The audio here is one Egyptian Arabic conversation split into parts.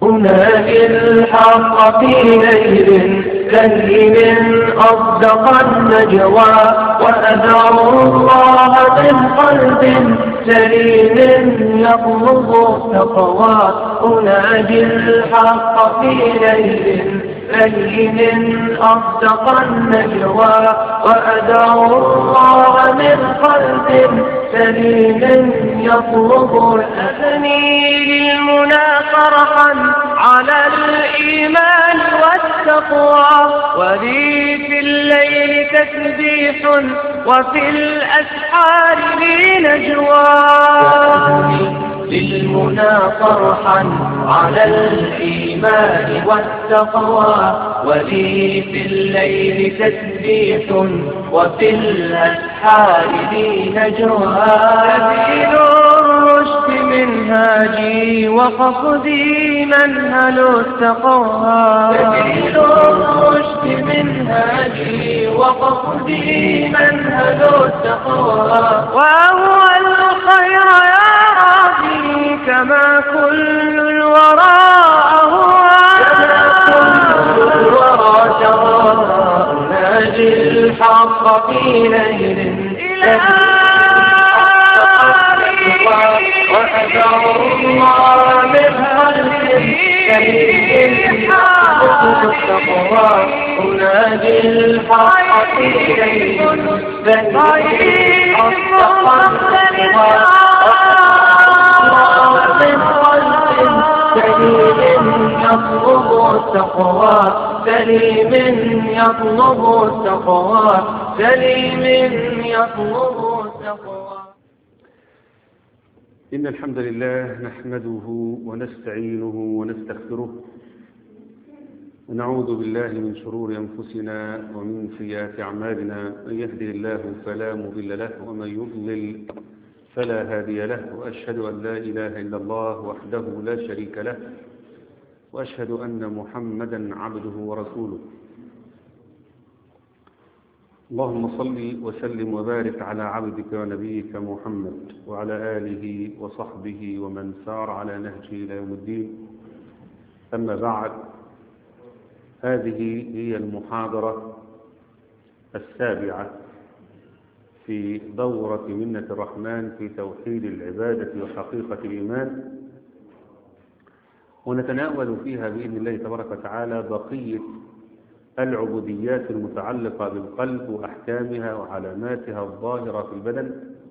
أنادي الحق في ليل كلم أصدق النجوى وأدعو الله من قلب سليم يطلب التقوى أنادي الحق في ليل لين أصدق النجوى وأدعو الله من قلب سليم يطلب أثني للمنى فرحا على الإيمان والتقوى ولي في الليل تسبيح وفي الأسحار لي نجوى للمنى فرحا على الإيمان والتقوى ولي في الليل تسبيح وفي الأسحار لي نجوى سبيل الرشد منهاجي وقصدي منهل التقوى سبيل الرشد منهاجي وقصدي منهل التقوى وهو الخير يا ربي كما كل الورى أهوى كما كل الورى ترى أناجي الحق في ليل وأدعو الله من قلبي كريم التقوى أنادي الحق في ليل بني أصدق يطلب التقوى سليم يطلب التقوى سليم يطلب التقوى إن الحمد لله نحمده ونستعينه ونستغفره ونعوذ بالله من شرور أنفسنا ومن سيئات أعمالنا من يهده الله فلا مضل له ومن يضلل فلا هادي له وأشهد أن لا إله إلا الله وحده لا شريك له وأشهد أن محمدا عبده ورسوله اللهم صل وسلم وبارك على عبدك ونبيك محمد وعلى آله وصحبه ومن سار على نهجه إلى يوم الدين أما بعد هذه هي المحاضرة السابعة في دورة منة الرحمن في توحيد العبادة وحقيقة الإيمان ونتناول فيها بإذن الله تبارك وتعالى بقية العبوديات المتعلقة بالقلب وأحكامها وعلاماتها الظاهرة في البدن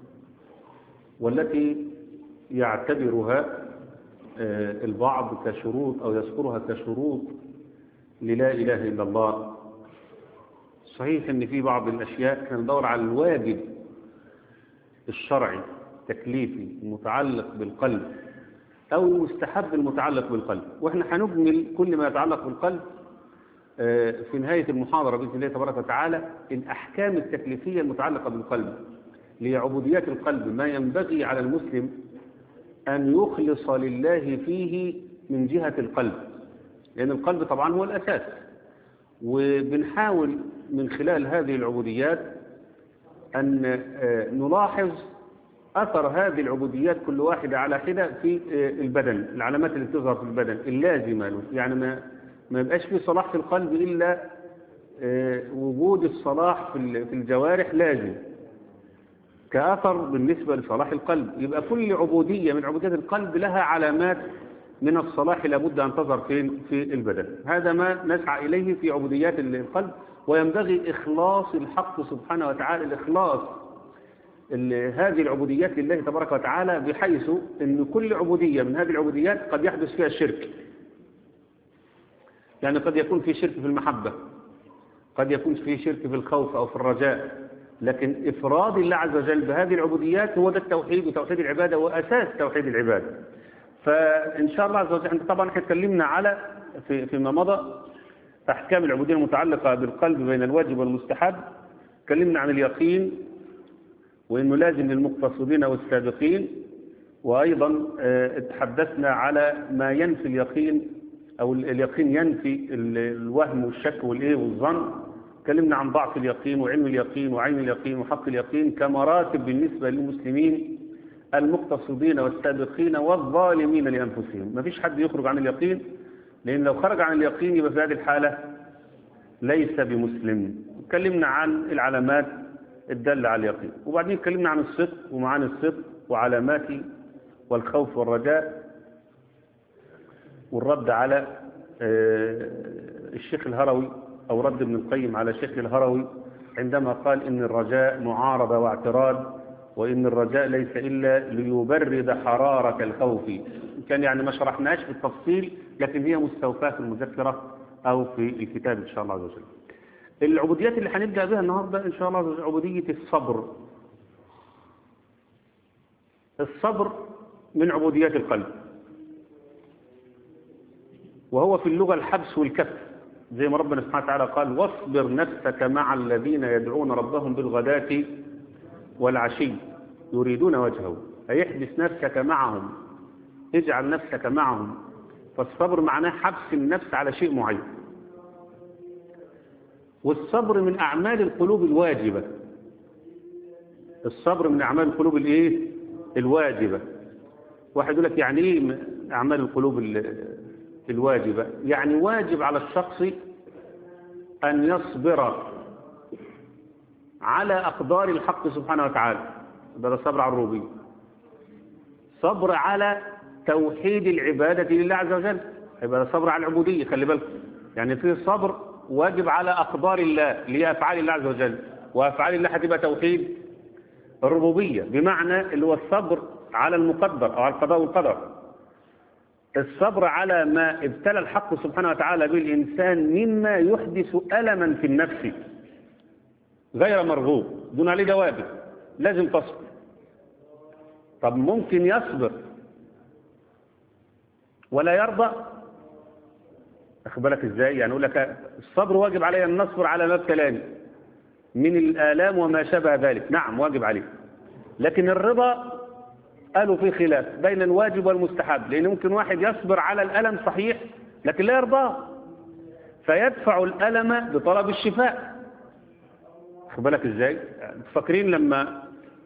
والتي يعتبرها البعض كشروط أو يذكرها كشروط للا إله إلا الله صحيح أن في بعض الأشياء احنا ندور على الواجب الشرعي التكليفي المتعلق بالقلب أو المستحب المتعلق بالقلب وإحنا هنجمل كل ما يتعلق بالقلب في نهاية المحاضرة بإذن الله تبارك وتعالى الأحكام التكليفية المتعلقة بالقلب لعبوديات القلب ما ينبغي على المسلم أن يخلص لله فيه من جهة القلب لأن القلب طبعا هو الأساس وبنحاول من خلال هذه العبوديات أن نلاحظ أثر هذه العبوديات كل واحدة على حدة في البدن العلامات اللي بتظهر في البدن اللازمة له يعني ما ما يبقاش في صلاح في القلب إلا وجود الصلاح في الجوارح لازم كأثر بالنسبة لصلاح القلب يبقى كل عبودية من عبوديات القلب لها علامات من الصلاح لابد أن تظهر فين في البدن هذا ما نسعى إليه في عبوديات القلب وينبغي إخلاص الحق سبحانه وتعالى الإخلاص هذه العبوديات لله تبارك وتعالى بحيث أن كل عبودية من هذه العبوديات قد يحدث فيها الشرك يعني قد يكون في شرك في المحبة قد يكون في شرك في الخوف أو في الرجاء لكن إفراد الله عز وجل بهذه العبوديات هو ده التوحيد وتوحيد العبادة وأساس توحيد العبادة فإن شاء الله عز وجل طبعا احنا اتكلمنا على في فيما مضى أحكام العبودية المتعلقة بالقلب بين الواجب والمستحب اتكلمنا عن اليقين وإنه لازم للمقتصدين والسابقين وأيضا تحدثنا على ما ينفي اليقين أو اليقين ينفي الوهم والشك والإيه والظن تكلمنا عن ضعف اليقين وعلم اليقين وعين اليقين وحق اليقين كمراتب بالنسبة للمسلمين المقتصدين والسابقين والظالمين لأنفسهم ما فيش حد يخرج عن اليقين لأن لو خرج عن اليقين يبقى في هذه الحالة ليس بمسلم اتكلمنا عن العلامات الدالة على اليقين وبعدين اتكلمنا عن الصدق ومعاني الصدق وعلاماته والخوف والرجاء والرد على الشيخ الهروي أو رد ابن القيم على الشيخ الهروي عندما قال إن الرجاء معارضة واعتراض وإن الرجاء ليس إلا ليبرد حرارة الخوف كان يعني ما شرحناش بالتفصيل لكن هي مستوفاة في المذكرة أو في الكتاب إن شاء الله عز وجل العبوديات اللي هنبدأ بها النهاردة إن شاء الله عز وجل عبودية الصبر الصبر من عبوديات القلب وهو في اللغة الحبس والكف زي ما ربنا سبحانه وتعالى قال واصبر نفسك مع الذين يدعون ربهم بالغداة والعشي يريدون وجهه هيحبس نفسك معهم اجعل نفسك معهم فالصبر معناه حبس النفس على شيء معين والصبر من أعمال القلوب الواجبة الصبر من أعمال القلوب الايه الواجبة واحد يقول لك يعني ايه أعمال القلوب الواجبة يعني واجب على الشخص أن يصبر على أقدار الحق سبحانه وتعالى ده صبر على الربوبية صبر على توحيد العبادة لله عز وجل يبقى صبر على العبودية خلي بالكم يعني في صبر واجب على أقدار الله اللي هي أفعال الله عز وجل وأفعال الله هتبقى توحيد الربوبية بمعنى اللي هو الصبر على المقدر أو على القضاء والقدر الصبر على ما ابتلى الحق سبحانه وتعالى به الإنسان مما يحدث ألما في النفس غير مرغوب دون عليه جواب لازم تصبر طب ممكن يصبر ولا يرضى أخبرك إزاي يعني أقول لك الصبر واجب علي أن نصبر على ما ابتلاني من الآلام وما شابه ذلك نعم واجب عليه لكن الرضا قالوا في خلاف بين الواجب والمستحب لأن ممكن واحد يصبر على الألم صحيح لكن لا يرضاه فيدفع الألم بطلب الشفاء خد بالك ازاي فاكرين لما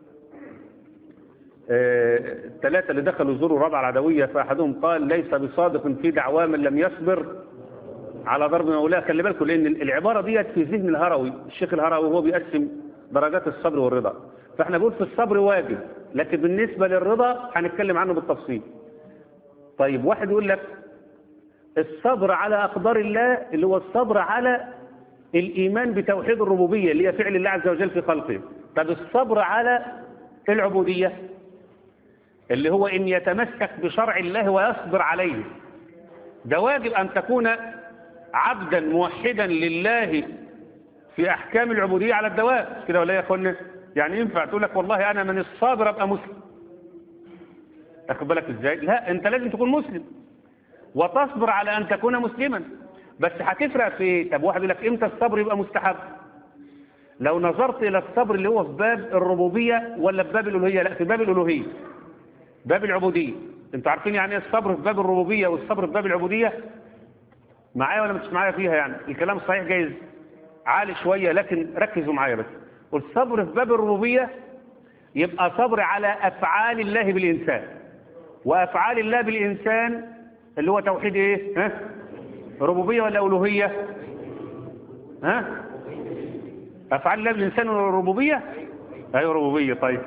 الثلاثة اللي دخلوا يزوروا الرابعة العدوية فأحدهم قال ليس بصادق في دعواه من لم يصبر على ضرب مولاه خلي بالكم لأن العبارة ديت في ذهن الهروي الشيخ الهروي وهو بيقسم درجات الصبر والرضا فاحنا بنقول في الصبر واجب لكن بالنسبة للرضا هنتكلم عنه بالتفصيل طيب واحد يقول لك الصبر على أقدار الله اللي هو الصبر على الإيمان بتوحيد الربوبية اللي هي فعل الله عز وجل في خلقه طب الصبر على العبودية اللي هو إن يتمسك بشرع الله ويصبر عليه ده واجب أن تكون عبدا موحدا لله في أحكام العبودية على الدوام كده ولا يا أخوانا يعني ينفع تقول لك والله أنا من الصابر أبقى مسلم أخد بالك إزاي لا أنت لازم تكون مسلم وتصبر على أن تكون مسلما بس هتفرق في طب واحد يقول لك امتى الصبر يبقى مستحب لو نظرت الى الصبر اللي هو في باب الربوبيه ولا في باب الالوهيه لا في باب الالوهيه باب العبوديه انتوا عارفين يعني ايه الصبر في باب الربوبيه والصبر في باب العبوديه معايا ولا مش معايا فيها يعني الكلام صحيح جايز عالي شويه لكن ركزوا معايا بس والصبر في باب الربوبيه يبقى صبر على افعال الله بالانسان وافعال الله بالانسان اللي هو توحيد ايه ها ربوبية ولا ألوهية ها أفعال الله بالإنسان ربوبية أيوة ربوبية طيب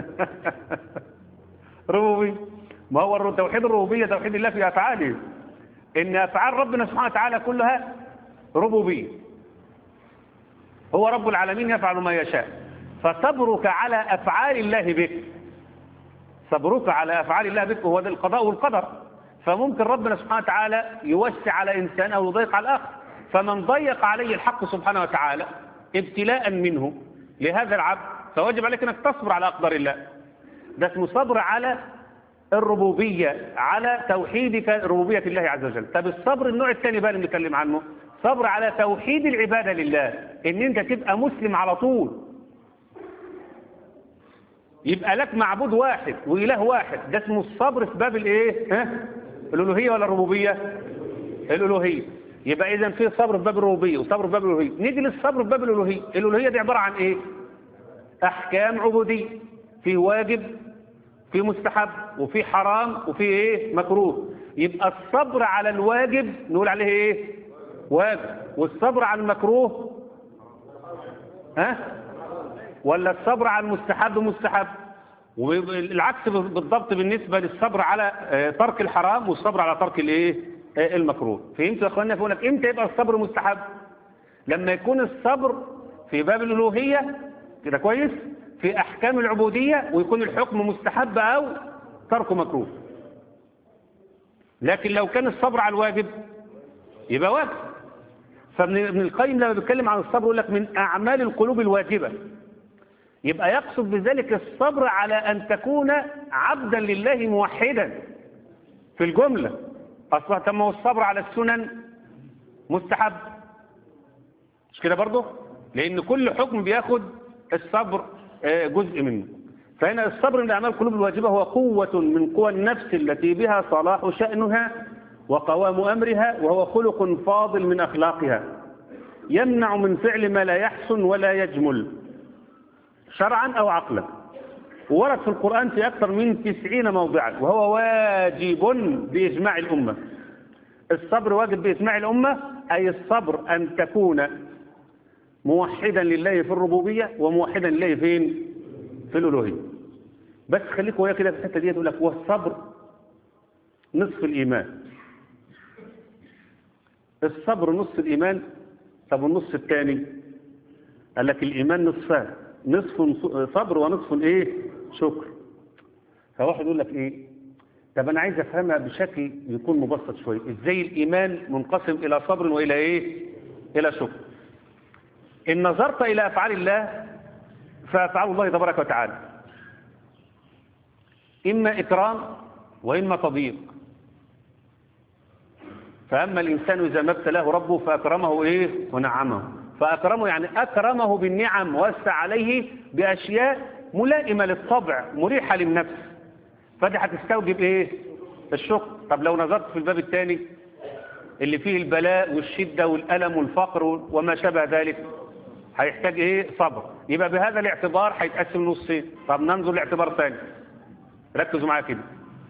ربوبية ما هو توحيد الربوبية توحيد الله في أفعاله إن أفعال ربنا سبحانه وتعالى كلها ربوبية هو رب العالمين يفعل ما يشاء فصبرك على أفعال الله بك صبرك على أفعال الله بك هو ده القضاء والقدر فممكن ربنا سبحانه وتعالى يوسع على إنسان أو يضيق على الآخر فمن ضيق عليه الحق سبحانه وتعالى ابتلاء منه لهذا العبد فواجب عليك أنك تصبر على أقدار الله ده اسمه صبر على الربوبية على توحيدك ربوبية الله عز وجل طب الصبر النوع الثاني بقى اللي بنتكلم عنه صبر على توحيد العبادة لله ان انت تبقى مسلم على طول يبقى لك معبود واحد وإله واحد ده اسمه الصبر في باب الايه ها الألوهية ولا الربوبية الألوهية يبقى إذا في صبر في باب الربوبية وصبر في باب الألوهية نيجي للصبر في باب الألوهية الألوهية دي عبارة عن إيه أحكام عبودية في واجب في مستحب وفي حرام وفي ايه مكروه يبقى الصبر على الواجب نقول عليه ايه واجب والصبر على المكروه ها ولا الصبر على المستحب مستحب والعكس بالضبط بالنسبة للصبر على آه، ترك الحرام والصبر على ترك الايه آه، المكروه فهمتوا يا اخوانا فيقول لك امتى يبقى الصبر مستحب لما يكون الصبر في باب الالوهيه كده كويس في احكام العبوديه ويكون الحكم مستحب او ترك مكروه لكن لو كان الصبر على الواجب يبقى واجب فابن ابن القيم لما بيتكلم عن الصبر يقول لك من اعمال القلوب الواجبه يبقى يقصد بذلك الصبر على ان تكون عبدا لله موحدا في الجمله اصلا تم الصبر على السنن مستحب مش كده برضه لان كل حكم بياخد الصبر آه، جزء منه فهنا الصبر من اعمال القلوب الواجبه هو قوه من قوى النفس التي بها صلاح شانها وقوام امرها وهو خلق فاضل من اخلاقها يمنع من فعل ما لا يحسن ولا يجمل شرعا او عقلا ورد في القرآن في أكثر من تسعين موضعا وهو واجب بإجماع الأمة الصبر واجب بإجماع الأمة أي الصبر أن تكون موحدا لله في الربوبية وموحدا لله فين في الألوهية بس خليك ويا كده في الحتة دي تقول لك والصبر نصف الإيمان الصبر نصف الإيمان طب والنصف الثاني قال لك الإيمان نصفان نصف صبر ونصف ايه شكر فواحد يقول لك ايه طب انا عايز افهمها بشكل يكون مبسط شويه ازاي الايمان منقسم الى صبر والى ايه الى شكر ان نظرت الى افعال الله فافعال الله تبارك وتعالى اما اكرام واما تضييق فاما الانسان اذا ما ابتلاه ربه فاكرمه ايه ونعمه فأكرمه يعني أكرمه بالنعم وسع عليه بأشياء ملائمة للطبع مريحة للنفس فدي هتستوجب إيه الشكر طب لو نظرت في الباب الثاني اللي فيه البلاء والشدة والألم والفقر وما شابه ذلك هيحتاج إيه صبر يبقى بهذا الاعتبار هيتقسم نصين طب ننظر لاعتبار ثاني ركزوا معايا كده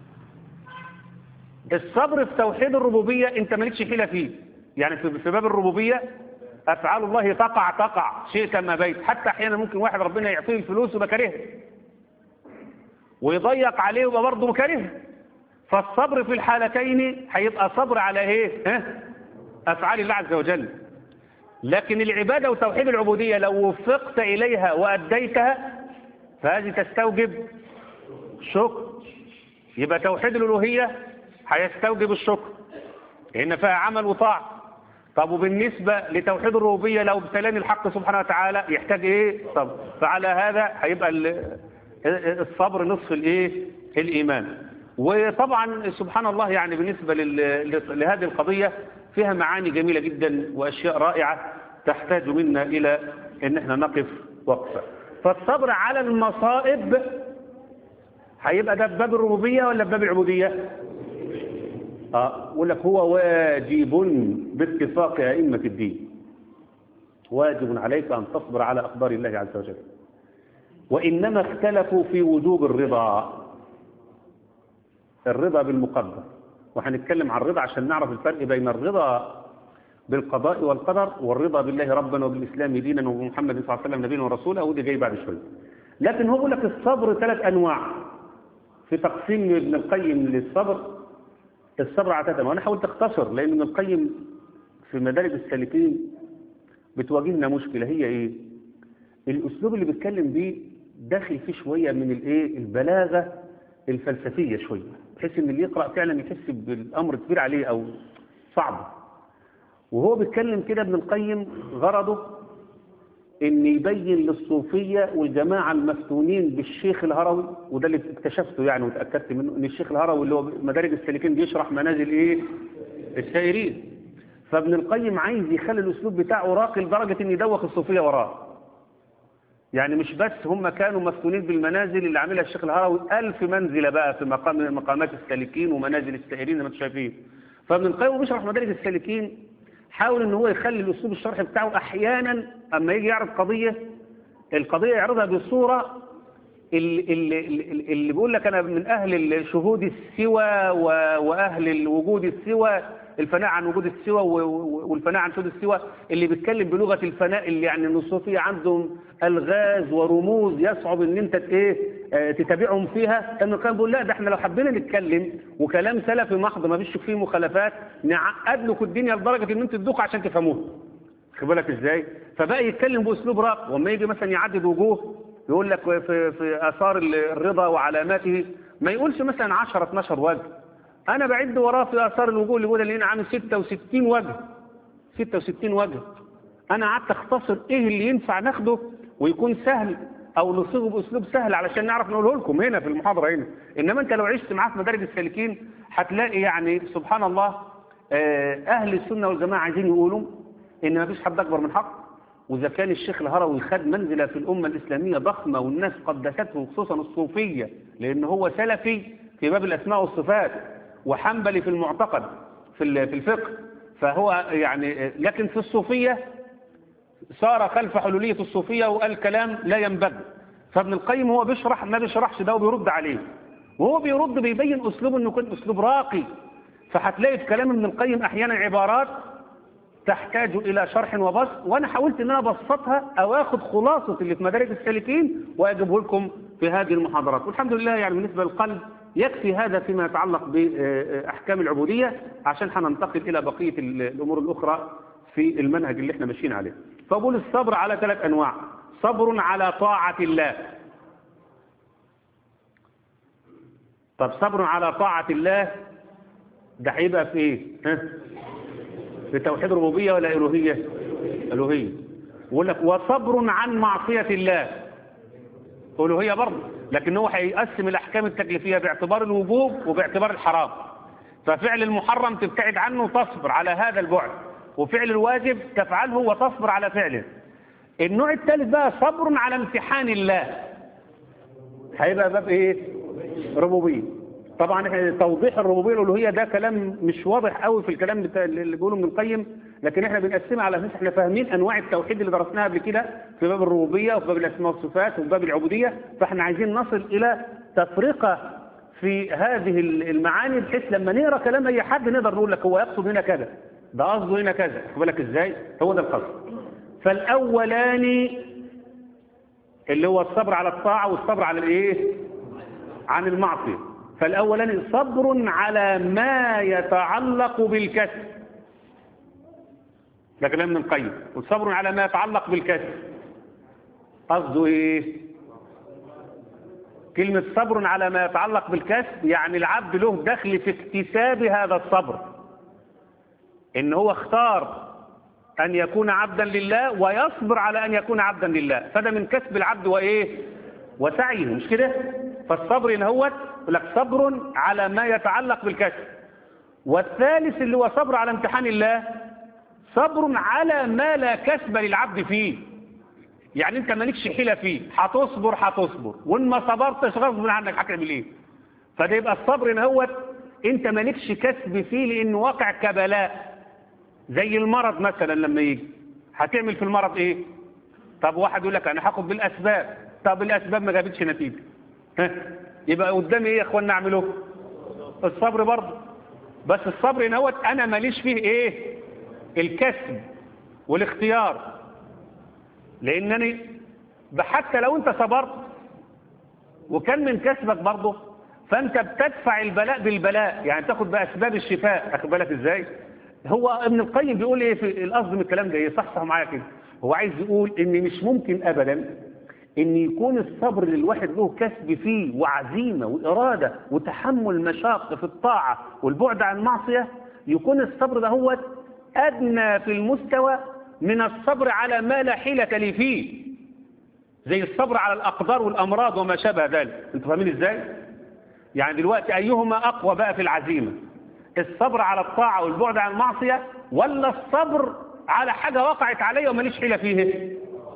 الصبر في توحيد الربوبية انت مالكش حيلة فيه يعني في باب الربوبية أفعال الله تقع تقع شئت ما بيت حتى أحيانا ممكن واحد ربنا يعطيه الفلوس ويبقى كارهها ويضيق عليه ويبقى برضه كارهها فالصبر في الحالتين هيبقى صبر على ايه ها؟ أفعال الله عز وجل لكن العبادة وتوحيد العبودية لو وفقت إليها وأديتها فهذه تستوجب شكر يبقى توحيد الألوهية هيستوجب الشكر لأن فيها عمل وطاعة طب وبالنسبة لتوحيد الربوبية لو ابتلاني الحق سبحانه وتعالى يحتاج ايه صبر فعلى هذا هيبقى الصبر نصف الايه الايمان وطبعا سبحان الله يعني بالنسبة لهذه القضية فيها معاني جميلة جدا واشياء رائعة تحتاج منا الى ان احنا نقف وقفة فالصبر على المصائب هيبقى ده بباب الربوبية ولا بباب العبودية اه يقول لك هو واجب باتفاق أئمة الدين واجب عليك أن تصبر على أقدار الله عز وجل وإنما اختلفوا في وجوب الرضا الرضا بالمقدر وهنتكلم عن الرضا عشان نعرف الفرق بين الرضا بالقضاء والقدر والرضا بالله ربا وبالإسلام دينا وبمحمد صلى الله عليه وسلم نبينا ورسوله ودي جاي بعد شوية لكن هو يقول لك الصبر ثلاث أنواع في تقسيم ابن القيم للصبر الصبر عادة وأنا حاولت أختصر لأن ابن القيم في مدارج السالكين بتواجهنا مشكلة هي إيه الأسلوب اللي بيتكلم بيه داخل فيه شوية من الإيه البلاغة الفلسفية شوية بحيث إن اللي يقرأ فعلا يحس بالأمر كبير عليه أو صعب وهو بيتكلم كده ابن القيم غرضه ان يبين للصوفية والجماعة المفتونين بالشيخ الهروي وده اللي اكتشفته يعني وتأكدت منه ان الشيخ الهروي اللي هو مدارج السالكين بيشرح منازل ايه السائرين فابن القيم عايز يخلي الاسلوب بتاعه راقي لدرجة ان يدوخ الصوفية وراه يعني مش بس هم كانوا مفتونين بالمنازل اللي عاملها الشيخ الهروي ألف منزلة بقى في مقام من مقامات السالكين ومنازل السائرين زي ما انتم شايفين فابن القيم بيشرح مدارج السالكين حاول ان هو يخلي الاسلوب الشرحي بتاعه احيانا اما يجي يعرض قضية القضية يعرضها بصورة اللي, اللي, اللي, اللي بيقول لك انا من اهل شهود السوى و- واهل الوجود السوى الفناء عن وجود السوى و- و- والفناء عن شهود السوى اللي بيتكلم بلغه الفناء اللي يعني ان الصوفيه عندهم الغاز ورموز يصعب ان انت ت- ايه آه، تتابعهم فيها كانوا كان بيقول لا ده احنا لو حبينا نتكلم وكلام سلفي محض ما فيش فيه مخالفات نعقد لكم الدنيا لدرجه ان انتوا تدوخوا عشان تفهموها خد بالك ازاي فبقى يتكلم باسلوب راقي واما يجي مثلا يعدد وجوه يقول لك في في اثار الرضا وعلاماته ما يقولش مثلا 10 12 وجه انا بعد وراه في اثار الوجوه اللي بيقول لنا عامل 66 وجه 66 وجه انا قعدت اختصر ايه اللي ينفع ناخده ويكون سهل او نصيغه باسلوب سهل علشان نعرف نقوله لكم هنا في المحاضره هنا انما انت لو عشت معاه في مدارج السالكين هتلاقي يعني سبحان الله آه، اهل السنه والجماعه عايزين يقولوا ان ما فيش حد اكبر من حق واذا كان الشيخ الهروي خد منزله في الامه الاسلاميه ضخمه والناس قدسته خصوصا الصوفيه لان هو سلفي في باب الاسماء والصفات وحنبلي في المعتقد في ال- في الفقه فهو يعني لكن في الصوفيه سار خلف حلوليه الصوفيه وقال كلام لا ينبغي فابن القيم هو بيشرح ما بيشرحش ده وبيرد عليه وهو بيرد بيبين اسلوبه انه يكون اسلوب راقي فهتلاقي في كلام ابن القيم احيانا عبارات تحتاج الى شرح وبسط وانا حاولت ان انا ابسطها او اخد خلاصه اللي في مدارج السالكين واجيبه لكم في هذه المحاضرات والحمد لله يعني بالنسبه للقلب يكفي هذا فيما يتعلق باحكام العبوديه عشان هننتقل الى بقيه الامور الاخرى في المنهج اللي احنا ماشيين عليه فبقول الصبر على ثلاث انواع صبر على طاعه الله طب صبر على طاعه الله ده هيبقى في ايه ها؟ في توحيد ربوبية ولا إلوهية إلوهية يقول لك وصبر عن معصية الله ألوهية برضه لكن هو هيقسم الأحكام التكليفية باعتبار الوجوب وباعتبار الحرام ففعل المحرم تبتعد عنه وتصبر على هذا البعد وفعل الواجب تفعله وتصبر على فعله النوع الثالث بقى صبر على امتحان الله هيبقى باب ايه ربوبيه طبعا احنا توضيح الربوبيه والالوهيه ده كلام مش واضح قوي في الكلام بتاع اللي بيقوله ابن القيم لكن احنا بنقسمها على اساس احنا فاهمين انواع التوحيد اللي درسناها قبل كده في باب الربوبيه وفي باب الاسماء والصفات وفي باب العبوديه فاحنا عايزين نصل الى تفرقه في هذه المعاني بحيث لما نقرا كلام اي حد نقدر نقول لك هو يقصد هنا كذا ده قصده هنا كذا خد بالك ازاي هو ده القصد فالاولاني اللي هو الصبر على الطاعه والصبر على الايه عن المعصيه فالأولاني صبر على ما يتعلق بالكسب ده كلام ابن القيم والصبر على ما يتعلق بالكسب قصده ايه كلمة صبر على ما يتعلق بالكسب يعني العبد له دخل في اكتساب هذا الصبر ان هو اختار ان يكون عبدا لله ويصبر على ان يكون عبدا لله فده من كسب العبد وايه وسعيه مش كده فالصبر ان هو يقول لك صبر على ما يتعلق بالكسب والثالث اللي هو صبر على امتحان الله صبر على ما لا كسب للعبد فيه يعني انت مالكش حيلة فيه هتصبر هتصبر وان ما صبرتش غصب عنك هتعمل ايه فده يبقى الصبر ان هو انت مالكش كسب فيه لانه واقع كبلاء زي المرض مثلا لما يجي هتعمل في المرض ايه طب واحد يقول لك انا هاخد بالاسباب طب الاسباب ما جابتش نتيجه ها يبقى قدامي ايه يا اخوانا اعمله الصبر برضه بس الصبر ان هو انا ماليش فيه ايه الكسب والاختيار لانني حتى لو انت صبرت وكان من كسبك برضه فانت بتدفع البلاء بالبلاء يعني تاخد باسباب الشفاء اخد بالك ازاي هو ابن القيم بيقول ايه في القصد من الكلام ده ايه صح صح معايا كده هو عايز يقول ان مش ممكن ابدا ان يكون الصبر للواحد له كسب فيه وعزيمة وإرادة وتحمل مشاق في الطاعة والبعد عن المعصية يكون الصبر ده هو أدنى في المستوى من الصبر على ما لا حيلة لي فيه زي الصبر على الأقدار والأمراض وما شابه ذلك انتوا فاهمين ازاي يعني دلوقتي أيهما أقوى بقى في العزيمة الصبر على الطاعة والبعد عن المعصية ولا الصبر على حاجة وقعت علي وماليش حيلة فيه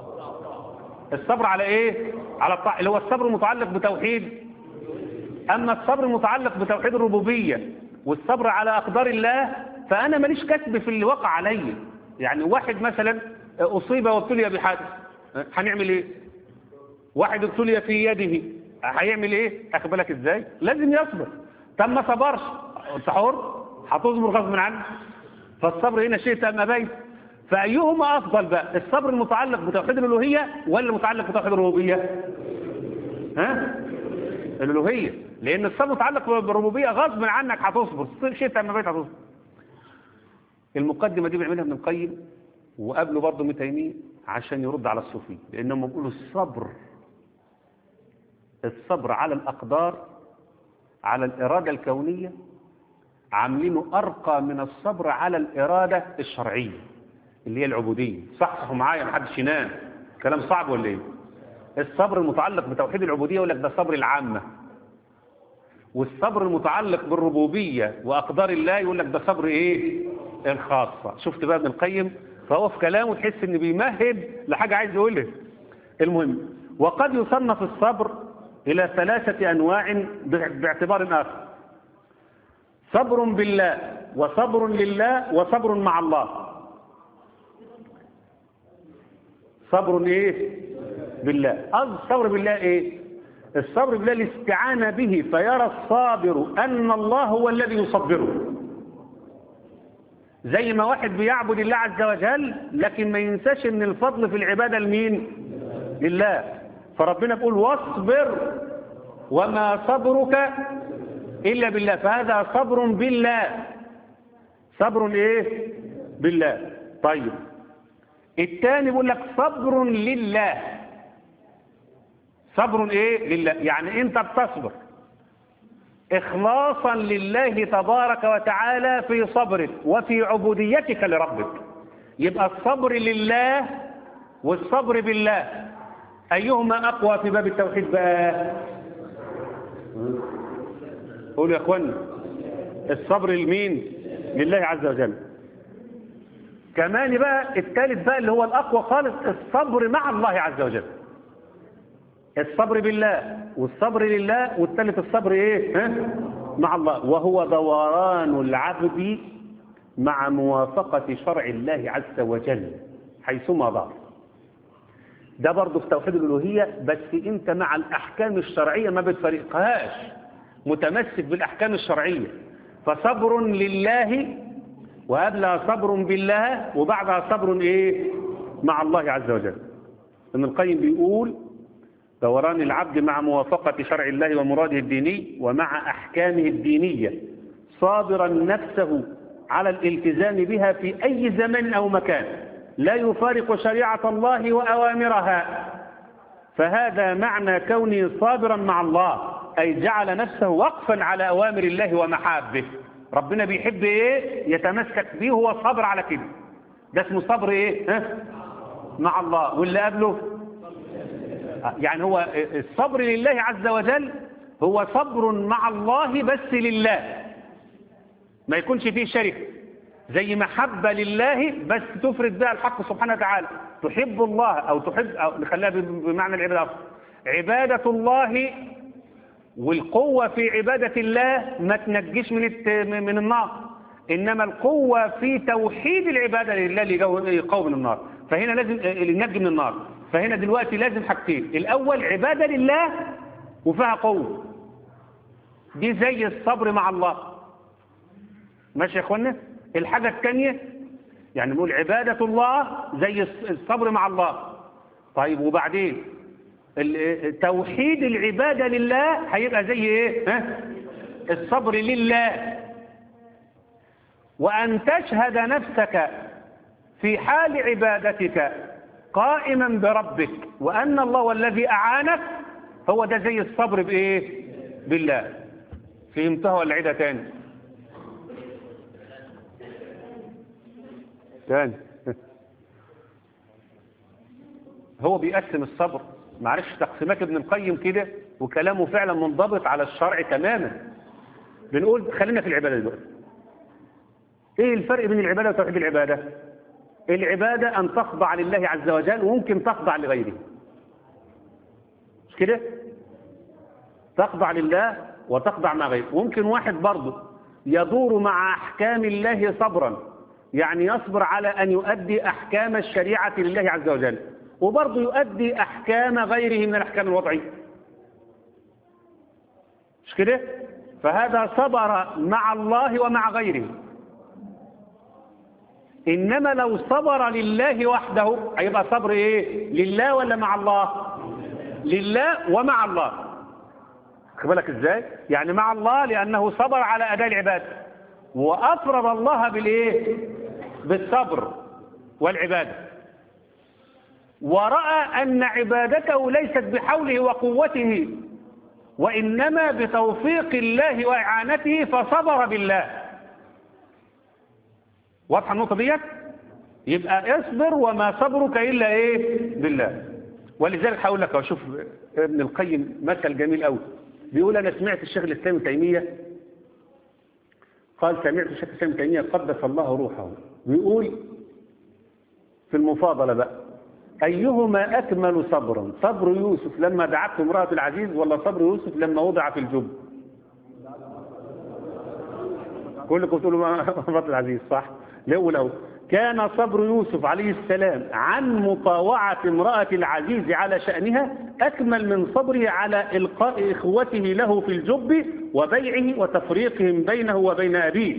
الصبر على ايه على الطاعة اللي هو الصبر المتعلق بتوحيد اما الصبر المتعلق بتوحيد الربوبية والصبر على اقدار الله فانا ماليش كسب في اللي وقع علي يعني واحد مثلا اصيب وابتلي بحادث هنعمل ايه واحد ابتلي في يده هيعمل ايه اخد بالك ازاي لازم يصبر طب ما صبرش انت حر هتصبر غصب عنك فالصبر هنا شيء ام ابيت فايهما افضل بقى الصبر المتعلق بتوحيد الالوهيه ولا المتعلق بتوحيد الربوبيه ها الالوهيه لان الصبر متعلق بالربوبيه غصب عنك هتصبر شيء ام ابيت هتصبر المقدمه دي بيعملها ابن القيم وقبله برضه ابن تيميه عشان يرد على الصوفي لانهم بيقولوا الصبر الصبر على الأقدار على الإرادة الكونية عاملينه أرقى من الصبر على الإرادة الشرعية اللي هي العبودية صحصحوا معايا محدش ينام كلام صعب ولا ايه الصبر المتعلق بتوحيد العبودية يقول لك ده صبر العامة والصبر المتعلق بالربوبية وأقدار الله يقول لك ده صبر ايه الخاصة شفت بقى ابن القيم فهو في كلامه تحس ان بيمهد لحاجة عايز يقولها المهم وقد يصنف الصبر إلى ثلاثة أنواع باعتبار آخر صبر بالله وصبر لله وصبر مع الله صبر إيه بالله الصبر بالله إيه الصبر بالله الاستعانة به فيرى الصابر أن الله هو الذي يصبره زي ما واحد بيعبد الله عز وجل لكن ما ينساش ان الفضل في العبادة لمين لله فربنا بيقول واصبر وما صبرك إلا بالله فهذا صبر بالله صبر إيه بالله طيب الثاني بيقول لك صبر لله صبر إيه لله يعني أنت بتصبر إخلاصا لله تبارك وتعالى في صبرك وفي عبوديتك لربك يبقى الصبر لله والصبر بالله أيهما أقوى في باب التوحيد بقى قولوا يا أخوانا الصبر لمين لله عز وجل كمان بقى الثالث بقى اللي هو الأقوى خالص الصبر مع الله عز وجل الصبر بالله والصبر لله والثالث الصبر ايه ها؟ مع الله وهو دوران العبد مع موافقة شرع الله عز وجل حيثما ضار ده برضه في توحيد الألوهية بس انت مع الأحكام الشرعية ما بتفرقهاش متمسك بالأحكام الشرعية فصبر لله وقبلها صبر بالله وبعدها صبر ايه مع الله عز وجل ابن القيم بيقول دوران العبد مع موافقة شرع الله ومراده الديني ومع أحكامه الدينية صابرا نفسه على الالتزام بها في أي زمن أو مكان لا يفارق شريعة الله وأوامرها فهذا معنى كونه صابرا مع الله أي جعل نفسه وقفا على أوامر الله ومحابه ربنا بيحب إيه يتمسك به هو الصبر على كده ده اسمه صبر إيه ها؟ مع الله واللي قبله يعني هو الصبر لله عز وجل هو صبر مع الله بس لله ما يكونش فيه شرك زي محبة لله بس تفرد بها الحق سبحانه وتعالى تحب الله أو تحب أو نخليها بمعنى العبادة أصلا عبادة الله والقوة في عبادة الله ما تنجيش من من النار إنما القوة في توحيد العبادة لله اللي يقوم من النار فهنا لازم اللي ينجي من النار فهنا دلوقتي لازم حاجتين الأول عبادة لله وفيها قوة دي زي الصبر مع الله ماشي يا اخوانا الحاجة الثانية يعني نقول عبادة الله زي الصبر مع الله طيب وبعدين توحيد العبادة لله هيبقى زي ايه ها؟ الصبر لله وأن تشهد نفسك في حال عبادتك قائما بربك وأن الله هو الذي أعانك هو ده زي الصبر بإيه بالله فهمتها ولا عيدها تاني تاني هو بيقسم الصبر معرفش تقسيمات ابن القيم كده وكلامه فعلا منضبط على الشرع تماما بنقول خلينا في العبادة دلوقتي ايه الفرق بين العبادة وتوحيد العبادة العبادة ان تخضع لله عز وجل وممكن تخضع لغيره مش كده تخضع لله وتخضع مع غيره ممكن واحد برضه يدور مع احكام الله صبرا يعني يصبر على ان يؤدي احكام الشريعة لله عز وجل وبرضه يؤدي أحكام غيره من الأحكام الوضعية مش كده فهذا صبر مع الله ومع غيره إنما لو صبر لله وحده هيبقى صبر إيه لله ولا مع الله لله ومع الله خد بالك إزاي يعني مع الله لأنه صبر على أداء العبادة وأفرض الله بالإيه بالصبر والعبادة ورأى أن عبادته ليست بحوله وقوته وإنما بتوفيق الله وإعانته فصبر بالله واضحة النقطة ديت يبقى اصبر وما صبرك إلا إيه بالله ولذلك هقول لك أشوف ابن القيم مثل جميل قوي بيقول أنا سمعت الشيخ الإسلام تيمية قال سمعت الشيخ الإسلام تيمية قدس الله روحه بيقول في المفاضلة بقى أيهما أكمل صبرا صبر يوسف لما دعته امرأة العزيز ولا صبر يوسف لما وضع في الجب كلكم تقولوا امرأة العزيز صح لو لو كان صبر يوسف عليه السلام عن مطاوعة امرأة العزيز على شأنها أكمل من صبره على إلقاء إخوته له في الجب وبيعه وتفريقهم بينه وبين أبيه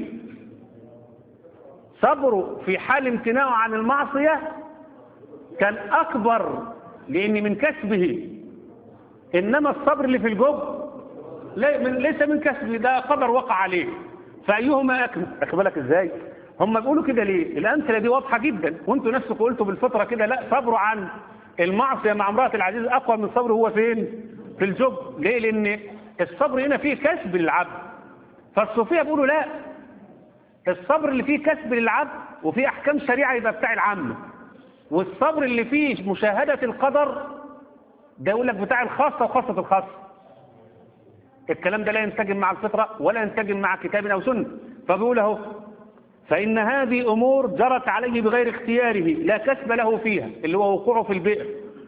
صبره في حال امتناعه عن المعصية كان أكبر لأن من كسبه إنما الصبر اللي في الجب ليس من كسبه ده قدر وقع عليه فأيهما أكمل أخد بالك إزاي هم بيقولوا كده ليه الأمثلة دي واضحة جدا وانتوا نفسكم قلتوا بالفطرة كده لا صبروا عن المعصية مع امرأة العزيز أقوى من صبره هو فين في الجب ليه لأن الصبر هنا فيه كسب للعبد فالصوفية بيقولوا لا الصبر اللي فيه كسب للعبد وفيه أحكام شريعة يبقى بتاع العامة والصبر اللي فيه مشاهدة القدر ده يقول لك بتاع الخاصة وخاصة الخاصة الكلام ده لا ينسجم مع الفطرة ولا ينسجم مع كتاب أو سنة فبيقول اهو فإن هذه أمور جرت عليه بغير اختياره لا كسب له فيها اللي هو وقوعه في البئر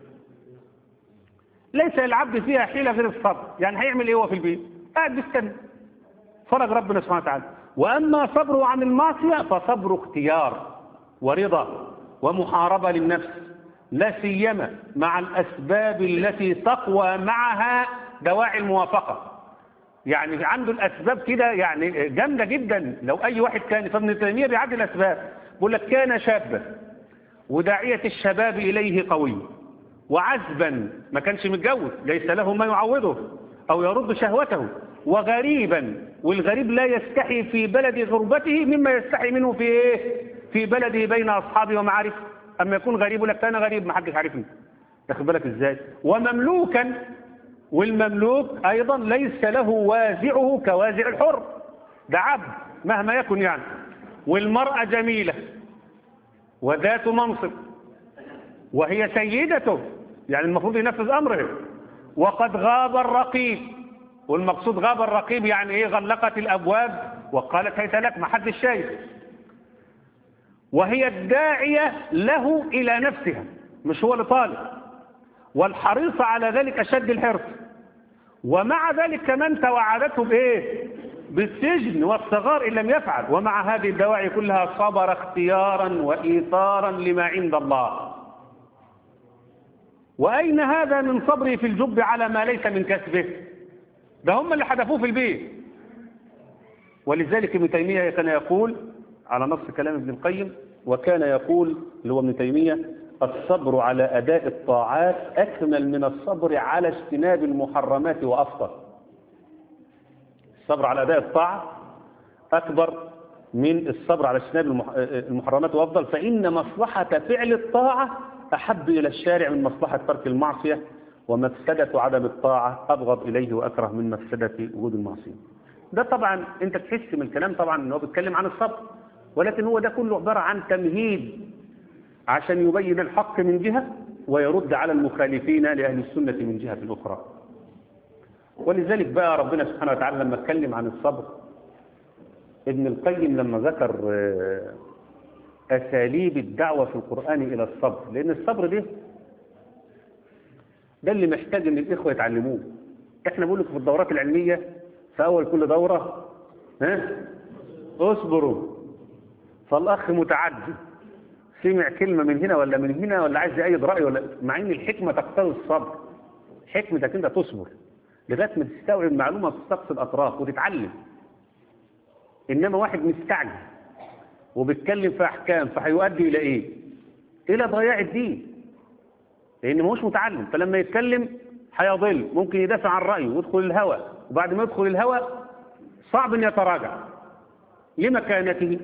ليس العبد فيها حيلة غير الصبر يعني هيعمل ايه هو في البئر قاعد بيستنى فرج ربنا سبحانه وتعالى وأما صبره عن المعصية فصبر اختيار ورضا ومحاربة للنفس لا سيما مع الأسباب التي تقوى معها دواعي الموافقة يعني عنده الأسباب كده يعني جامدة جدا لو أي واحد كان فابن تيمية بيعدي الأسباب بيقول لك كان شابا وداعية الشباب إليه قوي وعزبا ما كانش متجوز ليس له ما يعوضه أو يرد شهوته وغريبا والغريب لا يستحي في بلد غربته مما يستحي منه في إيه في بلده بين أصحابه ومعارفه أما يكون غريب لك أنا غريب ما حدش عارفني تاخد بالك إزاي ومملوكا والمملوك أيضا ليس له وازعه كوازع الحر ده عبد مهما يكن يعني والمرأة جميلة وذات منصب وهي سيدته يعني المفروض ينفذ أمره وقد غاب الرقيب والمقصود غاب الرقيب يعني ايه غلقت الأبواب وقالت هيت لك ما حدش شايف وهي الداعية له إلى نفسها مش هو اللي طالب والحريص على ذلك أشد الحرص ومع ذلك كمان توعدته بإيه بالسجن والصغار إن لم يفعل ومع هذه الدواعي كلها صبر اختيارا وإيثارا لما عند الله وأين هذا من صبره في الجب على ما ليس من كسبه ده هم اللي حدفوه في البيت ولذلك ابن تيمية كان يقول على نص كلام ابن القيم وكان يقول اللي هو ابن تيمية الصبر على أداء الطاعات أكمل من الصبر على اجتناب المحرمات وأفضل الصبر على أداء الطاعة أكبر من الصبر على اجتناب المحرمات وأفضل فإن مصلحة فعل الطاعة أحب إلى الشارع من مصلحة ترك المعصية ومفسدة عدم الطاعة أبغض إليه وأكره من مفسدة وجود المعصية ده طبعا أنت تحس من الكلام طبعا أنه بيتكلم عن الصبر ولكن هو ده كله عبارة عن تمهيد عشان يبين الحق من جهة ويرد على المخالفين لأهل السنة من جهة أخرى ولذلك بقى ربنا سبحانه وتعالى لما اتكلم عن الصبر ابن القيم لما ذكر أساليب الدعوة في القرآن إلى الصبر لأن الصبر ده ده اللي محتاج ان الإخوة يتعلموه احنا بقول لك في الدورات العلمية في أول كل دورة ها اصبروا فالأخ متعدي سمع كلمة من هنا ولا من هنا ولا عايز يأيد رأي ولا مع ان الحكمة تقتضي الصبر حكمتك انت تصبر لغايه ما تستوعب المعلومه وتستقصي الاطراف وتتعلم انما واحد مستعجل وبيتكلم في احكام فهيؤدي الى ايه الى ضياع الدين لان ماهوش متعلم فلما يتكلم هيضل ممكن يدافع عن رايه ويدخل الهوى وبعد ما يدخل الهوى صعب ان يتراجع لمكانته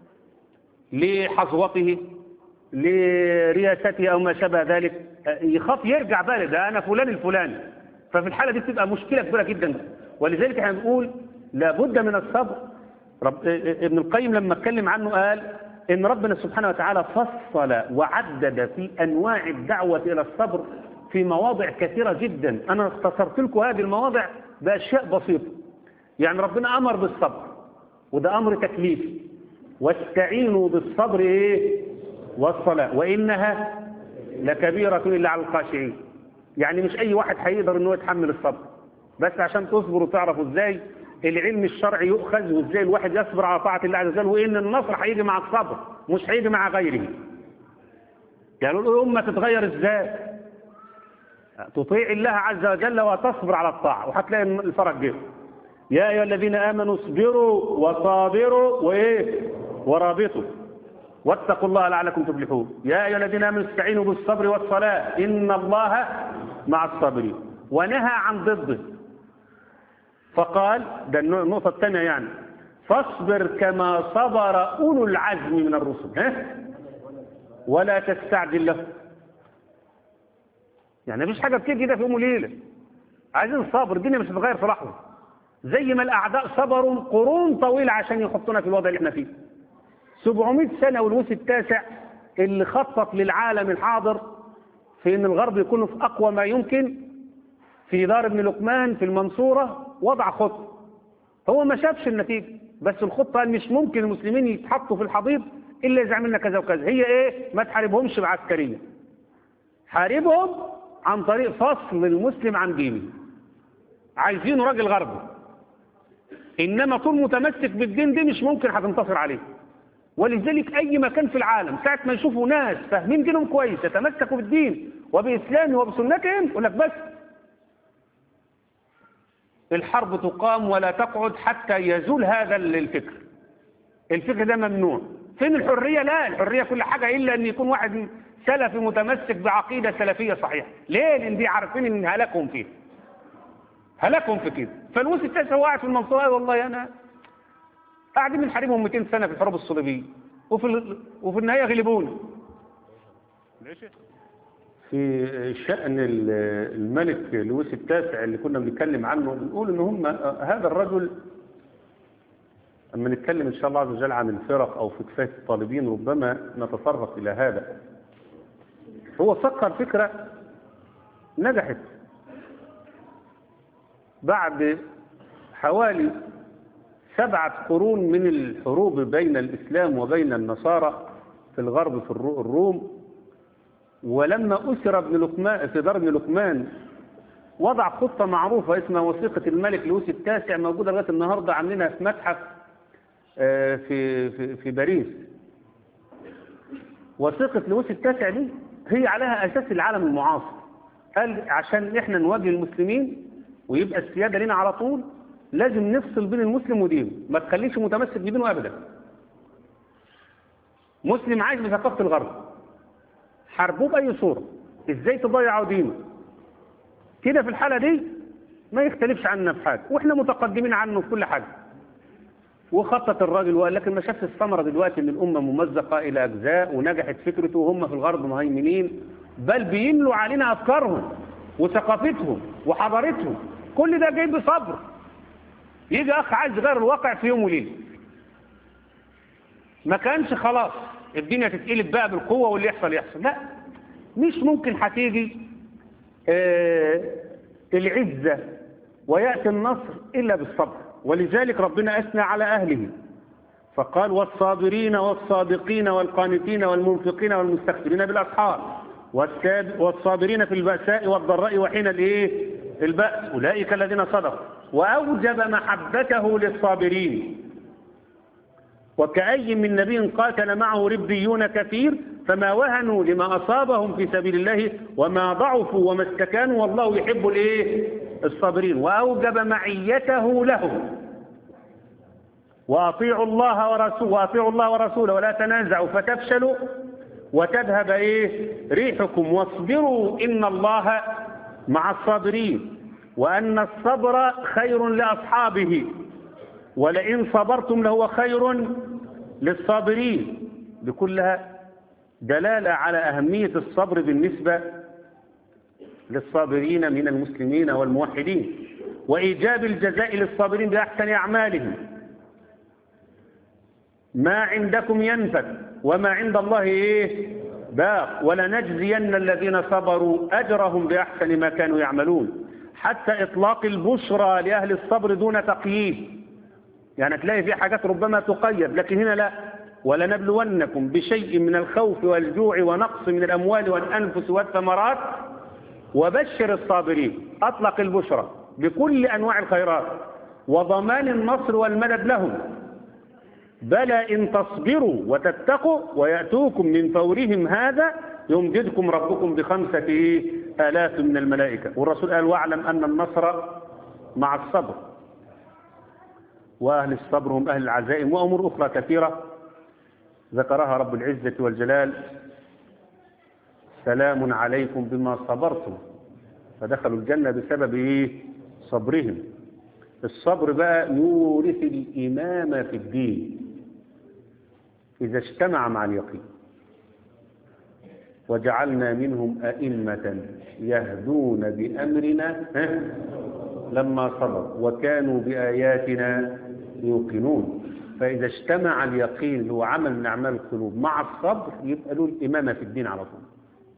لحظوته لرياسته او ما شابه ذلك يخاف يرجع بقى ده انا فلان الفلاني ففي الحاله دي بتبقى مشكله كبيره جدا ولذلك احنا بنقول لابد من الصبر رب ابن القيم لما اتكلم عنه قال ان ربنا سبحانه وتعالى فصل وعدد في انواع الدعوه الى الصبر في مواضع كثيره جدا انا اختصرت لكم هذه المواضع باشياء بسيطه يعني ربنا امر بالصبر وده امر تكليفي واستعينوا بالصبر ايه والصلاه وانها لكبيره الا على الخاشعين يعني مش اي واحد هيقدر ان هو يتحمل الصبر بس عشان تصبروا وتعرفوا ازاي العلم الشرعي يؤخذ وازاي الواحد يصبر على طاعه الله عز وجل وان النصر هيجي مع الصبر مش هيجي مع غيره يعني الامه تتغير ازاي تطيع الله عز وجل وتصبر على الطاعه وهتلاقي الفرج جه يا ايها الذين امنوا اصبروا وصابروا وايه ورابطوا واتقوا الله لعلكم تفلحون يا ايها الذين امنوا استعينوا بالصبر والصلاه ان الله مع الصابرين ونهى عن ضده فقال ده النقطة الثانية يعني فاصبر كما صبر أولو العزم من الرسل ها؟ ولا تستعجل له يعني مفيش حاجة بتيجي كده في يوم وليلة عايزين صبر الدنيا مش هتتغير في لحظة زي ما الأعداء صبروا قرون طويلة عشان يحطونا في الوضع اللي احنا فيه 700 سنة والوس التاسع اللي خطط للعالم الحاضر في ان الغرب يكونوا في اقوى ما يمكن في دار ابن لقمان في المنصورة وضع خطة هو ما شافش النتيجة بس الخطة قال مش ممكن المسلمين يتحطوا في الحضيض إلا إذا عملنا كذا وكذا هي إيه ما تحاربهمش بعسكرية حاربهم عن طريق فصل المسلم عن دينه عايزينه راجل غربي إنما طول متمسك بالدين دي مش ممكن هتنتصر عليه ولذلك أي مكان في العالم ساعة ما يشوفوا ناس فاهمين دينهم كويس يتمسكوا بالدين وبإسلامه وبسنتهم يقول لك بس الحرب تقام ولا تقعد حتى يزول هذا الفكر الفكر ده ممنوع فين الحرية لا الحرية كل حاجة إلا أن يكون واحد سلفي متمسك بعقيدة سلفية صحيحة ليه لأن دي عارفين أن هلاكهم فيه هلاكهم في كده فالوس التاسع هو قاعد في المنصورة والله أنا قاعدين بنحاربهم 200 سنة في الحروب الصليبية وفي ال... وفي النهاية غلبوني في شأن الملك لويس التاسع اللي كنا بنتكلم عنه بنقول ان هم هذا الرجل اما نتكلم ان شاء الله عز وجل عن الفرق او في كفايه الطالبين ربما نتطرق الى هذا هو فكر فكره نجحت بعد حوالي سبعة قرون من الحروب بين الإسلام وبين النصارى في الغرب في الروم ولما أسر ابن لقمان في دار ابن لقمان وضع خطة معروفة اسمها وثيقة الملك لويس التاسع موجودة لغاية النهاردة عاملينها في متحف في في في باريس وثيقة لويس التاسع دي هي عليها أساس العالم المعاصر قال عشان احنا نواجه المسلمين ويبقى السيادة لنا على طول لازم نفصل بين المسلم ودينه ما تخليش متمسك بدينه أبدا مسلم عايش بثقافة الغرب حاربوه بأي صورة ازاي تضيعوا دينه كده في الحالة دي ما يختلفش عننا في حاجة واحنا متقدمين عنه في كل حاجة وخطط الراجل وقال لكن ما شافش الثمرة دلوقتي ان الأمة ممزقة إلى أجزاء ونجحت فكرته وهم في الغرب مهيمنين بل بيملوا علينا أفكارهم وثقافتهم وحضارتهم كل ده جاي بصبر يجي أخ عايز يغير الواقع في يوم وليلة ما كانش خلاص الدنيا تتقلب بقى بالقوة واللي يحصل يحصل لا مش ممكن هتيجي آه العزة ويأتي النصر إلا بالصبر ولذلك ربنا أثنى على أهله فقال والصابرين والصادقين والقانتين والمنفقين والمستغفرين بالأسحار والصابرين في البأساء والضراء وحين الايه البأس أولئك الذين صدقوا وأوجب محبته للصابرين وكأي من نبي قاتل معه ربيون كثير فما وهنوا لما أصابهم في سبيل الله وما ضعفوا وما استكانوا والله يحب الايه الصابرين وأوجب معيته لهم وأطيعوا الله ورسوله وأطيعوا الله ورسوله ولا تنازعوا فتفشلوا وتذهب إيه ريحكم واصبروا إن الله مع الصابرين وأن الصبر خير لأصحابه ولئن صبرتم لهو خير للصابرين بكلها دلالة على أهمية الصبر بالنسبة للصابرين من المسلمين والموحدين وإيجاب الجزاء للصابرين بأحسن أعمالهم ما عندكم ينفد وما عند الله إيه باق ولنجزين الذين صبروا أجرهم بأحسن ما كانوا يعملون حتى إطلاق البشرى لأهل الصبر دون تقييد يعني تلاقي في حاجات ربما تقيد لكن هنا لا ولنبلونكم بشيء من الخوف والجوع ونقص من الأموال والأنفس والثمرات وبشر الصابرين أطلق البشرى بكل أنواع الخيرات وضمان النصر والمدد لهم بلى إن تصبروا وتتقوا ويأتوكم من فورهم هذا يمددكم ربكم بخمسة آلاف من الملائكة والرسول قال واعلم أن النصر مع الصبر وأهل الصبر هم أهل العزائم وأمور أخرى كثيرة ذكرها رب العزة والجلال سلام عليكم بما صبرتم فدخلوا الجنة بسبب إيه؟ صبرهم الصبر بقى يورث الإمامة في الدين إذا اجتمع مع اليقين وجعلنا منهم أئمة يهدون بأمرنا لما صبروا وكانوا بآياتنا يوقنون فإذا اجتمع اليقين اللي هو عمل من أعمال القلوب مع الصبر يبقى له الإمامة في الدين على طول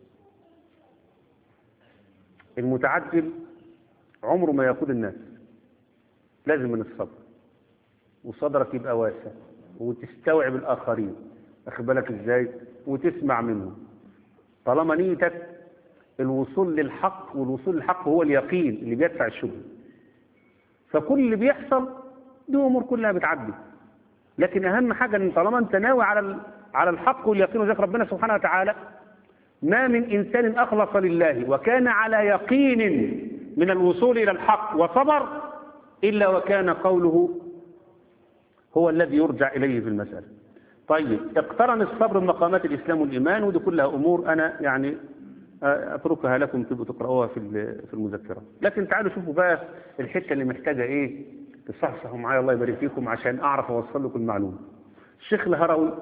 المتعجل عمره ما يقود الناس لازم من الصبر وصدرك يبقى واسع وتستوعب الآخرين أخد بالك إزاي وتسمع منهم طالما نيتك الوصول للحق والوصول للحق هو اليقين اللي بيدفع الشبهه فكل اللي بيحصل دي امور كلها بتعدي لكن اهم حاجه ان طالما انت ناوي على على الحق واليقين وذكر ربنا سبحانه وتعالى ما من انسان اخلص لله وكان على يقين من الوصول الى الحق وصبر الا وكان قوله هو الذي يرجع اليه في المساله طيب اقترن الصبر بمقامات الاسلام والايمان ودي كلها امور انا يعني اتركها لكم تبقوا تقرأوها في في المذكرة لكن تعالوا شوفوا بقى الحتة اللي محتاجة ايه تصحصحوا معايا الله يبارك فيكم عشان اعرف اوصل لكم المعلومة الشيخ الهروي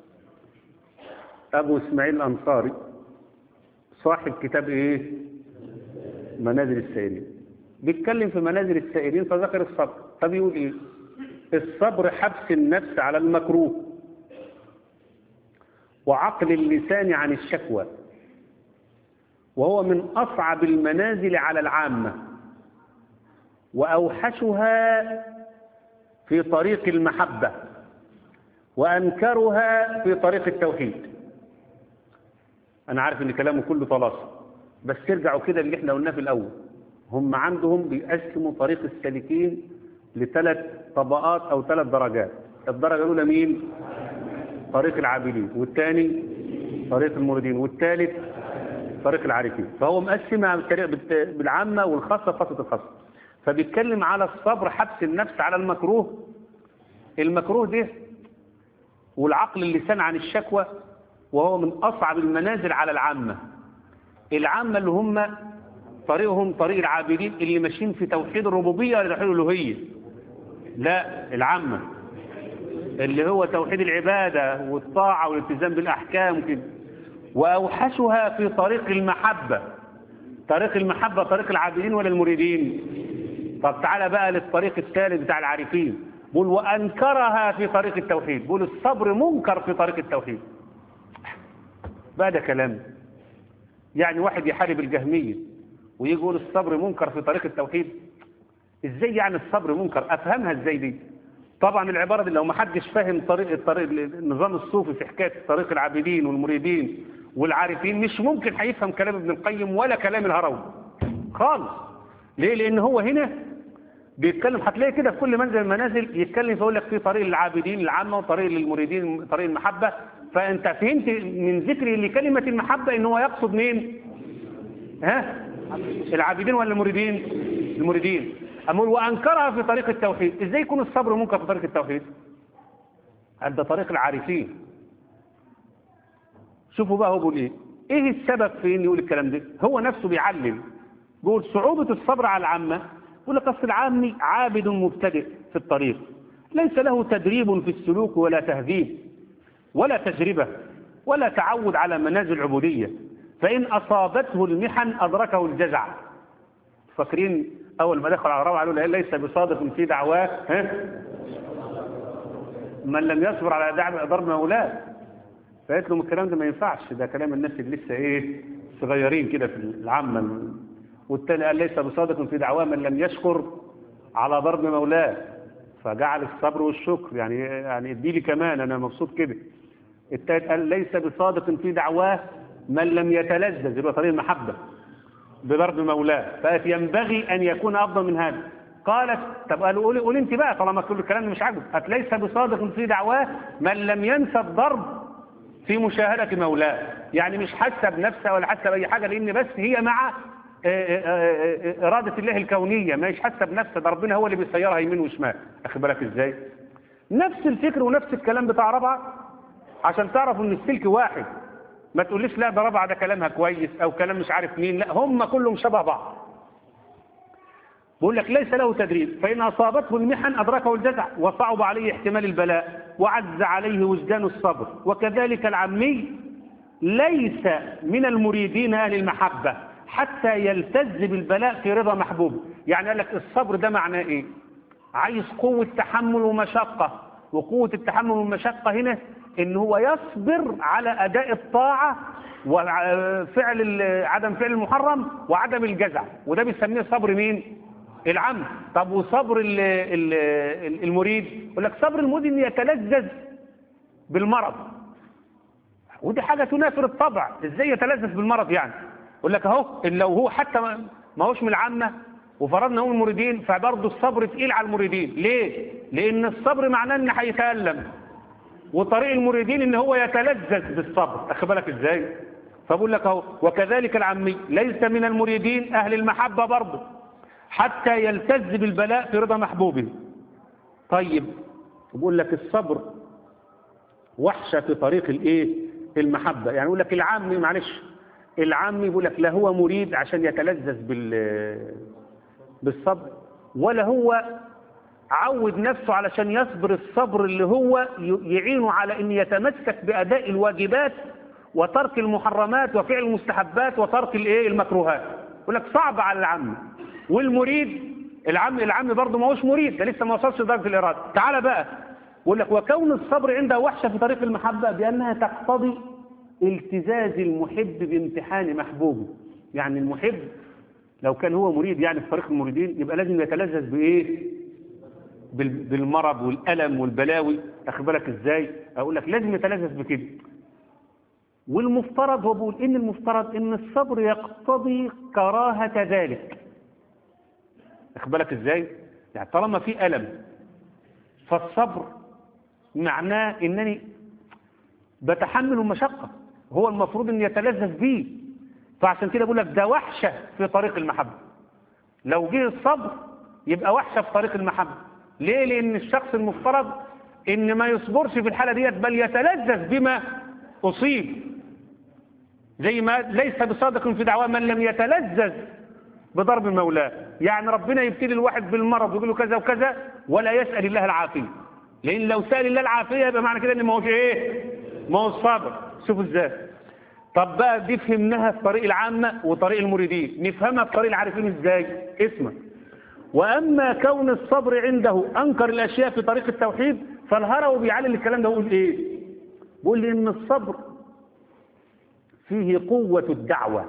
ابو اسماعيل الانصاري صاحب كتاب ايه منازل السائلين بيتكلم في منازل السائلين فذكر الصبر فبيقول ايه الصبر حبس النفس على المكروه وعقل اللسان عن الشكوى وهو من أصعب المنازل على العامة وأوحشها في طريق المحبة وأنكرها في طريق التوحيد أنا عارف إن كلامه كله طلاسة بس ترجعوا كده اللي احنا قلناه في الأول هم عندهم بيقسموا طريق السالكين لثلاث طبقات أو ثلاث درجات الدرجة الأولى مين؟ طريق العابدين والثاني طريق المريدين والثالث طريق العارفين فهو مقسمها بالعامة والخاصة خاصة الخاصة فبيتكلم على الصبر حبس النفس على المكروه المكروه ده والعقل اللسان عن الشكوى وهو من أصعب المنازل على العامة العامة اللي هم طريقهم طريق العابدين اللي ماشيين في توحيد الربوبية ولا توحيد الألوهية لا العامة اللي هو توحيد العبادة والطاعة والالتزام بالأحكام كده وأوحشها في طريق المحبة طريق المحبة طريق العابدين ولا المريدين طب تعالى بقى للطريق الثالث بتاع العارفين بقول وأنكرها في طريق التوحيد بقول الصبر منكر في طريق التوحيد بقى ده كلام يعني واحد يحارب الجهمية ويجي يقول الصبر منكر في طريق التوحيد ازاي يعني الصبر منكر افهمها ازاي دي طبعا العبارة دي لو ما حدش فاهم طريق الطريق النظام الصوفي في حكاية طريق العابدين والمريدين والعارفين مش ممكن هيفهم كلام ابن القيم ولا كلام الهروي خالص ليه لان هو هنا بيتكلم هتلاقي كده في كل منزل من المنازل يتكلم فيقول لك في طريق العابدين العامة وطريق للمريدين طريق المحبة فانت فهمت من ذكري لكلمة المحبة ان هو يقصد مين ها العابدين ولا المريدين المريدين أقول وأنكرها في طريق التوحيد إزاي يكون الصبر منكر في طريق التوحيد عند طريق العارفين شوفوا بقى هو بيقول ايه ايه السبب في ان يقول الكلام ده هو نفسه بيعلم بيقول صعوبة الصبر على العامة يقول لك اصل العامي عابد مبتدئ في الطريق ليس له تدريب في السلوك ولا تهذيب ولا تجربة ولا تعود على منازل العبودية فإن أصابته المحن أدركه الجزع فاكرين أول ما دخل على الروعة قالوا له ليس بصادق في دعواه ها؟ من لم يصبر على دعم ضرب مولاه فقالت لهم الكلام ده ما ينفعش ده كلام الناس اللي لسه ايه صغيرين كده في العامة والتاني قال ليس بصادق في دعواه من لم يشكر على ضرب مولاه فجعل الصبر والشكر يعني يعني ادي لي كمان انا مبسوط كده التالت قال ليس بصادق في دعواه من لم يتلذذ اللي هو طريق المحبة بضرب مولاه فقالت ينبغي ان يكون افضل من هذا قالت طب قالوا قولي قولي انت بقى طالما كل الكلام ده مش عاجبك قالت ليس بصادق في دعواه من لم ينسى الضرب في مشاهدة مولاه يعني مش حاسة بنفسها ولا حاسة بأي حاجة لأن بس هي مع إرادة الله الكونية مش حاسة بنفسها ده ربنا هو اللي بيسيرها يمين وشمال أخد بالك إزاي نفس الفكر ونفس الكلام بتاع ربعة عشان تعرفوا إن السلك واحد ما تقوليش لا ده ربعة ده كلامها كويس أو كلام مش عارف مين لا هم كلهم شبه بعض بقول لك ليس له تدريب فإن أصابته المحن أدركه الجزع وصعب عليه احتمال البلاء وعز عليه وجدان الصبر وكذلك العمي ليس من المريدين أهل المحبة حتى يلتز بالبلاء في رضا محبوبه يعني قال لك الصبر ده معناه إيه عايز قوة تحمل ومشقة وقوة التحمل والمشقة هنا إن هو يصبر على أداء الطاعة وفعل عدم فعل المحرم وعدم الجزع وده بيسميه صبر مين العم طب وصبر ال ال المريد يقول لك صبر المريد ان يتلذذ بالمرض ودي حاجة تنافر الطبع ازاي يتلذذ بالمرض يعني يقول لك اهو ان لو هو حتى ما هوش من العامة وفرضنا هو المريدين فبرضه الصبر تقيل على المريدين ليه لان الصبر معناه ان هيتألم وطريق المريدين ان هو يتلذذ بالصبر اخد بالك ازاي فبقول لك اهو وكذلك العمي ليس من المريدين اهل المحبة برضه حتى يلتز بالبلاء في رضا محبوبه طيب بقول لك الصبر وحشة في طريق الايه المحبة يعني يقول لك العامي معلش العامي يقول لك لا هو مريد عشان يتلذذ بال بالصبر ولا هو عود نفسه علشان يصبر الصبر اللي هو يعينه على ان يتمسك بأداء الواجبات وترك المحرمات وفعل المستحبات وترك الايه المكروهات يقول لك صعب على العامي والمريد العم العم برضه ما هوش مريد ده لسه ما وصلش درجه الاراده تعال بقى يقول لك وكون الصبر عنده وحشه في طريق المحبه بانها تقتضي التزاز المحب بامتحان محبوبه يعني المحب لو كان هو مريد يعني في طريق المريدين يبقى لازم يتلذذ بايه بالمرض والالم والبلاوي اخد بالك ازاي اقول لك لازم يتلذذ بكده والمفترض هو بيقول ان المفترض ان الصبر يقتضي كراهه ذلك اخد بالك ازاي يعني طالما في ألم فالصبر معناه انني بتحمل المشقة هو المفروض ان يتلذذ بيه فعشان كده بقول لك ده وحشة في طريق المحبة لو جه الصبر يبقى وحشة في طريق المحبة ليه لان الشخص المفترض ان ما يصبرش في الحالة ديت بل يتلذذ بما اصيب زي ما ليس بصادق في دعواه من لم يتلذذ بضرب مولاه يعني ربنا يبتلي الواحد بالمرض ويقول له كذا وكذا ولا يسأل الله العافية لأن لو سأل الله العافية يبقى معنى كده ان ما هوش ايه ما هو الصابر شوفوا ازاي طب بقى دي فهمناها في طريق العامة وطريق المريدين نفهمها في طريق العارفين ازاي اسمع وأما كون الصبر عنده أنكر الأشياء في طريق التوحيد فالهروي بيعلل الكلام ده ويقول ايه بيقول لي ان الصبر فيه قوة الدعوة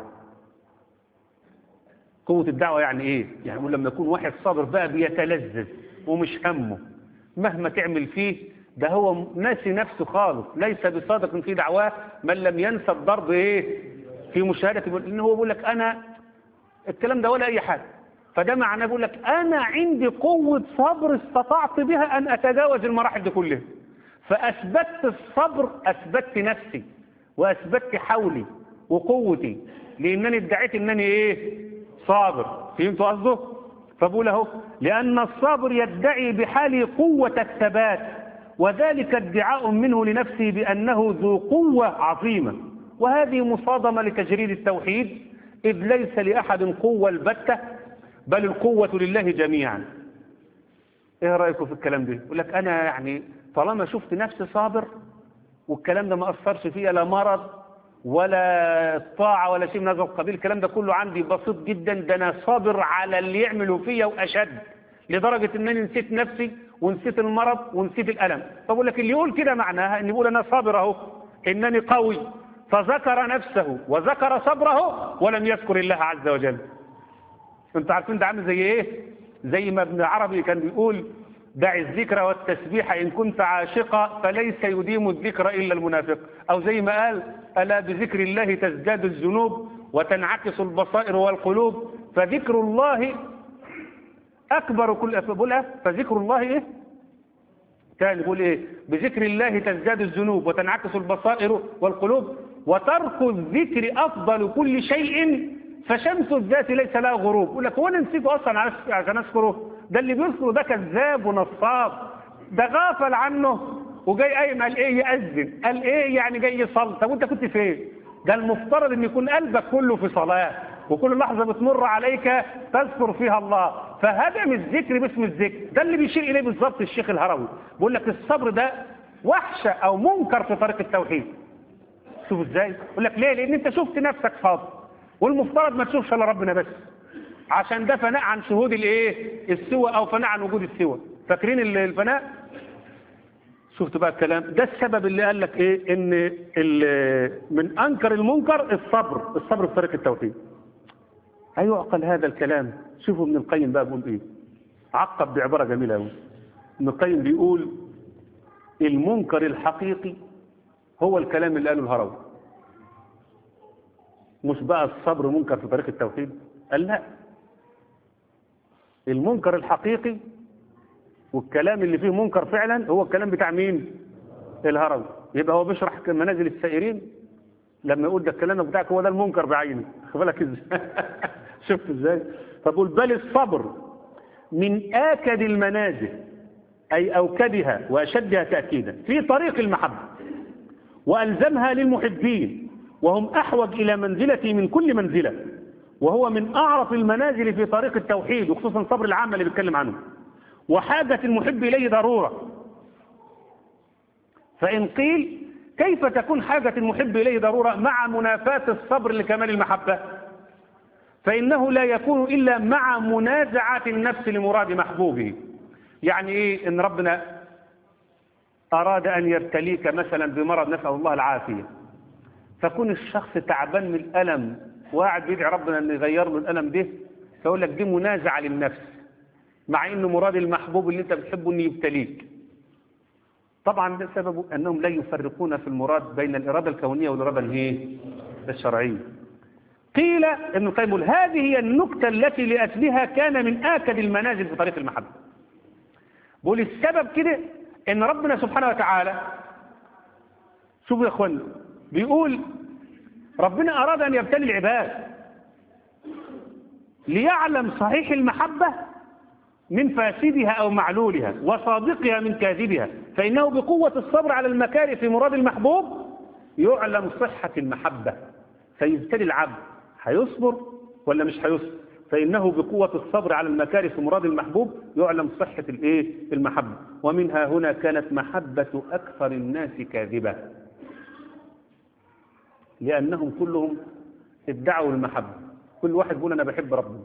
قوة الدعوة يعني ايه يعني يقول لما يكون واحد صابر بقى بيتلذذ ومش همه مهما تعمل فيه ده هو ناسي نفسه خالص ليس بصادق في دعواه من لم ينسى الضرب ايه في مشاهدة ان هو بيقول لك انا الكلام ده ولا اي حاجة فده معناه بيقول لك انا عندي قوة صبر استطعت بها ان اتجاوز المراحل دي كلها فاثبتت الصبر اثبتت نفسي واثبتت حولي وقوتي لانني ادعيت انني ايه صابر فهمتوا قصده فبقول اهو لأن الصابر يدعي بحاله قوة الثبات وذلك ادعاء منه لنفسه بأنه ذو قوة عظيمة وهذه مصادمة لتجريد التوحيد إذ ليس لأحد قوة البتة بل القوة لله جميعا ايه رأيكم في الكلام ده يقول لك أنا يعني طالما شفت نفسي صابر والكلام ده ما أثرش فيا لا مرض ولا طاعة ولا شيء من هذا القبيل الكلام ده كله عندي بسيط جدا ده أنا صابر على اللي يعملوا فيا وأشد لدرجة أنني نسيت نفسي ونسيت المرض ونسيت الألم فبقول لك اللي يقول كده معناها أن يقول أنا صابر أهو إنني قوي فذكر نفسه وذكر صبره ولم يذكر الله عز وجل انتوا عارفين ده عامل زي ايه زي ما ابن عربي كان بيقول دع الذكر والتسبيح إن كنت عاشقا فليس يديم الذكر إلا المنافق أو زي ما قال ألا بذكر الله تزداد الذنوب وتنعكس البصائر والقلوب فذكر الله أكبر كل بقولها فذكر الله إيه تاني يقول إيه بذكر الله تزداد الذنوب وتنعكس البصائر والقلوب وترك الذكر أفضل كل شيء فشمس الذات ليس لها غروب يقول لك هو انا نسيته اصلا عشان اذكره ده اللي بيذكره ده كذاب ونصاب ده غافل عنه وجاي قايم قال ايه يأذن قال ايه يعني جاي يصلي طب وانت كنت فين ده المفترض ان يكون قلبك كله في صلاة وكل لحظة بتمر عليك تذكر فيها الله فهدم الذكر باسم الذكر ده اللي بيشير اليه بالظبط الشيخ الهروي بيقول لك الصبر ده وحشة او منكر في طريق التوحيد شوف ازاي يقول لك ليه لان انت شفت نفسك فاضي والمفترض ما تشوفش الا ربنا بس عشان ده فناء عن شهود الايه السوى او فناء عن وجود السوى فاكرين الفناء شفت بقى الكلام ده السبب اللي قال لك ايه ان من انكر المنكر الصبر الصبر في طريق التوحيد ايوه اقل هذا الكلام شوفوا ابن القيم بقى بيقول ايه عقب بعباره جميله قوي ابن القيم بيقول المنكر الحقيقي هو الكلام اللي قاله الهروي مش بقى الصبر منكر في طريق التوحيد قال لا المنكر الحقيقي والكلام اللي فيه منكر فعلا هو الكلام بتاع مين الهروي يبقى هو بيشرح منازل السائرين لما يقول ده الكلام بتاعك هو ده المنكر بعينه خد بالك ازاي شفت ازاي فبقول بل الصبر من آكد المنازل أي أوكدها وأشدها تأكيدا في طريق المحبة وألزمها للمحبين وهم أحوج إلى منزلتي من كل منزلة وهو من أعرف المنازل في طريق التوحيد وخصوصا صبر العامة اللي بيتكلم عنه وحاجة المحب إليه ضرورة فإن قيل كيف تكون حاجة المحب إليه ضرورة مع منافاة الصبر لكمال المحبة فإنه لا يكون إلا مع منازعة النفس لمراد محبوبه يعني إيه إن ربنا أراد أن يبتليك مثلا بمرض نسأل الله العافية فكون الشخص تعبان من الألم وقاعد بيدعي ربنا أن يغير له الألم ده فيقول لك دي منازعة للنفس مع إنه مراد المحبوب اللي أنت بتحبه أن يبتليك طبعا ده سببه أنهم لا يفرقون في المراد بين الإرادة الكونية والإرادة الايه الشرعية قيل ابن القيم يقول هذه هي النكتة التي لأجلها كان من آكد المنازل في طريق المحبة بقول السبب كده ان ربنا سبحانه وتعالى شوفوا يا اخوانا بيقول ربنا اراد ان يبتلي العباد ليعلم صحيح المحبة من فاسدها او معلولها وصادقها من كاذبها فانه بقوة الصبر على المكاره في مراد المحبوب يعلم صحة المحبة فيبتلي العبد هيصبر ولا مش هيصبر فإنه بقوة الصبر على المكاره في مراد المحبوب يعلم صحة الايه المحبة ومنها هنا كانت محبة أكثر الناس كاذبة لأنهم كلهم ادعوا المحبة كل واحد يقول أنا بحب ربنا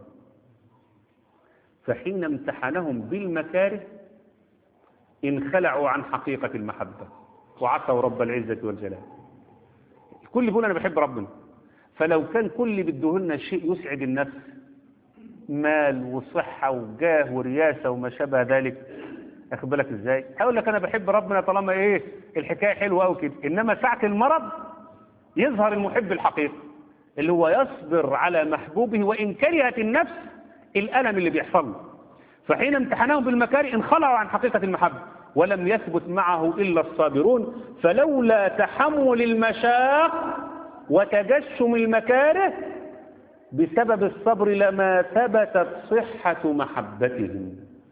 فحين امتحنهم بالمكاره انخلعوا عن حقيقة المحبة وعصوا رب العزة والجلال الكل يقول أنا بحب ربنا فلو كان كل بده لنا شيء يسعد النفس مال وصحة وجاه ورياسة وما شابه ذلك اخد بالك ازاي هقول لك انا بحب ربنا طالما ايه الحكاية حلوة او كده انما ساعة المرض يظهر المحب الحقيقي اللي هو يصبر على محبوبه وان كرهت النفس الالم اللي بيحصل له فحين امتحناهم بالمكاره انخلعوا عن حقيقة المحبة ولم يثبت معه الا الصابرون فلولا تحمل المشاق وتجشم المكاره بسبب الصبر لما ثبتت صحة محبتهم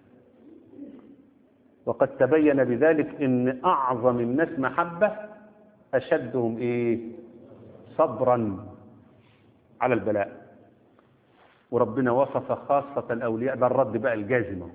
وقد تبين بذلك ان اعظم الناس محبة اشدهم ايه صبرا على البلاء وربنا وصف خاصة الاولياء ده الرد بقى الجازمة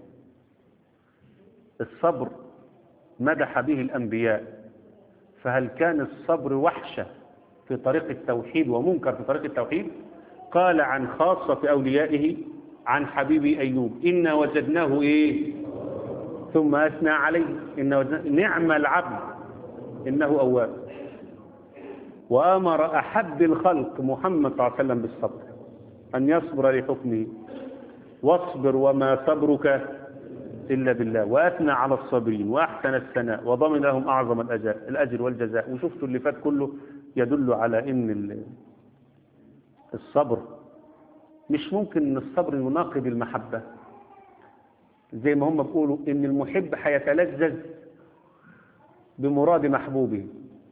الصبر مدح به الانبياء فهل كان الصبر وحشة في طريق التوحيد ومنكر في طريق التوحيد قال عن خاصة أوليائه عن حبيبي أيوب إنا وجدناه إيه ثم أثنى عليه إن وجدناه نعم العبد إنه أواب وأمر أحب الخلق محمد صلى الله عليه وسلم بالصبر أن يصبر لحكمه واصبر وما صبرك إلا بالله وأثنى على الصابرين وأحسن الثناء وضمن لهم أعظم الأجر, الأجر والجزاء وشفتوا اللي فات كله يدل على إن الصبر مش ممكن ان الصبر يناقض المحبة زي ما هم بيقولوا ان المحب هيتلذذ بمراد محبوبه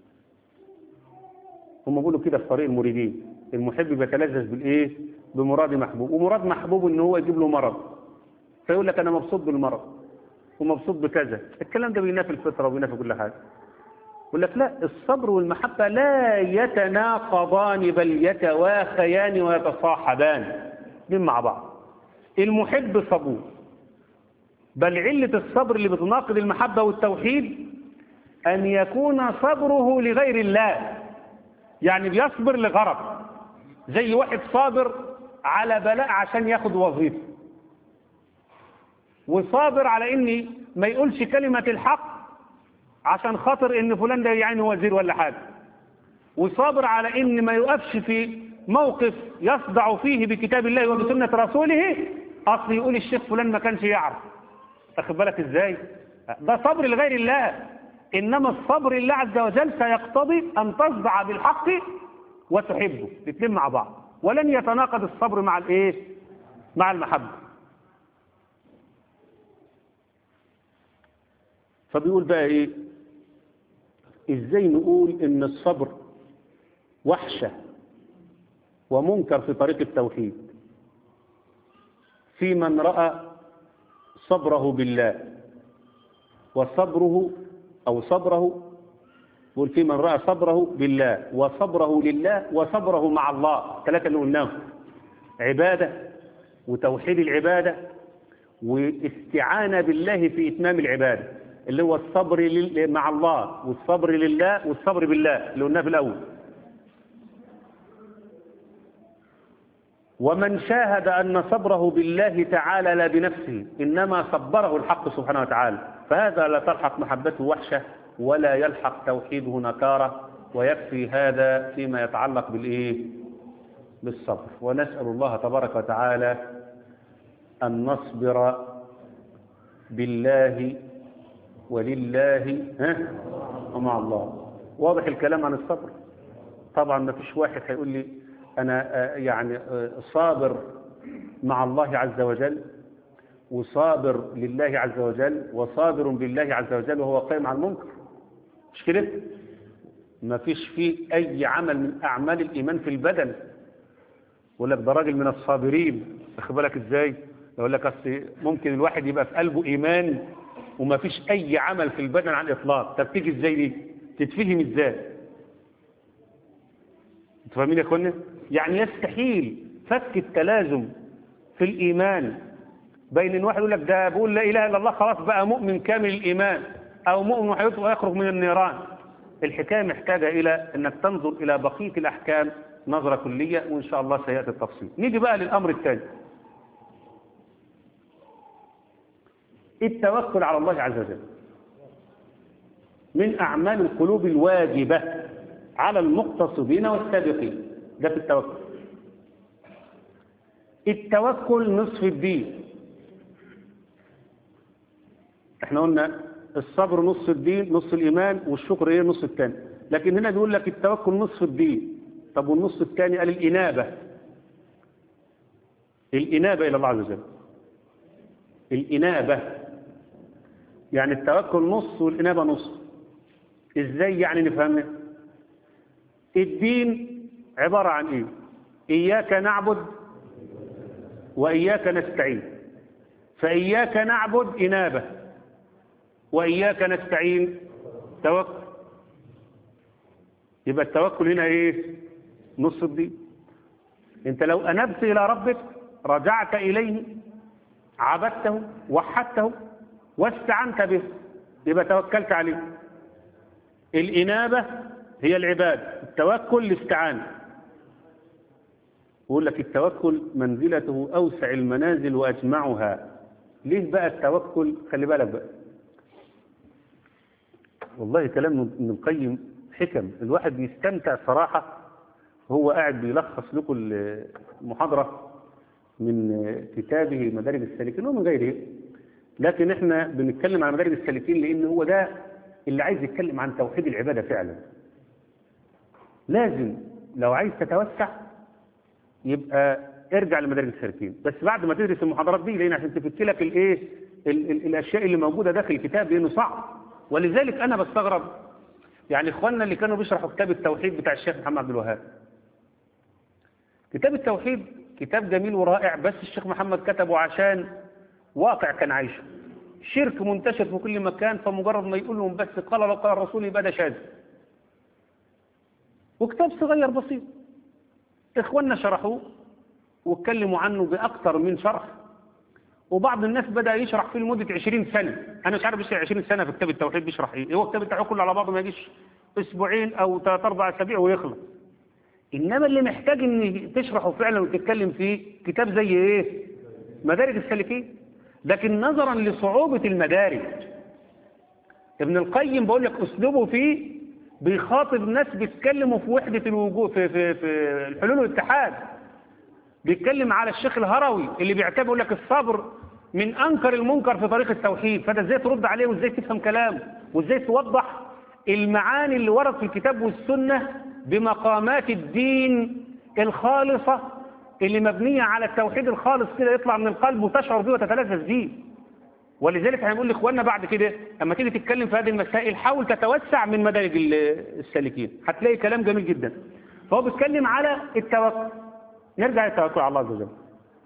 هم بيقولوا كده في طريق المريدين المحب بيتلذذ بالايه بمراد محبوب ومراد محبوب ان هو يجيب له مرض فيقول لك انا مبسوط بالمرض ومبسوط بكذا الكلام ده بينافي الفطره وبينافي كل حاجه يقول لك لا الصبر والمحبة لا يتناقضان بل يتواخيان ويتصاحبان من مع بعض المحب صبور بل علة الصبر اللي بتناقض المحبة والتوحيد أن يكون صبره لغير الله يعني بيصبر لغرض زي واحد صابر على بلاء عشان ياخد وظيفة وصابر على اني ما يقولش كلمة الحق عشان خاطر ان فلان ده يعني وزير ولا حاجة وصابر على ان ما يقفش في موقف يصدع فيه بكتاب الله وبسنة رسوله اصل يقول الشيخ فلان ما كانش يعرف اخد بالك ازاي ده صبر لغير الله انما الصبر لله عز وجل سيقتضي ان تصدع بالحق وتحبه الاثنين مع بعض ولن يتناقض الصبر مع الايه مع المحبه فبيقول بقى ايه ازاي نقول ان الصبر وحشة ومنكر في طريق التوحيد في من رأى صبره بالله وصبره او صبره يقول في من رأى صبره بالله وصبره لله وصبره مع الله ثلاثة اللي قلناهم عبادة وتوحيد العبادة واستعانة بالله في إتمام العبادة اللي هو الصبر لل... مع الله والصبر لله والصبر بالله اللي قلناه في الأول ومن شاهد أن صبره بالله تعالى لا بنفسه إنما صبره الحق سبحانه وتعالى فهذا لا تلحق محبته وحشة ولا يلحق توحيده نكارة ويكفي هذا فيما يتعلق بالإيه بالصبر ونسأل الله تبارك وتعالى أن نصبر بالله ولله ها ومع الله واضح الكلام عن الصبر طبعا ما فيش واحد هيقول لي أنا يعني صابر مع الله عز وجل وصابر لله عز وجل وصابر بالله عز وجل وهو قائم على المنكر مش كده ما فيش فيه أي عمل من أعمال الإيمان في البدن يقول لك ده راجل من الصابرين واخد بالك ازاي يقول لك اصل ممكن الواحد يبقى في قلبه ايمان وما فيش اي عمل في البدن على الاطلاق طب تيجي ازاي دي تتفهم ازاي انتوا فاهمين يا اخوانا يعني يستحيل فك التلازم في الايمان بين ان واحد يقول لك ده بيقول لا اله الا الله خلاص بقى مؤمن كامل الايمان او مؤمن وحياته ويخرج من النيران الحكايه محتاجه الى انك تنظر الى بقيه الاحكام نظرة كلية وإن شاء الله سيأتي التفصيل نيجي بقى للأمر الثاني التوكل على الله عز وجل من أعمال القلوب الواجبة على المقتصدين والسابقين ده في التوكل التوكل نصف الدين احنا قلنا الصبر نصف الدين نصف الإيمان والشكر ايه نصف الثاني لكن هنا بيقول لك التوكل نصف الدين طب والنص الثاني قال الإنابة الإنابة إلى الله عز وجل الإنابة يعني التوكل نص والإنابة نص إزاي يعني نفهمها الدين عبارة عن إيه إياك نعبد وإياك نستعين فإياك نعبد إنابة وإياك نستعين توكل يبقى التوكل هنا إيه نص الدين انت لو أنبت إلى ربك رجعت إليه عبدته وحدته واستعنت به يبقى توكلت عليه الإنابة هي العباد التوكل الاستعانة يقول لك التوكل منزلته أوسع المنازل وأجمعها ليه بقى التوكل خلي بالك بقى والله كلام ابن القيم حكم الواحد بيستمتع صراحة هو قاعد بيلخص لكم المحاضرة من كتابه مدارج السالكين ومن غيره لكن احنا بنتكلم عن مدارج السالكين لان هو ده اللي عايز يتكلم عن توحيد العبادة فعلا لازم لو عايز تتوسع يبقى ارجع لمدارج السالكين بس بعد ما تدرس المحاضرات دي لان عشان تفك لك الايه ال ال الاشياء اللي موجوده داخل الكتاب لانه صعب ولذلك انا بستغرب يعني اخواننا اللي كانوا بيشرحوا كتاب التوحيد بتاع الشيخ محمد عبد الوهاب كتاب التوحيد كتاب جميل ورائع بس الشيخ محمد كتبه عشان واقع كان عايشه شرك منتشر في كل مكان فمجرد ما يقول لهم بس قال لو قال الرسول يبقى ده شاذ وكتاب صغير بسيط اخواننا شرحوه واتكلموا عنه باكثر من شرح وبعض الناس بدا يشرح فيه لمده 20 سنه انا مش عارف يشرح 20 سنه في كتاب التوحيد بيشرح ايه هو الكتاب بتاعه كله على بعضه ما يجيش اسبوعين او ثلاث اربع اسابيع ويخلص انما اللي محتاج ان تشرحه فعلا وتتكلم فيه كتاب زي ايه مدارج السالكين لكن نظرا لصعوبة المدارج ابن القيم بقول لك اسلوبه فيه بيخاطب ناس بيتكلموا في وحدة الوجود في, في, في الحلول والاتحاد بيتكلم على الشيخ الهروي اللي بيعتبر يقول لك الصبر من انكر المنكر في طريق التوحيد فده ازاي ترد عليه وازاي تفهم كلامه وازاي توضح المعاني اللي ورد في الكتاب والسنة بمقامات الدين الخالصة اللي مبنية على التوحيد الخالص كده يطلع من القلب وتشعر به وتتلذذ به ولذلك هنقول لاخواننا بعد كده اما تيجي تتكلم في هذه المسائل حاول تتوسع من مدارج السالكين هتلاقي كلام جميل جدا فهو بيتكلم على التوكل نرجع للتوكل على الله عز وجل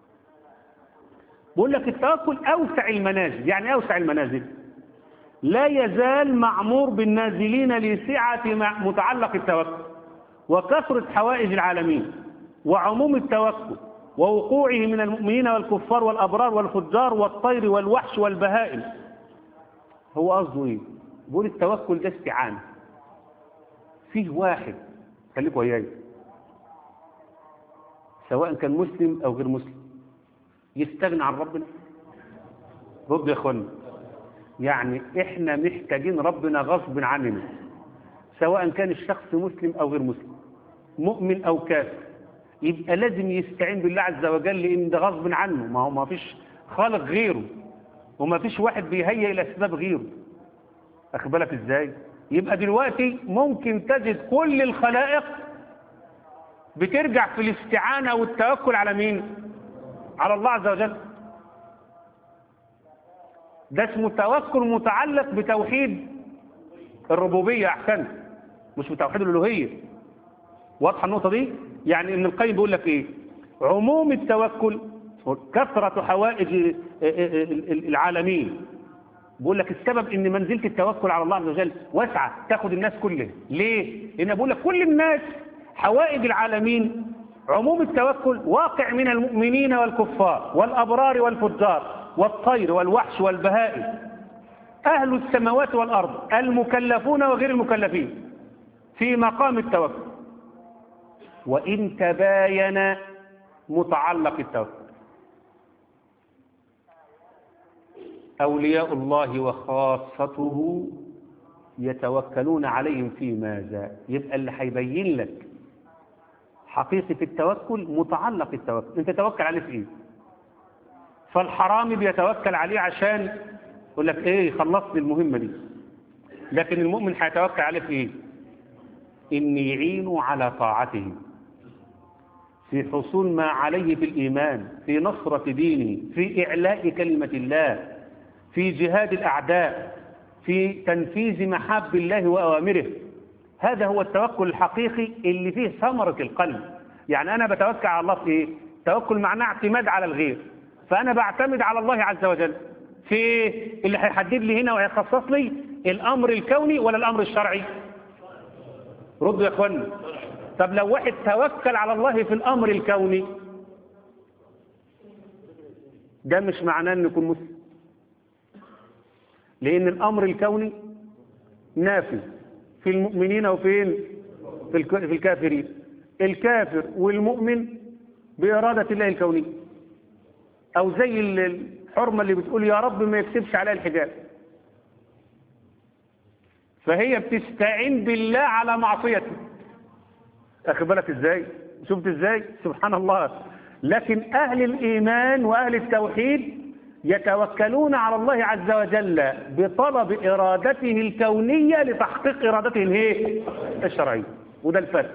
بقول لك التوكل اوسع المنازل يعني اوسع المنازل لا يزال معمور بالنازلين لسعة متعلق التوكل وكثرة حوائج العالمين وعموم التوكل ووقوعه من المؤمنين والكفار والأبرار والفجار والطير والوحش والبهائم هو قصده ايه بيقول التوكل ده استعانة فيه واحد خليك وياي سواء كان مسلم أو غير مسلم يستغنى عن ربنا رد يا اخوانا يعني احنا محتاجين ربنا غصب عننا سواء كان الشخص مسلم او غير مسلم مؤمن او كافر يبقى لازم يستعين بالله عز وجل لان ده غصب عنه ما هو ما فيش خالق غيره وما فيش واحد بيهيئ الاسباب غيره اخد بالك ازاي يبقى دلوقتي ممكن تجد كل الخلائق بترجع في الاستعانة والتوكل على مين على الله عز وجل ده اسمه توكل متعلق بتوحيد الربوبية أحسن مش بتوحيد الألوهية واضحة النقطة دي يعني ابن القيم بيقول لك إيه عموم التوكل كثرة حوائج العالمين بقول لك السبب ان منزلة التوكل على الله عز وجل واسعة تاخد الناس كلها ليه لان بقول لك كل الناس حوائج العالمين عموم التوكل واقع من المؤمنين والكفار والأبرار والفجار والطير والوحش والبهائم أهل السماوات والأرض المكلفون وغير المكلفين في مقام التوكل وإن تباين متعلق التوكل أولياء الله وخاصته يتوكلون عليهم في ماذا يبقى اللي هيبين لك حقيقة التوكل متعلق التوكل انت توكل عليه في ايه فالحرامي بيتوكل عليه عشان يقول لك ايه خلصت المهمة دي لكن المؤمن هيتوكل عليه في ايه ان يعينوا على طاعته في حصول ما عليه في الإيمان في نصرة دينه في إعلاء كلمة الله في جهاد الأعداء في تنفيذ محاب الله وأوامره هذا هو التوكل الحقيقي اللي فيه ثمرة القلب يعني أنا بتوكل على الله في إيه توكل معناه اعتماد على الغير فأنا بعتمد على الله عز وجل في إيه اللي هيحدد لي هنا وهيخصص لي الأمر الكوني ولا الأمر الشرعي ردوا يا اخوانا طب لو واحد توكل على الله في الأمر الكوني ده مش معناه انه يكون مسلم لأن الأمر الكوني نافذ في المؤمنين وفين في الك- في الكافرين الكافر والمؤمن بإرادة الله الكونية أو زي ال- الحرمة اللي بتقول يا رب ما يكتبش عليها الحجاب فهي بتستعين بالله على معصيته أخي بالك إزاي شفت إزاي سبحان الله لكن أهل الإيمان وأهل التوحيد يتوكلون على الله عز وجل بطلب إرادته الكونية لتحقيق إرادته الايه؟ الشرعية وده الفرق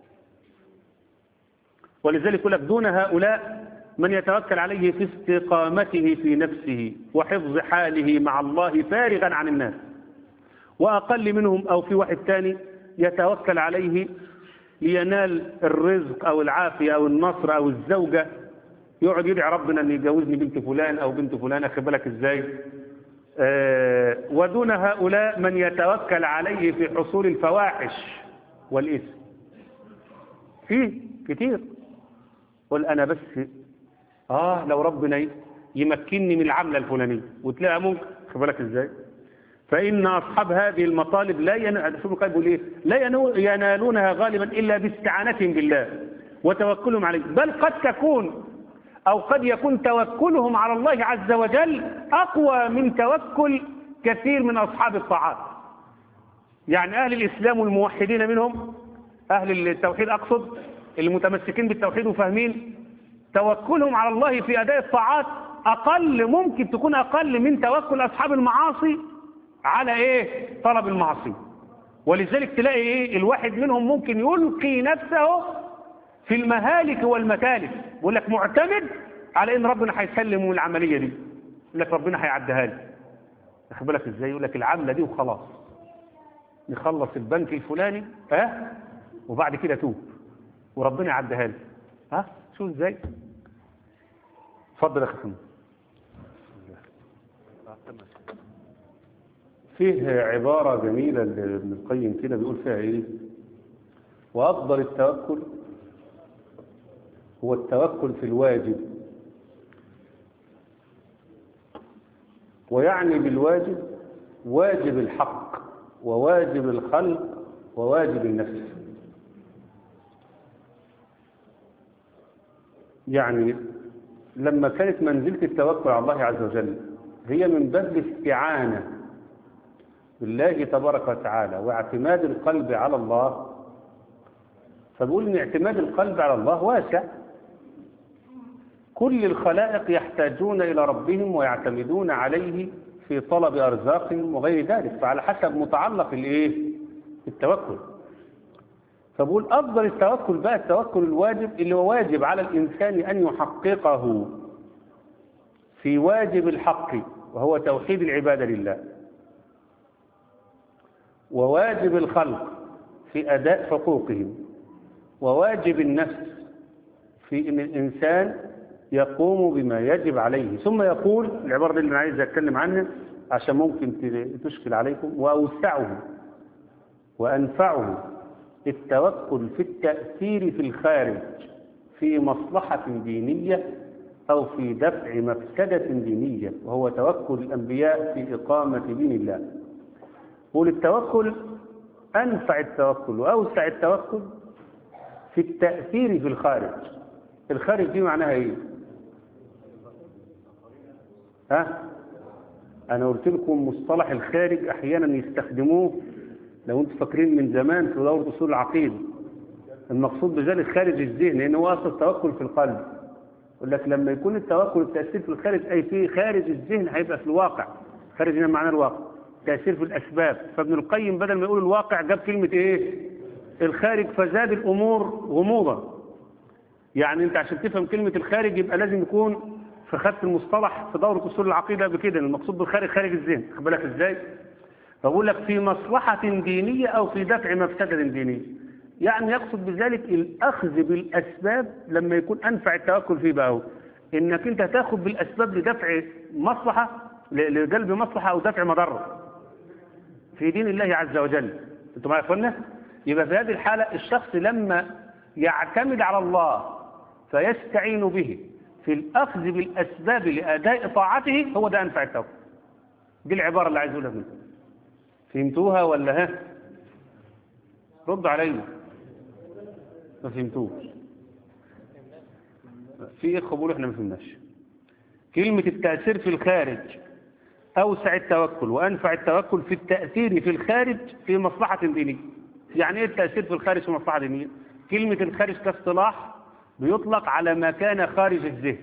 ولذلك يقول لك دون هؤلاء من يتوكل عليه في استقامته في نفسه وحفظ حاله مع الله فارغا عن الناس وأقل منهم أو في واحد تاني يتوكل عليه لينال الرزق أو العافية أو النصر أو الزوجة يقعد يدعي ربنا أن يجوزني بنت فلان أو بنت فلان أخي بالك إزاي آه ودون هؤلاء من يتوكل عليه في حصول الفواحش والإثم فيه كتير قل أنا بس آه لو ربنا يمكنني من العملة الفلانية وتلاقيها ممكن خد بالك إزاي فإن أصحاب هذه المطالب لا ين... شوف القلب بيقول إيه لا ينو... ينالونها غالبا إلا باستعانتهم بالله وتوكلهم عليه بل قد تكون أو قد يكون توكلهم على الله عز وجل أقوى من توكل كثير من أصحاب الطاعات يعني أهل الإسلام والموحدين منهم أهل التوحيد أقصد المتمسكين بالتوحيد وفاهمين توكلهم على الله في أداء الطاعات أقل ممكن تكون أقل من توكل أصحاب المعاصي على إيه طلب المعصية ولذلك تلاقي إيه الواحد منهم ممكن يلقي نفسه في المهالك والمتالف يقول لك معتمد على ان ربنا هيسلم من العمليه دي يقول لك ربنا هيعديها لي واخد بالك ازاي يقول لك العمله دي وخلاص نخلص البنك الفلاني ها وبعد كده توب وربنا يعديها لي ها شو ازاي اتفضل يا اخي سمو. فيه عبارة جميلة لابن القيم كده بيقول فيها ايه وأفضل التوكل هو التوكل في الواجب ويعني بالواجب واجب الحق وواجب الخلق وواجب النفس يعني لما كانت منزلة التوكل على الله عز وجل هي من باب الاستعانة بالله تبارك وتعالى واعتماد القلب على الله فبقول ان اعتماد القلب على الله واسع كل الخلائق يحتاجون إلى ربهم ويعتمدون عليه في طلب أرزاقهم وغير ذلك فعلى حسب متعلق الإيه؟ التوكل فبقول أفضل التوكل بقى التوكل الواجب اللي هو واجب على الإنسان أن يحققه في واجب الحق وهو توحيد العبادة لله وواجب الخلق في أداء حقوقهم وواجب النفس في أن الإنسان يقوم بما يجب عليه ثم يقول العبارة دي اللي أنا عايز أتكلم عنها عشان ممكن تشكل عليكم وأوسعه وأنفعه التوكل في التأثير في الخارج في مصلحة دينية أو في دفع مفسدة دينية وهو توكل الأنبياء في إقامة دين الله قول التوكل أنفع التوكل وأوسع التوكل في التأثير في الخارج الخارج دي معناها ايه ها انا قلت لكم مصطلح الخارج احيانا يستخدموه لو انتم فاكرين من زمان في دورة اصول العقيدة المقصود بذلك خارج الذهن لان هو اصل التوكل في القلب يقول لك لما يكون التوكل التأثير في الخارج اي في خارج الذهن هيبقى في الواقع خارج هنا معنى الواقع تأثير في الاسباب فابن القيم بدل ما يقول الواقع جاب كلمة ايه الخارج فزاد الامور غموضا يعني انت عشان تفهم كلمة الخارج يبقى لازم يكون في خدت المصطلح في دورة أصول العقيدة بكده المقصود بالخارج خارج الذهن خد بالك ازاي فبقول لك في مصلحة دينية أو في دفع مفسدة دينية يعني يقصد بذلك الأخذ بالأسباب لما يكون أنفع التوكل فيه بقى هو إنك أنت تاخذ بالأسباب لدفع مصلحة ل- لجلب مصلحة أو دفع مضرة في دين الله عز وجل أنتم معايا يا إخوانا؟ يبقى في هذه الحالة الشخص لما يعتمد على الله فيستعين به في الأخذ بالأسباب لأداء طاعته هو ده أنفع التوكل دي العبارة اللي عايز أقولها منها فهمتوها ولا ها رد علينا ما فهمتوش في اخ بيقولوا احنا ما فهمناش كلمة التأثير في الخارج أوسع التوكل وأنفع التوكل في التأثير في الخارج في مصلحة دينية يعني ايه التأثير في الخارج في مصلحة دينية كلمة الخارج كاصطلاح بيطلق على ما كان خارج الذهن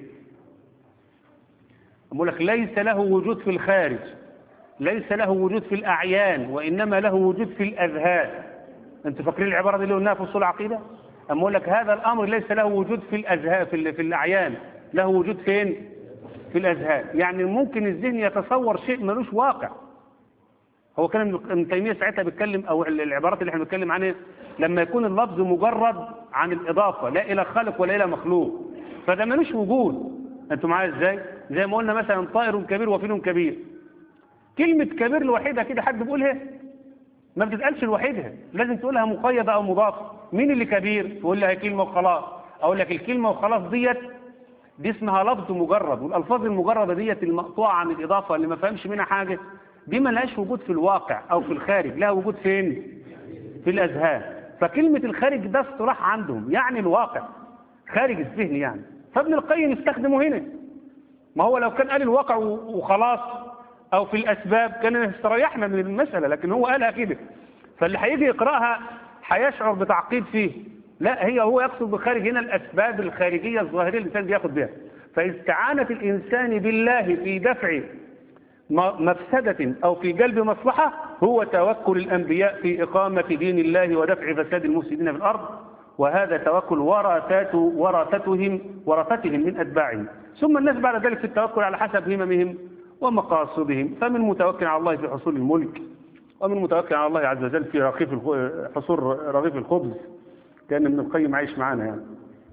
أقول لك ليس له وجود في الخارج ليس له وجود في الأعيان وإنما له وجود في الأذهان أنتوا فاكرين العبارة دي اللي قلناها في أصول العقيدة أما أقول لك هذا الأمر ليس له وجود في الأذهان في, ال- في الأعيان له وجود فين في الأذهان يعني ممكن الذهن يتصور شيء ملوش واقع هو كان ابن تيمية ساعتها بيتكلم أو ال- العبارات اللي احنا بنتكلم عنها لما يكون اللفظ مجرد عن الإضافة لا إلى خالق ولا إلى مخلوق فده ملوش وجود أنتوا معايا إزاي زي ما قلنا مثلا طائر كبير وفيل كبير كلمة كبير لوحدها كده حد بيقولها ما بتتقالش لوحدها لازم تقولها مقيدة أو مضافة مين اللي كبير تقول لها كلمة وخلاص أقول لك الكلمة وخلاص ديت دي اسمها لفظ مجرد والألفاظ المجردة ديت المقطوعة عن الإضافة اللي ما فهمش منها حاجة دي ما لهاش وجود في الواقع أو في الخارج لها وجود فين في الأذهان فكلمة الخارج ده اصطلاح عندهم يعني الواقع خارج الذهن يعني فابن القيم استخدمه هنا ما هو لو كان قال الواقع و- وخلاص او في الاسباب كان استريحنا من المسألة لكن هو قالها كده فاللي هيجي يقرأها هيشعر بتعقيد فيه لا هي هو يقصد بالخارج هنا الاسباب الخارجية الظاهرية اللي الانسان بياخد بها فاستعانة الانسان بالله في دفع م- مفسدة او في جلب مصلحة هو توكل الانبياء في اقامة دين الله ودفع فساد المفسدين في الارض وهذا توكل ورثات ورثتهم ورثتهم من أتباعهم ثم الناس بعد ذلك في التوكل على حسب هممهم ومقاصدهم فمن متوكل على الله في حصول الملك ومن متوكل على الله عز وجل في رغيف الخ- حصول رغيف الخبز كان ابن القيم عايش معانا يعني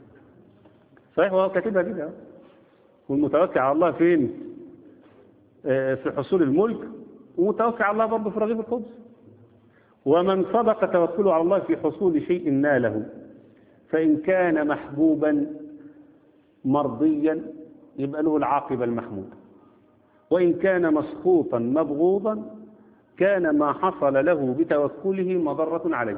صحيح وهو كاتبها كده والمتوكل على الله فين آه، في حصول الملك ومتوكل على الله برضه في رغيف الخبز ومن صدق توكله على الله في حصول شيء ناله فإن كان محبوبا مرضيا يبقى له العاقبة المحمودة وإن كان مسخوطا مبغوضا كان ما حصل له بتوكله مضرة عليه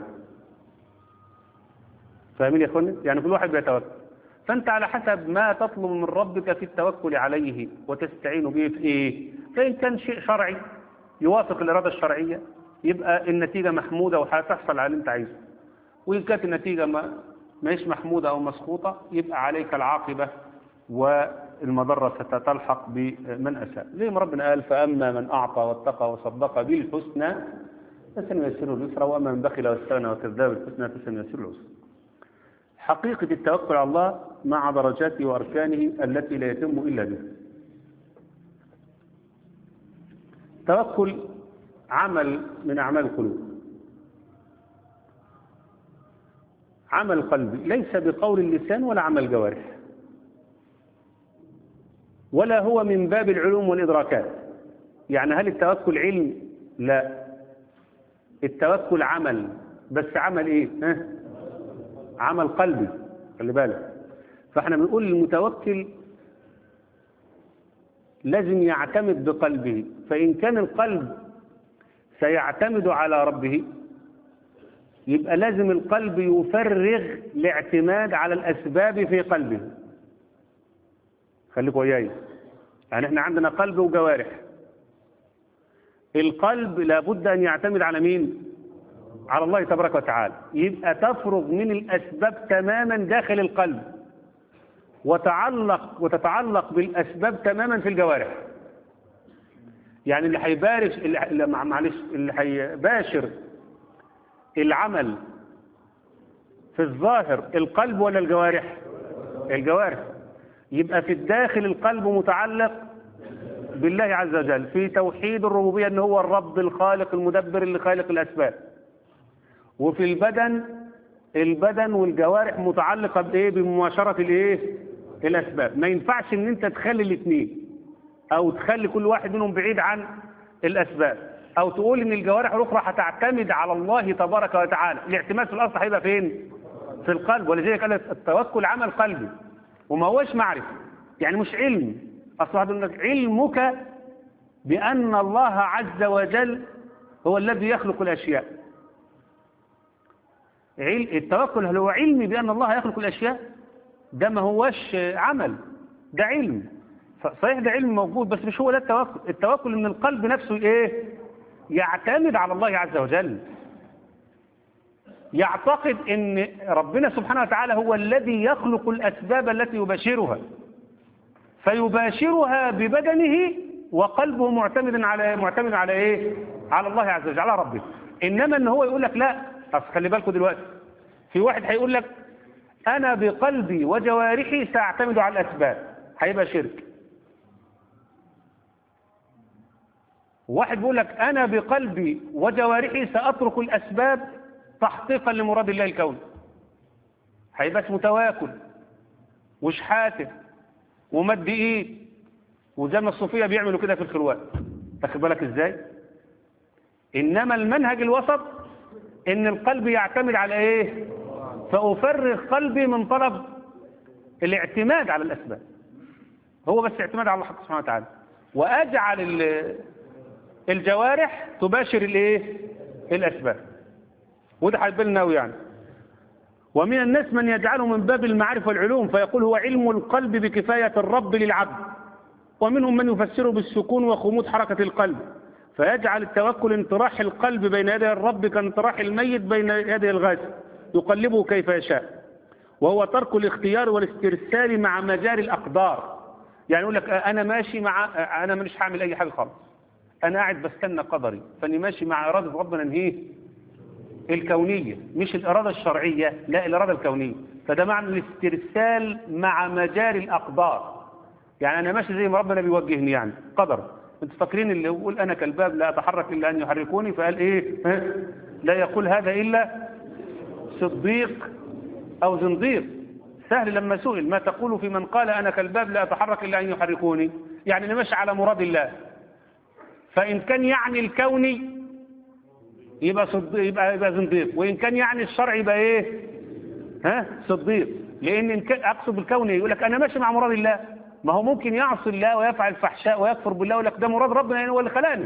فاهمين يا اخواني يعني كل واحد بيتوكل فانت على حسب ما تطلب من ربك في التوكل عليه وتستعين به في ايه فان كان شيء شرعي يوافق الاراده الشرعيه يبقى النتيجه محموده وهتحصل على اللي انت عايزه وان كانت النتيجه ما مش محموده او مسخوطه يبقى عليك العاقبه والمضره ستتلحق بمن اساء زي ما ربنا قال فاما من اعطى واتقى وصدق بالحسنى فسنيسره اليسرى واما من بخل واستغنى وكذب بالحسنى فسنيسره العسرى حقيقة التوكل على الله مع درجاته وأركانه التي لا يتم إلا بها توكل عمل من أعمال القلوب عمل قلبي ليس بقول اللسان ولا عمل جوارح ولا هو من باب العلوم والإدراكات يعني هل التوكل علم لا التوكل عمل بس عمل ايه ها؟ عمل قلبي خلي بالك فاحنا بنقول المتوكل لازم يعتمد بقلبه فإن كان القلب سيعتمد على ربه يبقى لازم القلب يفرغ الاعتماد على الأسباب في قلبه خليكوا وياي يعني احنا عندنا قلب وجوارح القلب لابد أن يعتمد على مين على الله تبارك وتعالى يبقى تفرغ من الأسباب تماما داخل القلب وتعلق وتتعلق بالأسباب تماما في الجوارح يعني اللي هيبارش اللي اللي- معلش اللي هيباشر العمل في الظاهر القلب ولا الجوارح الجوارح يبقى في الداخل القلب متعلق بالله عز وجل في توحيد الربوبية ان هو الرب الخالق المدبر اللي خالق الأسباب وفي البدن البدن والجوارح متعلقة بإيه بمباشرة الإيه الأسباب ما ينفعش إن أنت تخلي الاثنين أو تخلي كل واحد منهم بعيد عن الأسباب أو تقول إن الجوارح الأخرى هتعتمد على الله تبارك وتعالى الاعتماد في الأصل هيبقى فين في القلب ولذلك قال التوكل عمل قلبي وما هوش معرفة يعني مش علم أصل واحد يقول لك علمك بأن الله عز وجل هو الذي يخلق الأشياء التوكل هل هو علمي بأن الله يخلق الأشياء ده ما هوش عمل ده علم صحيح ده علم موجود بس مش هو ده التوكل التوكل ان القلب نفسه ايه يعتمد على الله عز وجل يعتقد ان ربنا سبحانه وتعالى هو الذي يخلق الاسباب التي يباشرها فيباشرها ببدنه وقلبه معتمد على معتمد على ايه على الله عز وجل على ربه انما ان هو يقول لك لا اصل خلي بالكم دلوقتي في واحد هيقول لك انا بقلبي وجوارحي ساعتمد على الاسباب هيبقى شرك واحد بيقول لك انا بقلبي وجوارحي ساترك الاسباب تحقيقا لمراد الله الكوني هيبقى اسمه تواكل وشحاته ومد ايد وزي ما الصوفيه بيعملوا كده في الخلوات تاخد بالك ازاي انما المنهج الوسط ان القلب يعتمد على ايه فافرغ قلبي من طلب الاعتماد على الاسباب هو بس اعتماد على الله سبحانه وتعالى واجعل الجوارح تباشر الايه الاسباب وده هيبان لنا يعني ومن الناس من يجعله من باب المعارف والعلوم فيقول هو علم القلب بكفاية الرب للعبد ومنهم من يفسره بالسكون وخمود حركة القلب فيجعل التوكل انطراح القلب بين يدي الرب كانطراح الميت بين يدي الغاسل يقلبه كيف يشاء وهو ترك الاختيار والاسترسال مع مجاري الأقدار يعني يقول لك أنا ماشي مع أنا مش هعمل أي حاجة خالص أنا قاعد بستنى قدري فأني ماشي مع إرادة ربنا نهيه الكونية مش الإرادة الشرعية لا الإرادة الكونية فده معنى الاسترسال مع مجاري الأقدار يعني أنا ماشي زي ما ربنا بيوجهني يعني قدر انتوا فاكرين اللي يقول أنا كالباب لا أتحرك إلا أن يحركوني فقال إيه لا يقول هذا إلا صديق أو زنديق سهل لما سئل ما تقول في من قال أنا كالباب لا أتحرك إلا أن يحركوني يعني أنا ماشي على مراد الله فإن كان يعني الكوني يبقى صديق يبقى يبقى زنديق وإن كان يعني الشرع يبقى إيه ها صديق لأن إن كان أقصد بالكوني يقول لك أنا ماشي مع مراد الله ما هو ممكن يعصي الله ويفعل الفحشاء ويكفر بالله ويقول لك ده مراد ربنا يعني هو اللي خلاني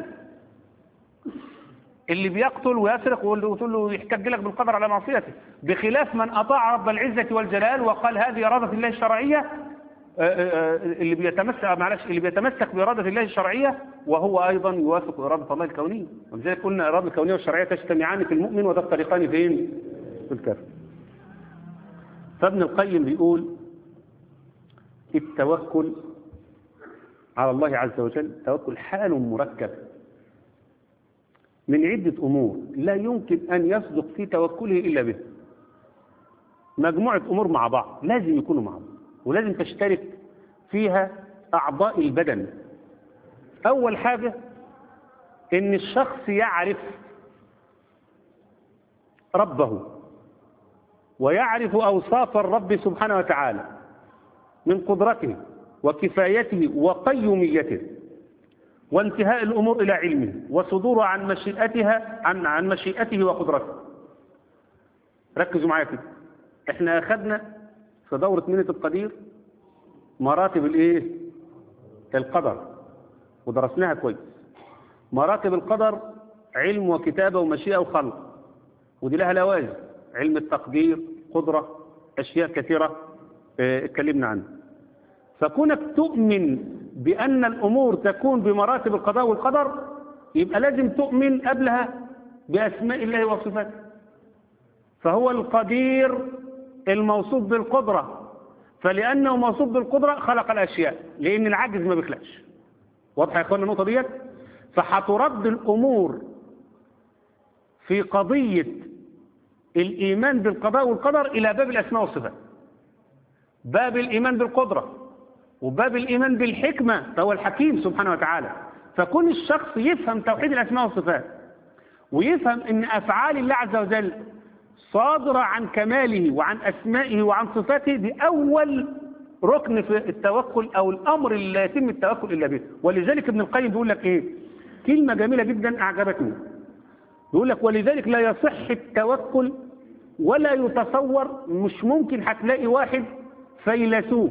اللي بيقتل ويسرق وتقول له يحتج لك بالقدر على معصيته بخلاف من أطاع رب العزة والجلال وقال هذه إرادة الله الشرعية اللي بيتمسك معلش اللي بيتمسك بإرادة الله الشرعية وهو أيضا يوافق إرادة الله الكونية ولذلك قلنا الإرادة الكونية والشرعية تجتمعان في المؤمن وتفترقان فين؟ في الكافر فابن القيم بيقول التوكل على الله عز وجل التوكل حال مركب من عدة أمور لا يمكن أن يصدق في توكله إلا به مجموعة أمور مع بعض لازم يكونوا مع بعض ولازم تشترك فيها أعضاء البدن أول حاجة إن الشخص يعرف ربه ويعرف أوصاف الرب سبحانه وتعالى من قدرته وكفايته وقيوميته وانتهاء الأمور إلى علمه وصدوره عن مشيئتها عن عن مشيئته وقدرته ركزوا معايا كده احنا أخذنا في دورة منة القدير مراتب الايه القدر ودرسناها كويس مراتب القدر علم وكتابة ومشيئة وخلق ودي لها لوازم علم التقدير قدرة أشياء كثيرة اه اتكلمنا عنها فكونك تؤمن بأن الأمور تكون بمراتب القضاء والقدر يبقى لازم تؤمن قبلها بأسماء الله وصفاته فهو القدير الموصوف بالقدرة فلأنه موصوف بالقدرة خلق الأشياء لأن العجز ما بيخلقش واضح يا اخوانا النقطة ديت فهترد الأمور في قضية الإيمان بالقضاء والقدر إلى باب الأسماء والصفات باب الإيمان بالقدرة وباب الإيمان بالحكمة فهو الحكيم سبحانه وتعالى فكون الشخص يفهم توحيد الأسماء والصفات ويفهم أن أفعال الله عز وجل صادرة عن كماله وعن أسمائه وعن صفاته دي أول ركن في التوكل أو الأمر اللي لا يتم التوكل إلا به ولذلك ابن القيم بيقول لك إيه كلمة جميلة جدا أعجبتني بيقول لك ولذلك لا يصح التوكل ولا يتصور مش ممكن هتلاقي واحد فيلسوف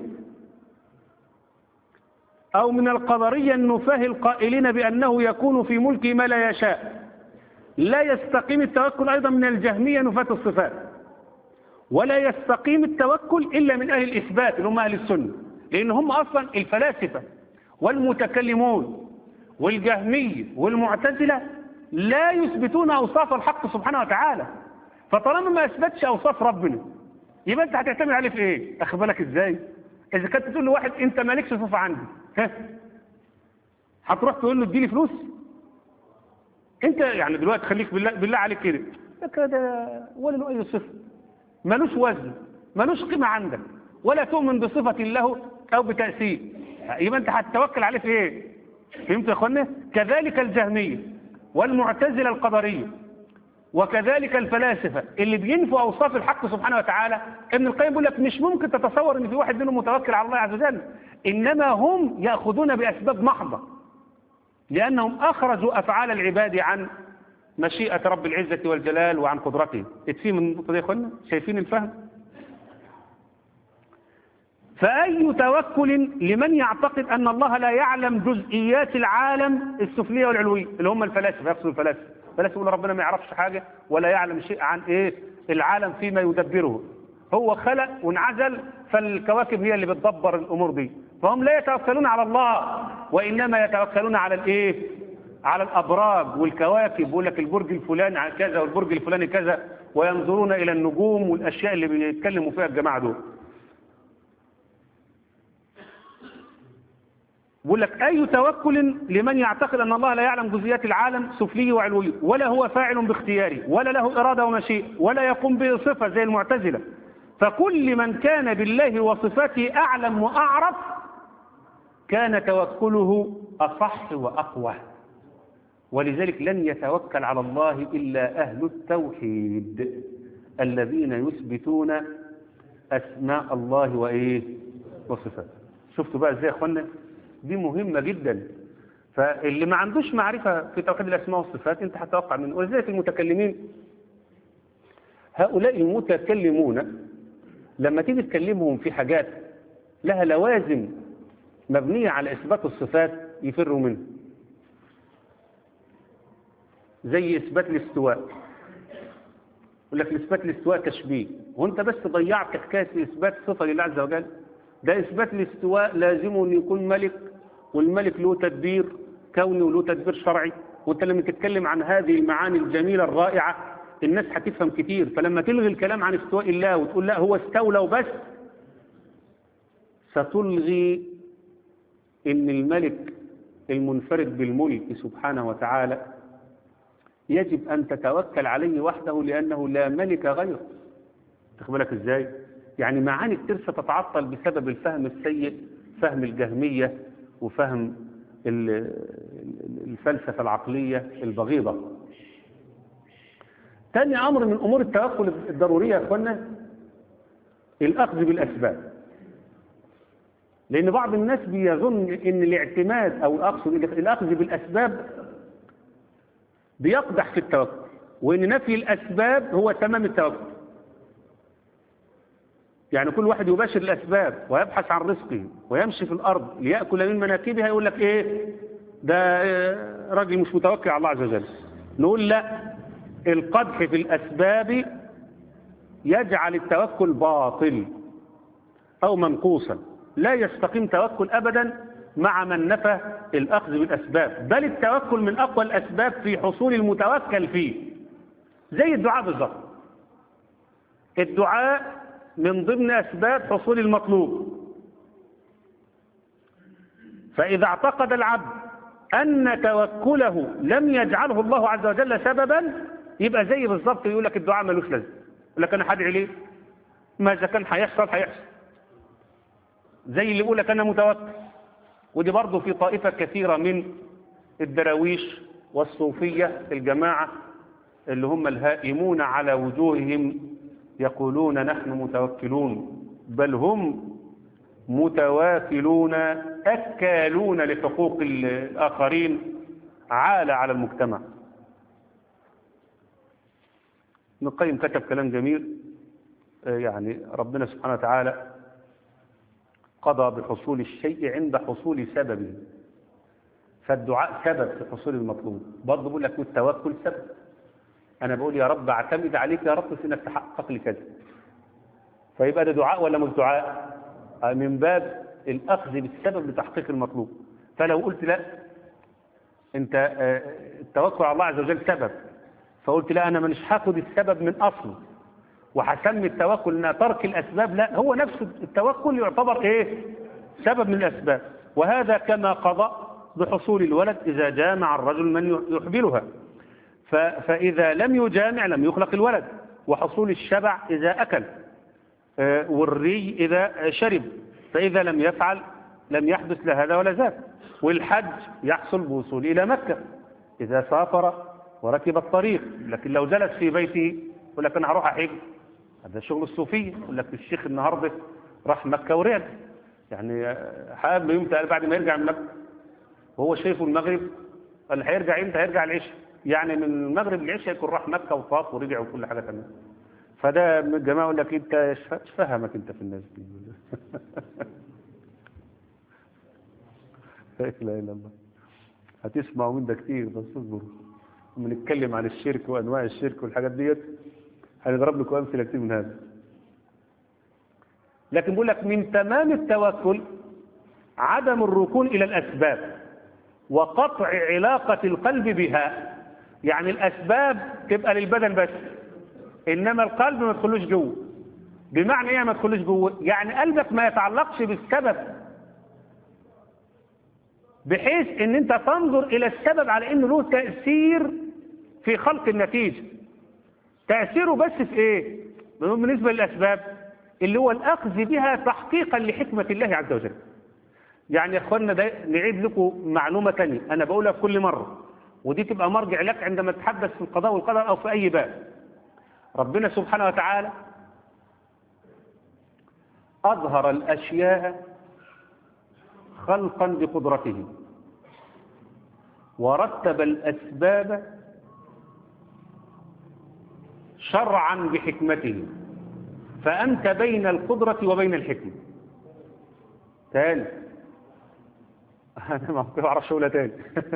أو من القدرية النفاه القائلين بأنه يكون في ملكه ما لا يشاء لا يستقيم التوكل أيضا من الجهمية نفاة الصفات ولا يستقيم التوكل إلا من أهل الإثبات اللي هم أهل السنة لأن هم أصلا الفلاسفة والمتكلمون والجهمية والمعتزلة لا يثبتون أوصاف الحق سبحانه وتعالى فطالما ما أثبتش أوصاف ربنا يبقى أنت هتعتمد عليه في إيه؟ أخد بالك إزاي؟ إذا كنت تقول لواحد أنت مالكش صفة عندي ها؟ هتروح تقول له اديني فلوس؟ أنت يعني دلوقتي خليك بالله, بالله عليك كده ده كده ولا له أي صفة ملوش وزن ملوش قيمة عندك ولا تؤمن بصفة له أو بتأثير يبقى أنت هتتوكل عليه في إيه؟ فهمت يا أخوانا؟ كذلك الجهمية والمعتزلة القدرية وكذلك الفلاسفة اللي بينفوا أوصاف الحق سبحانه وتعالى ابن القيم بيقول لك مش ممكن تتصور ان في واحد منهم متوكل على الله عز وجل إنما هم يأخذون بأسباب محضة لأنهم أخرجوا أفعال العباد عن مشيئة رب العزة والجلال وعن قدرته اتفهم النقطة دي يا اخوانا شايفين الفهم فأي توكل لمن يعتقد أن الله لا يعلم جزئيات العالم السفلية والعلوية اللي هم الفلاسفة يقصدوا الفلاسفة الفلاسفة يقول ربنا ما يعرفش حاجة ولا يعلم شيء عن إيه العالم فيما يدبره هو خلق وانعزل فالكواكب هي اللي بتدبر الأمور دي فهم لا يتوكلون على الله وإنما يتوكلون على الإيه على الأبراج والكواكب يقول لك البرج الفلاني كذا والبرج الفلاني كذا وينظرون إلى النجوم والأشياء اللي بيتكلموا فيها الجماعة دول بيقول لك أي توكل لمن يعتقد أن الله لا يعلم جزئيات العالم سفلي وعلوي ولا هو فاعل باختياره ولا له إرادة ومشيئة ولا يقوم بصفة زي المعتزلة فكل من كان بالله وصفاته أعلم وأعرف كان توكله أصح وأقوى ولذلك لن يتوكل على الله إلا أهل التوحيد الذين يثبتون أسماء الله وإيه وصفاته شفتوا بقى ازاي يا اخوانا دي مهمة جدا فاللي ما عندوش معرفة في توحيد الأسماء والصفات انت هتوقع منه ولذلك المتكلمين هؤلاء المتكلمون لما تيجي تكلمهم في حاجات لها لوازم مبنية على إثبات الصفات يفروا منه زي إثبات الاستواء يقول لك إثبات الاستواء تشبيه وانت بس ضيعت حكاية إثبات صفة لله عز وجل ده إثبات الاستواء لازمه أن يكون ملك والملك له تدبير كوني وله تدبير شرعي وانت لما تتكلم عن هذه المعاني الجميلة الرائعة الناس هتفهم كتير فلما تلغي الكلام عن استواء الله وتقول لا هو استولى وبس ستلغي ان الملك المنفرد بالملك سبحانه وتعالى يجب ان تتوكل عليه وحده لانه لا ملك غيره تخبرك ازاي يعني معاني كتير ستتعطل بسبب الفهم السيء فهم الجهمية وفهم الفلسفة العقلية البغيضة تاني أمر من أمور التوكل الضرورية يا أخوانا الأخذ بالأسباب لأن بعض الناس بيظن أن الاعتماد أو أقصد الأخذ بالأسباب بيقدح في التوكل وأن نفي الأسباب هو تمام التوكل يعني كل واحد يباشر الأسباب ويبحث عن رزقه ويمشي في الأرض ليأكل من مناكبها يقول لك إيه ده راجل مش متوكل على الله عز وجل نقول لا القدح في الأسباب يجعل التوكل باطل أو منقوصا لا يستقيم توكل أبدا مع من نفى الأخذ بالأسباب بل التوكل من أقوى الأسباب في حصول المتوكل فيه زي الدعاء بالظبط الدعاء من ضمن أسباب حصول المطلوب فإذا اعتقد العبد أن توكله لم يجعله الله عز وجل سببا يبقى زي بالظبط يقول لك الدعاء ملوش لازمه يقول لك أنا هدعي ليه ما إذا كان هيحصل هيحصل زي اللي يقول لك أنا متوكل ودي برضه في طائفة كثيرة من الدراويش والصوفية الجماعة اللي هم الهائمون على وجوههم يقولون نحن متوكلون بل هم متواكلون أكالون لحقوق الآخرين عالة على المجتمع ابن القيم كتب كلام جميل يعني ربنا سبحانه وتعالى قضى بحصول الشيء عند حصول سببه فالدعاء سبب في حصول المطلوب برضه بقول لك والتوكل سبب انا بقول يا رب اعتمد عليك يا رب في انك تحقق لي كذا فيبقى ده دعاء ولا مش دعاء من باب الاخذ بالسبب لتحقيق المطلوب فلو قلت لا انت التوكل على الله عز وجل سبب فقلت لا انا مش هاخد السبب من اصله وهسمي التوكل انها ترك الاسباب لا هو نفس التوكل يعتبر ايه سبب من الاسباب وهذا كما قضى بحصول الولد اذا جامع الرجل من يحبلها فاذا لم يجامع لم يخلق الولد وحصول الشبع اذا اكل والري اذا شرب فاذا لم يفعل لم يحدث لا هذا ولا ذاك والحج يحصل بوصول الى مكه اذا سافر وركب الطريق لكن لو جلس في بيته يقول لك انا هروح احج هذا شغل الصوفيه يقول لك الشيخ النهارده راح مكه ورجع يعني حابب يمتى بعد ما يرجع من مكه وهو شايفه المغرب قال هيرجع امتى هيرجع العشاء يعني من المغرب للعشاء يكون راح مكه وطاف ورجع وكل حاجه تمام فده من الجماعه يقول لك انت ايش فهمك انت في الناس دي لا اله الا الله هتسمعوا من ده كتير بس اصبروا لما نتكلم عن الشرك وانواع الشرك والحاجات ديت هنضرب لكم امثله كتير من هذا لكن بقول لك من تمام التوكل عدم الركون الى الاسباب وقطع علاقه القلب بها يعني الاسباب تبقى للبدن بس انما القلب ما يدخلوش جوه بمعنى ايه ما يدخلوش جوه يعني قلبك ما يتعلقش بالسبب بحيث ان انت تنظر الى السبب على انه له تاثير في خلق النتيجه تاثيره بس في ايه بالنسبه للاسباب اللي هو الاخذ بها تحقيقا لحكمه الله عز وجل يعني يا اخوانا ده نعيد لكم معلومه ثانيه انا بقولها في كل مره ودي تبقى مرجع لك عندما تتحدث في القضاء والقدر او في اي باب ربنا سبحانه وتعالى اظهر الاشياء خلقا بقدرته ورتب الاسباب شرعا بحكمته فأنت بين القدرة وبين الحكمة تاني أنا ما بعرفش أقولها تاني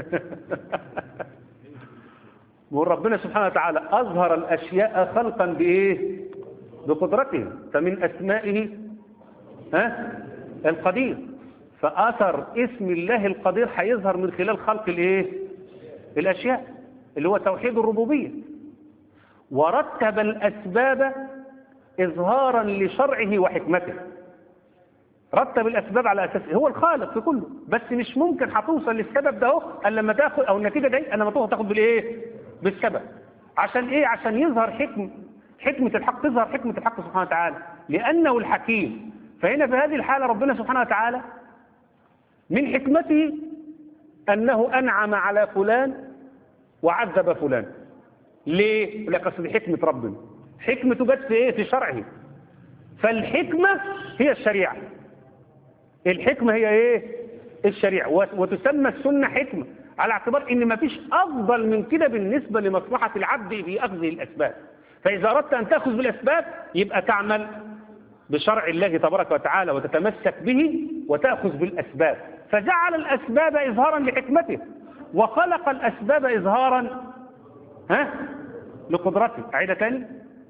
وربنا سبحانه وتعالى أظهر الأشياء خلقا بإيه بقدرته فمن أسمائه ها القدير فأثر اسم الله القدير هيظهر من خلال خلق الإيه الأشياء اللي هو توحيد الربوبية ورتب الأسباب إظهارا لشرعه وحكمته رتب الأسباب على أساس هو الخالق في كله بس مش ممكن هتوصل للسبب ده اهو الا لما تاخد أو النتيجة دي أنا ما تاخد بالإيه بالسبب عشان إيه عشان يظهر حكم حكمة الحق تظهر حكمة الحق سبحانه وتعالى لأنه الحكيم فهنا في هذه الحالة ربنا سبحانه وتعالى من حكمته أنه أنعم على فلان وعذب فلان ليه؟ لك أصل حكمة ربنا حكمته جت في إيه؟ في شرعه فالحكمة هي الشريعة الحكمة هي إيه؟ الشريعة وتسمى السنة حكمة على اعتبار إن ما فيش أفضل من كده بالنسبة لمصلحة العبد في أخذ الأسباب فإذا أردت أن تأخذ بالأسباب يبقى تعمل بشرع الله تبارك وتعالى وتتمسك به وتأخذ بالأسباب فجعل الأسباب إظهارا لحكمته وخلق الأسباب إظهارا ها لقدرته أعيدها تاني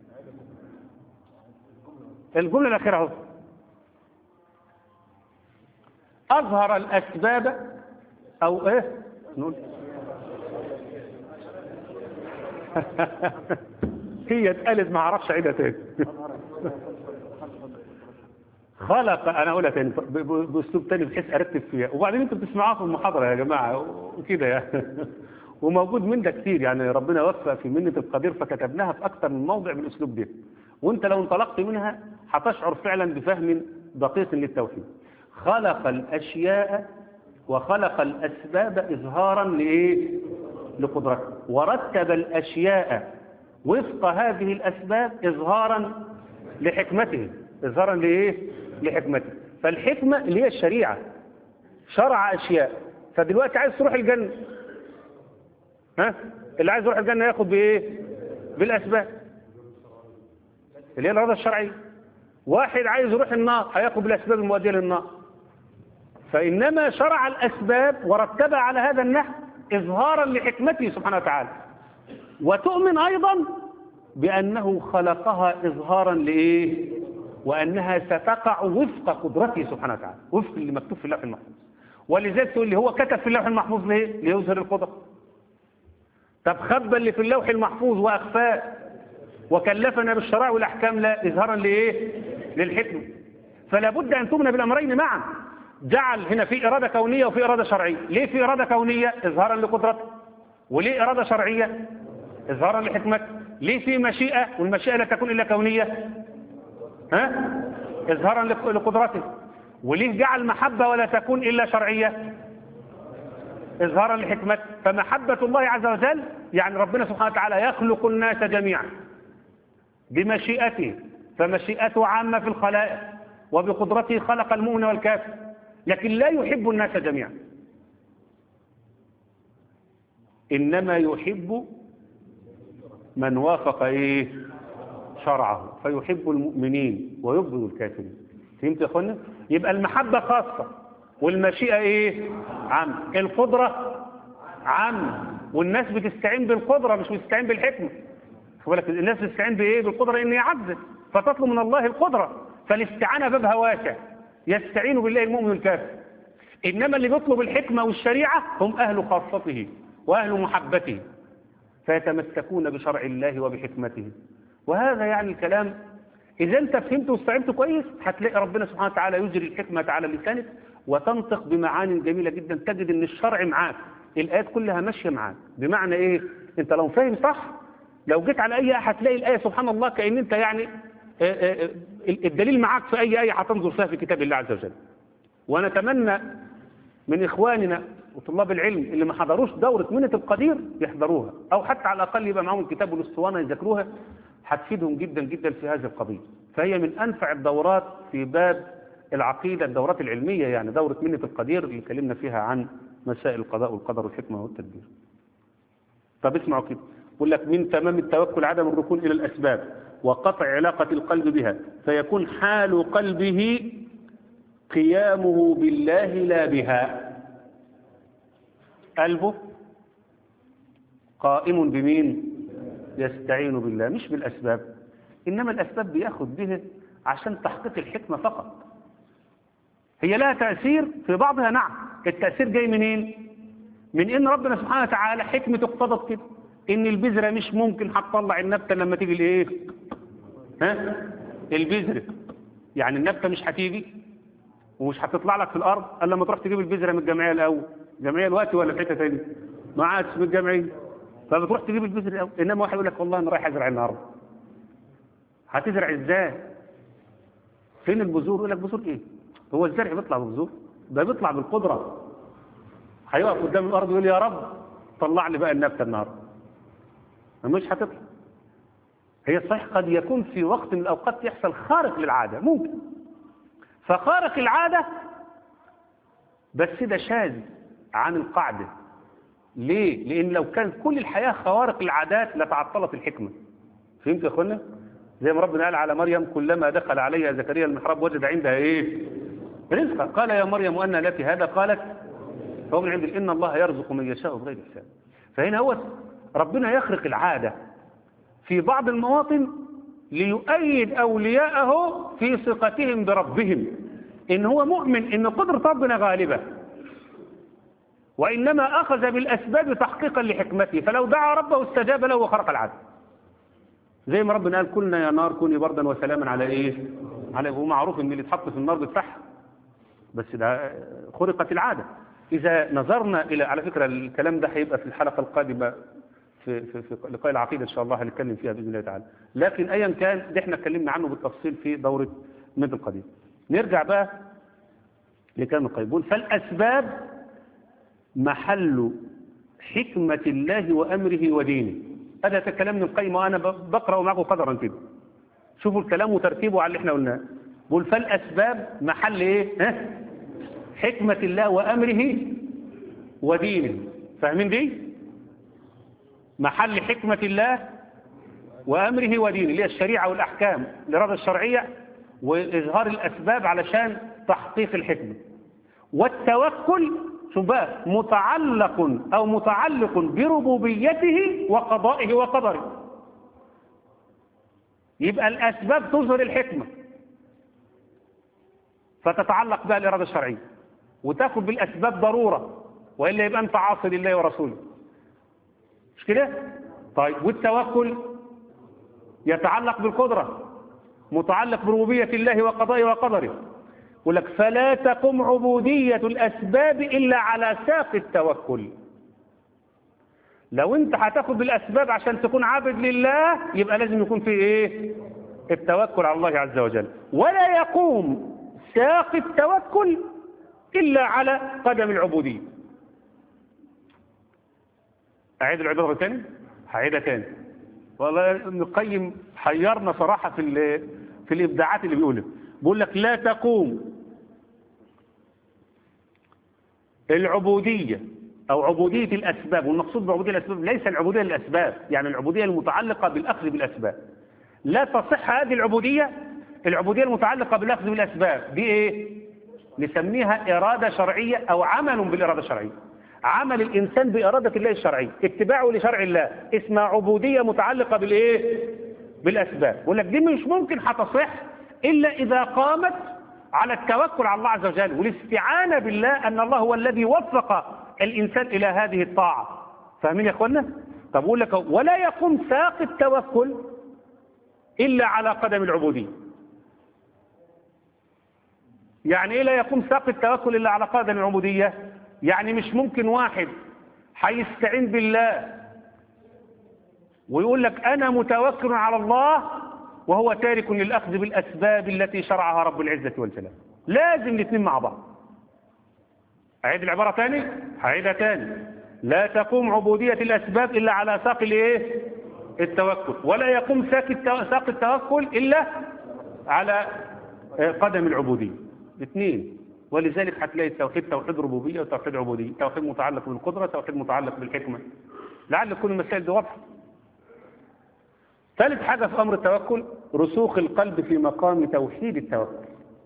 الجملة الأخيرة اهو أظهر الأسباب أو إيه نقول هي اتقالت ما اعرفش اعيدها تاني خلق انا اقولها تاني باسلوب تاني بحيث ارتب فيها وبعدين انتوا بتسمعوها في المحاضره يا جماعه وكده يعني وموجود من ده كتير يعني ربنا وفق في منة القدير فكتبناها في اكثر من موضع بالاسلوب ده وانت لو انطلقت منها هتشعر فعلا بفهم دقيق للتوحيد خلق الاشياء وخلق الاسباب اظهارا لايه لقدرته ورتب الاشياء وفق هذه الأسباب إظهارا لحكمته إظهارا لإيه؟ لحكمته فالحكمة اللي هي الشريعة شرع أشياء فدلوقتي عايز تروح الجنة ها اللي عايز يروح الجنة ياخد بإيه بالأسباب اللي هي الإرادة الشرعية واحد عايز يروح النار هياخد بالأسباب المؤدية للنار فإنما شرع الأسباب ورتبها على هذا النحو إظهارا لحكمته سبحانه وتعالى وتؤمن أيضا بأنه خلقها إظهارا لإيه وأنها ستقع وفق قدرته سبحانه وتعالى وفق اللي مكتوب في اللوح المحفوظ ولذلك تقول لي هو كتب في اللوح المحفوظ ليه ليظهر القدرة طب خبى اللي في اللوح المحفوظ وأخفاه وكلفنا بالشرائع والأحكام لا إظهارا لإيه للحكمة فلا بد أن تؤمن بالأمرين معا جعل هنا في إرادة كونية وفي إرادة شرعية ليه في إرادة كونية إظهارا لقدرته وليه إرادة شرعية إظهارا لحكمته ليه في مشيئة والمشيئة لا تكون إلا كونية ها إظهارا لقدرته وليه جعل محبة ولا تكون إلا شرعية إظهارا لحكمته فمحبة الله عز وجل يعني ربنا سبحانه وتعالى يخلق الناس جميعا بمشيئته فمشيئته عامة في الخلائق وبقدرته خلق المؤمن والكافر لكن لا يحب الناس جميعا إنما يحب من وافق إيه شرعه فيحب المؤمنين ويبغض الكافرين فهمت يا اخوانا يبقى المحبة خاصة والمشيئة ايه عام القدرة عام والناس بتستعين بالقدرة مش بتستعين بالحكمة بالك الناس بتستعين بايه بالقدرة ان يعجز فتطلب من الله القدرة فالاستعانة بابها واسع يستعين بالله المؤمن الكافر انما اللي بيطلب الحكمة والشريعة هم اهل خاصته واهل محبته فيتمسكون بشرع الله وبحكمته وهذا يعني الكلام إذا أنت فهمت واستوعبت كويس هتلاقي ربنا سبحانه وتعالى يجري الحكمة على لسانك وتنطق بمعاني جميلة جدا تجد أن الشرع معاك الآيات كلها ماشية معاك بمعنى إيه أنت لو فاهم صح لو جيت على أي آية هتلاقي الآية سبحان الله كأن أنت يعني آآ آآ الدليل معاك في أي آية هتنظر فيها في كتاب الله عز وجل ونتمنى من إخواننا وطلاب العلم اللي ما حضروش دورة منة القدير يحضروها أو حتى على الأقل يبقى معاهم الكتاب والاسطوانة يذاكروها هتفيدهم جدا جدا في هذه القضية فهي من أنفع الدورات في باب العقيدة الدورات العلمية يعني دورة منة القدير اللي اتكلمنا فيها عن مسائل القضاء والقدر والحكمة والتدبير طب اسمعوا كده يقول لك من تمام التوكل عدم الركون إلى الأسباب وقطع علاقة القلب بها فيكون حال قلبه قيامه بالله لا بها قلبه قائم بمين يستعين بالله مش بالأسباب إنما الأسباب بياخد به عشان تحقيق الحكمة فقط هي لها تأثير في بعضها نعم التأثير جاي منين من إن ربنا سبحانه وتعالى حكمة اقتضت كده إن البذرة مش ممكن هتطلع النبتة لما تيجي الإيه ها البذرة يعني النبتة مش هتيجي ومش هتطلع لك في الأرض إلا لما تروح تجيب البذرة من الجمعية الأول الجمعية الوقت ولا في حتة تانية ما عادش من الجمعية فبتروح تجيب البذر الأول إنما واحد يقول لك والله أنا رايح أزرع النهاردة هتزرع إزاي فين البذور يقول لك بذور إيه هو الزرع بيطلع ببذور ده بيطلع بالقدرة هيقف قدام الأرض ويقول يا رب طلع لي بقى النبتة النهاردة مش هتطلع هي صحيح قد يكون في وقت من الأوقات يحصل خارق للعادة ممكن فخارق العادة بس ده شاذ عن القاعدة ليه؟ لأن لو كان كل الحياة خوارق العادات لتعطلت الحكمة فهمت يا أخوانا؟ زي ما ربنا قال على مريم كلما دخل عليها زكريا المحراب وجد عندها إيه؟ رزقا قال يا مريم وأن لك هذا قالت فهو من عند إن الله يرزق من يشاء بغير حساب فهنا هو ربنا يخرق العادة في بعض المواطن ليؤيد أولياءه في ثقتهم بربهم إن هو مؤمن إن قدرة ربنا غالبة وإنما أخذ بالأسباب تحقيقا لحكمته فلو دعا ربه استجاب له وخرق العادة زي ما ربنا قال كلنا يا نار كوني بردا وسلاما على إيه على هو معروف إن اللي اتحط في النار بتفح بس ده خرقت العادة إذا نظرنا إلى على فكرة الكلام ده هيبقى في الحلقة القادمة في, في, في لقاء العقيدة إن شاء الله هنتكلم فيها بإذن الله تعالى لكن أيا كان ده احنا اتكلمنا عنه بالتفصيل في دورة مد القديم نرجع بقى لكلام القيبون فالأسباب محل حكمة الله وأمره ودينه هذا كلام ابن القيم وانا ب- بقرا معكم قدرا كده شوفوا الكلام وترتيبه على اللي احنا قلناه بقول فالاسباب محل ايه ها حكمه الله وامره ودينه فاهمين دي محل حكمه الله وامره ودينه اللي هي الشريعه والاحكام الاراده الشرعيه واظهار الاسباب علشان تحقيق الحكمه والتوكل شوف بقى متعلق او متعلق بربوبيته وقضائه وقدره يبقى الاسباب تظهر الحكمه فتتعلق بها الاراده الشرعيه وتاخذ بالاسباب ضروره والا يبقى انت عاصي لله ورسوله مش كده طيب والتوكل يتعلق بالقدره متعلق بربوبيه الله وقضائه وقدره يقول لك فلا تقم عبودية الأسباب إلا على ساق التوكل لو انت هتاخد بالأسباب عشان تكون عابد لله يبقى لازم يكون في ايه التوكل على الله عز وجل ولا يقوم ساق التوكل إلا على قدم العبودية أعيد العبارة تاني هعيدها تاني والله ابن القيم حيرنا صراحة في ال- في الإبداعات اللي بيقولها بيقول لك لا تقوم العبودية أو عبودية الأسباب والمقصود بعبودية الأسباب ليس العبودية للأسباب يعني العبودية المتعلقة بالأخذ بالأسباب لا تصح هذه العبودية العبودية المتعلقة بالأخذ بالأسباب دي إيه؟ نسميها إرادة شرعية أو عمل بالإرادة الشرعية عمل الإنسان بإرادة الله الشرعية اتباعه لشرع الله اسمها عبودية متعلقة بالإيه؟ بالأسباب يقول لك دي مش ممكن هتصح إلا إذا قامت على التوكل على الله عز وجل والاستعانة بالله أن الله هو الذي وفق الإنسان إلى هذه الطاعة فاهمين يا أخوانا؟ طب أقول لك ولا يقوم ساق التوكل إلا على قدم العبودية يعني إيه لا يقوم ساق التوكل إلا على قدم العبودية يعني مش ممكن واحد هيستعين بالله ويقول لك أنا متوكل على الله وهو تارك للأخذ بالأسباب التي شرعها رب العزة والجلال لازم الاثنين مع بعض أعيد العبارة تاني هعيدها تاني لا تقوم عبودية الأسباب إلا على ساق الإيه التوكل ولا يقوم ساق التو- ساق التوكل إلا على آه، قدم العبودية اثنين ولذلك هتلاقي التوحيد توحيد ربوبية وتوحيد عبودية توحيد متعلق بالقدرة توحيد متعلق بالحكمة لعل تكون المسائل دي واضحة ثالث حاجة في أمر التوكل رسوخ القلب في مقام توحيد التوكل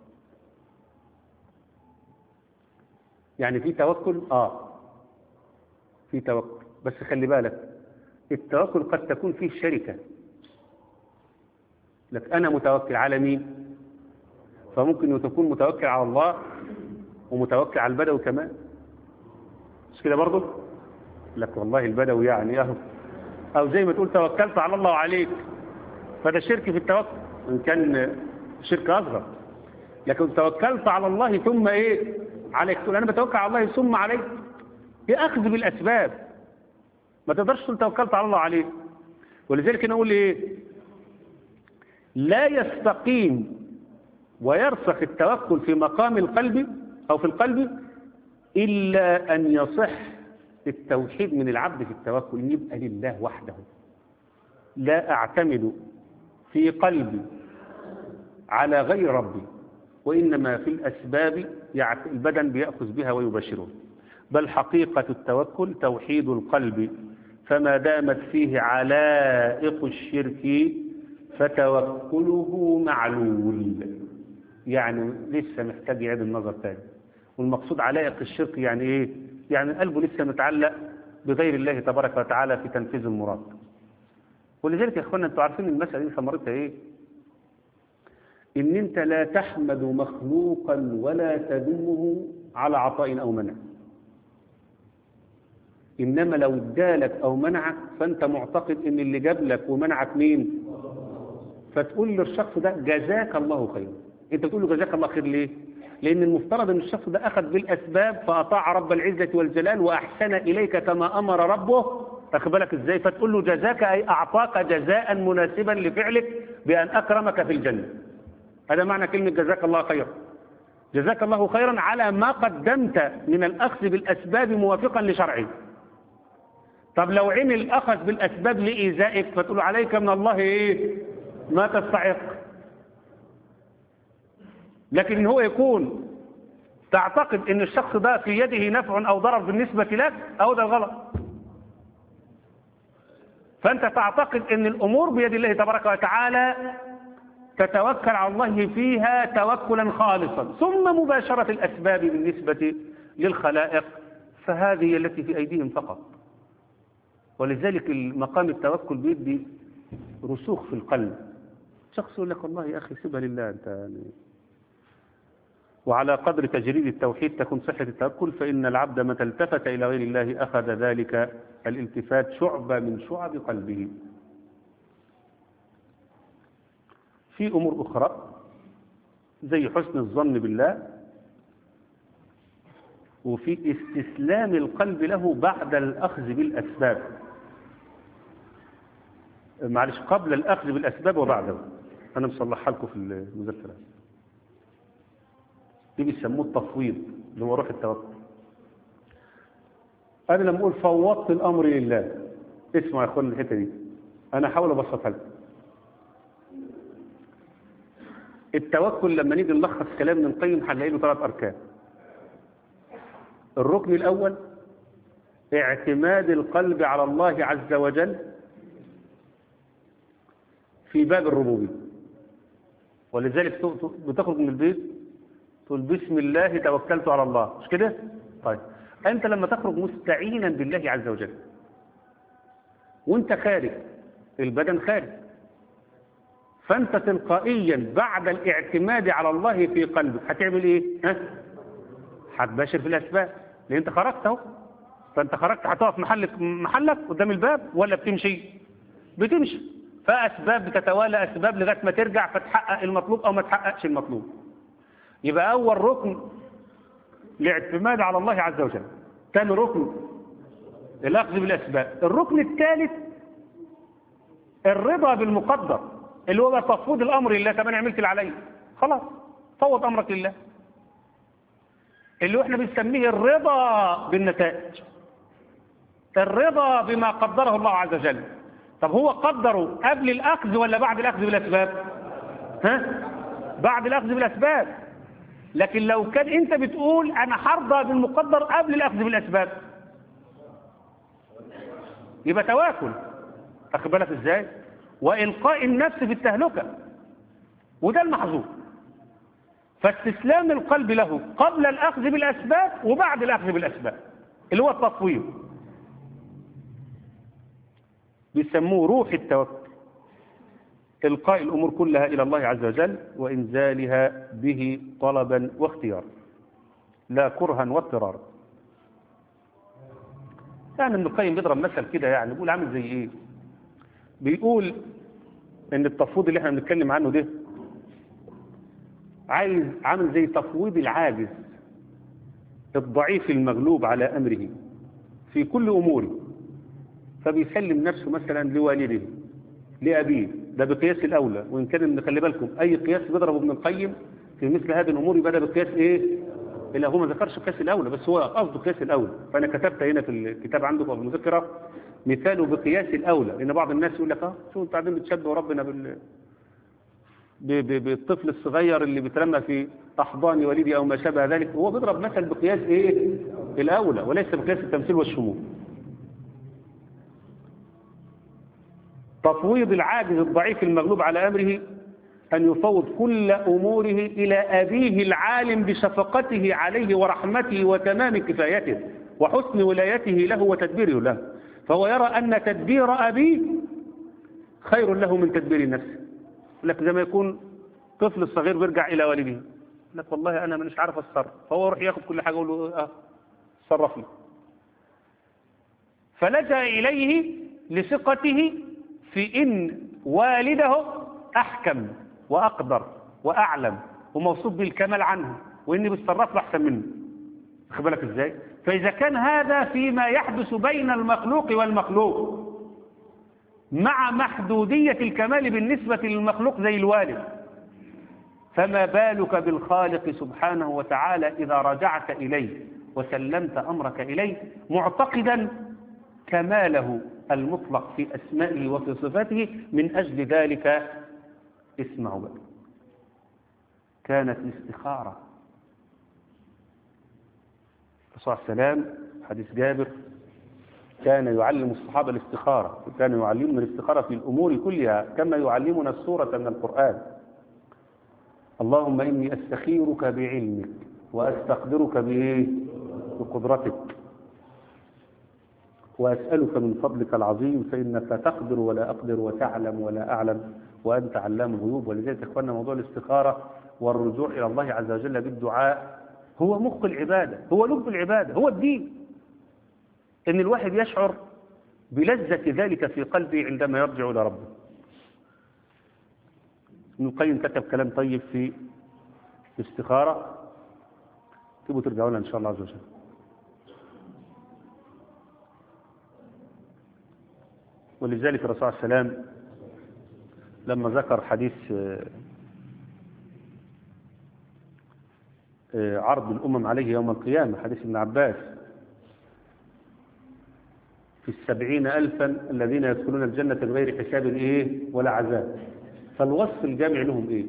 يعني في توكل آه في توكل بس خلي بالك التوكل قد تكون فيه شركة لك أنا متوكل على مين فممكن تكون متوكل على الله ومتوكل على البدوي كمان مش كده برضه لك والله البدوي يعني اهو او زي ما تقول توكلت على الله وعليك فده شرك في التوكل ان كان شرك اصغر لكن توكلت على الله ثم ايه عليك تقول انا بتوكل على الله ثم عليك هي اخذ بالاسباب ما تقدرش تقول توكلت على الله وعليك ولذلك انا اقول ايه لا يستقيم ويرسخ التوكل في مقام القلب أو في القلب إلا أن يصح التوحيد من العبد في التوكل إن يبقى لله وحده لا أعتمد في قلبي على غير ربي وإنما في الأسباب يعت- البدن بيأخذ بها ويبشره بل حقيقة التوكل توحيد القلب فما دامت فيه علائق الشرك فتوكله معلول يعني لسه محتاج يعيد النظر تاني والمقصود علائق الشرك يعني ايه يعني قلبه لسه متعلق بغير الله تبارك وتعالى في تنفيذ المراد ولذلك يا اخوانا انتوا عارفين المسألة دي ثمرتها ايه ان انت لا تحمد مخلوقا ولا تذمه على عطاء او منع انما لو ادالك او منعك فانت معتقد ان اللي جاب لك ومنعك مين فتقول للشخص ده جزاك الله خيرا انت بتقول له جزاك الله خير ليه لان المفترض ان الشخص ده اخذ بالاسباب فاطاع رب العزه والجلال واحسن اليك كما امر ربه واخد بالك ازاي فتقول له جزاك اي اعطاك جزاء مناسبا لفعلك بان اكرمك في الجنه هذا معنى كلمه جزاك الله خيرا جزاك الله خيرا على ما قدمت من الاخذ بالاسباب موافقا لشرعه طب لو عمل أخذ بالأسباب لإيذائك فتقول عليك من الله إيه ما تستحق لكن هو يكون تعتقد ان الشخص ده في يده نفع او ضرر بالنسبة لك او ده الغلط فانت تعتقد ان الامور بيد الله تبارك وتعالى تتوكل على الله فيها توكلا خالصا ثم مباشرة الاسباب بالنسبة للخلائق فهذه التي في ايديهم فقط ولذلك المقام التوكل بيدي رسوخ في القلب شخص يقول لك والله يا اخي سيبها لله انت يعني وعلى قدر تجريد التوحيد تكون صحة التوكل فإن العبد متى التفت إلى غير الله أخذ ذلك الالتفات شعبة من شعب قلبه في أمور أخرى زي حسن الظن بالله وفي استسلام القلب له بعد الأخذ بالأسباب معلش قبل الأخذ بالأسباب وبعده أنا مصلحها لكم في المذكرات دي بيسموه التفويض اللي هو روح التوكل انا لما اقول فوضت الامر لله اسمع يا اخوان الحته دي انا هحاول ابسطها لكم التوكل لما نيجي نلخص كلام ابن القيم هنلاقي له ثلاث اركان الركن الاول اعتماد القلب على الله عز وجل في باب الربوبيه ولذلك بتخرج من البيت تقول بسم الله توكلت على الله مش كده طيب انت لما تخرج مستعينا بالله عز وجل وانت خارج البدن خارج فانت تلقائيا بعد الاعتماد على الله في قلبك هتعمل ايه ها هتباشر في الاسباب لان انت خرجت اهو فانت خرجت هتقف محلك محلك قدام الباب ولا بتمشي بتمشي فاسباب بتتوالى اسباب لغايه ما ترجع فتحقق المطلوب او ما تحققش المطلوب يبقى أول ركن الاعتماد على الله عز وجل ثاني ركن الأخذ بالأسباب الركن الثالث الرضا بالمقدر اللي هو تفوض الأمر لله كمان عملت اللي عليه خلاص فوض أمرك لله اللي احنا بنسميه الرضا بالنتائج الرضا بما قدره الله عز وجل طب هو قدره قبل الأخذ ولا بعد الأخذ بالأسباب ها بعد الأخذ بالأسباب لكن لو كان انت بتقول انا هرضى بالمقدر قبل الاخذ بالاسباب يبقى تواكل اخد بالك ازاي والقاء النفس في التهلكه وده المحظوظ فاستسلام القلب له قبل الاخذ بالاسباب وبعد الاخذ بالاسباب اللي هو التطوير بيسموه روح التوكل إلقاء الأمور كلها إلى الله عز وجل وإنزالها به طلبا واختيارا لا كرها واضطرارا يعني ابن القيم بيضرب مثل كده يعني بيقول عامل زي ايه بيقول ان التفويض اللي احنا بنتكلم عنه ده عايز عامل زي تفويض العاجز الضعيف المغلوب على امره في كل اموره فبيسلم نفسه مثلا لوالده لابيه ده بقياس الاولى وان كان ان خلي بالكم اي قياس بيضربه ابن القيم في مثل هذه الامور يبقى ده بقياس ايه الا هو ما ذكرش قياس الاولى بس هو قصده قياس الاولى فانا كتبت هنا في الكتاب عندكم في المذكره مثاله بقياس الاولى لان بعض الناس يقول لك اه شو انتوا قاعدين بتشبهوا ربنا بال بالطفل الصغير اللي بيترمى في احضان والدي او ما شابه ذلك هو بيضرب مثل بقياس ايه الاولى وليس بقياس التمثيل والشمول تفويض العاجز الضعيف المغلوب على أمره أن يفوض كل أموره إلى أبيه العالم بشفقته عليه ورحمته وتمام كفايته وحسن ولايته له وتدبيره له فهو يرى أن تدبير أبيه خير له من تدبير نفسه لك زي ما يكون طفل الصغير بيرجع إلى والده لك والله أنا مش عارف أتصرف فهو يروح ياخد كل حاجة يقول له آه صرف لي فلجأ إليه لثقته في إن والده أحكم وأقدر وأعلم وموصوف بالكمال عنه وإني بتصرف له أحسن منه خد بالك إزاي فإذا كان هذا فيما يحدث بين المخلوق والمخلوق مع محدودية الكمال بالنسبة للمخلوق زي الوالد فما بالك بالخالق سبحانه وتعالى إذا رجعت إليه وسلمت أمرك إليه معتقدا كماله المطلق في أسمائه وفي صفاته من أجل ذلك اسمعوا بقى كانت الاستخارة الرسول صلى الله عليه وسلم حديث جابر كان يعلم الصحابة الاستخارة وكان يعلمنا الاستخارة في الأمور كلها كما يعلمنا السورة من القرآن اللهم إني أستخيرك بعلمك وأستقدرك بإيه؟ بقدرتك وأسألك من فضلك العظيم فإنك تقدر ولا أقدر وتعلم ولا أعلم وأنت علام الغيوب ولذلك إخواننا موضوع الاستخارة والرجوع إلى الله عز وجل بالدعاء هو مخ العبادة هو لب العبادة هو الدين إن الواحد يشعر بلذة ذلك في قلبه عندما يرجع إلى ربه ابن القيم كتب كلام طيب في الاستخارة تبقوا ترجعوا لها إن شاء الله عز وجل ولذلك الرسول صلى الله عليه وسلم لما ذكر حديث عرض الأمم عليه يوم القيامة حديث ابن عباس في السبعين ألفا الذين يدخلون الجنة بغير حساب إيه ولا عذاب فالوصف الجامع لهم إيه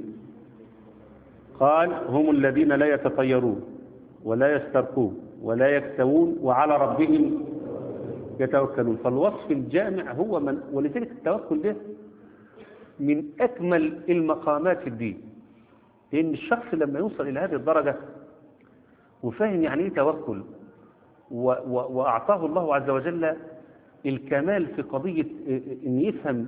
قال هم الذين لا يتطيرون ولا يسترقون ولا يكتوون وعلى ربهم يتوكلون فالوصف الجامع هو من ولذلك التوكل ده من أكمل المقامات في الدين لأن الشخص لما يوصل إلى هذه الدرجة وفاهم يعني إيه توكل و و وأعطاه الله عز وجل الكمال في قضية أن يفهم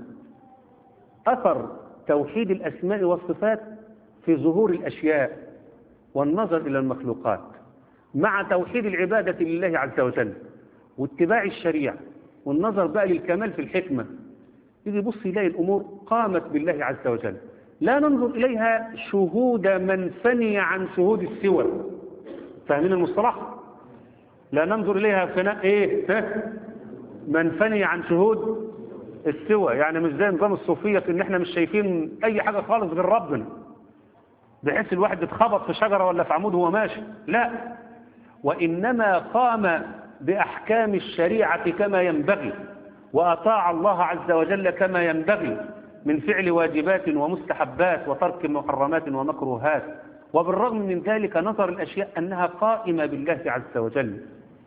أثر توحيد الأسماء والصفات في ظهور الأشياء والنظر إلى المخلوقات مع توحيد العبادة لله عز وجل واتباع الشريعة والنظر بقى للكمال في الحكمة يجي يبص يلاقي الأمور قامت بالله عز وجل لا ننظر إليها شهود من فني عن شهود السوى فاهمين المصطلح لا ننظر إليها فناء إيه ها؟ من فني عن شهود السوى يعني مش زي نظام الصوفية في إن إحنا مش شايفين أي حاجة خالص غير ربنا بحيث الواحد يتخبط في شجرة ولا في عمود وهو ماشي لا وإنما قام بأحكام الشريعة كما ينبغي وأطاع الله عز وجل كما ينبغي من فعل واجبات ومستحبات وترك محرمات ومكروهات وبالرغم من ذلك نظر الأشياء أنها قائمة بالله عز وجل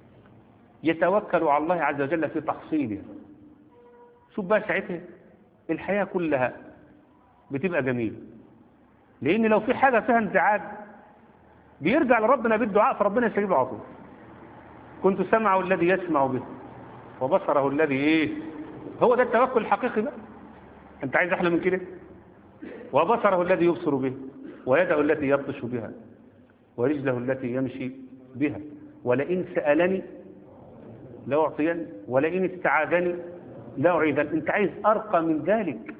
يتوكل على الله عز وجل في تحصيلها شوف بقى ساعتها الحياة كلها بتبقى جميلة لأن لو في حاجة فيها انزعاج بيرجع لربنا بالدعاء فربنا يستجيب على طول كنت سمعه الذي يسمع به وبصره الذي ايه هو ده التوكل الحقيقي بقى انت عايز احلى من كده وبصره الذي يبصر به ويده التي يبطش بها ورجله التي يمشي بها ولئن سألني لأعطين ولئن استعاذني لأعيذن انت عايز أرقى من ذلك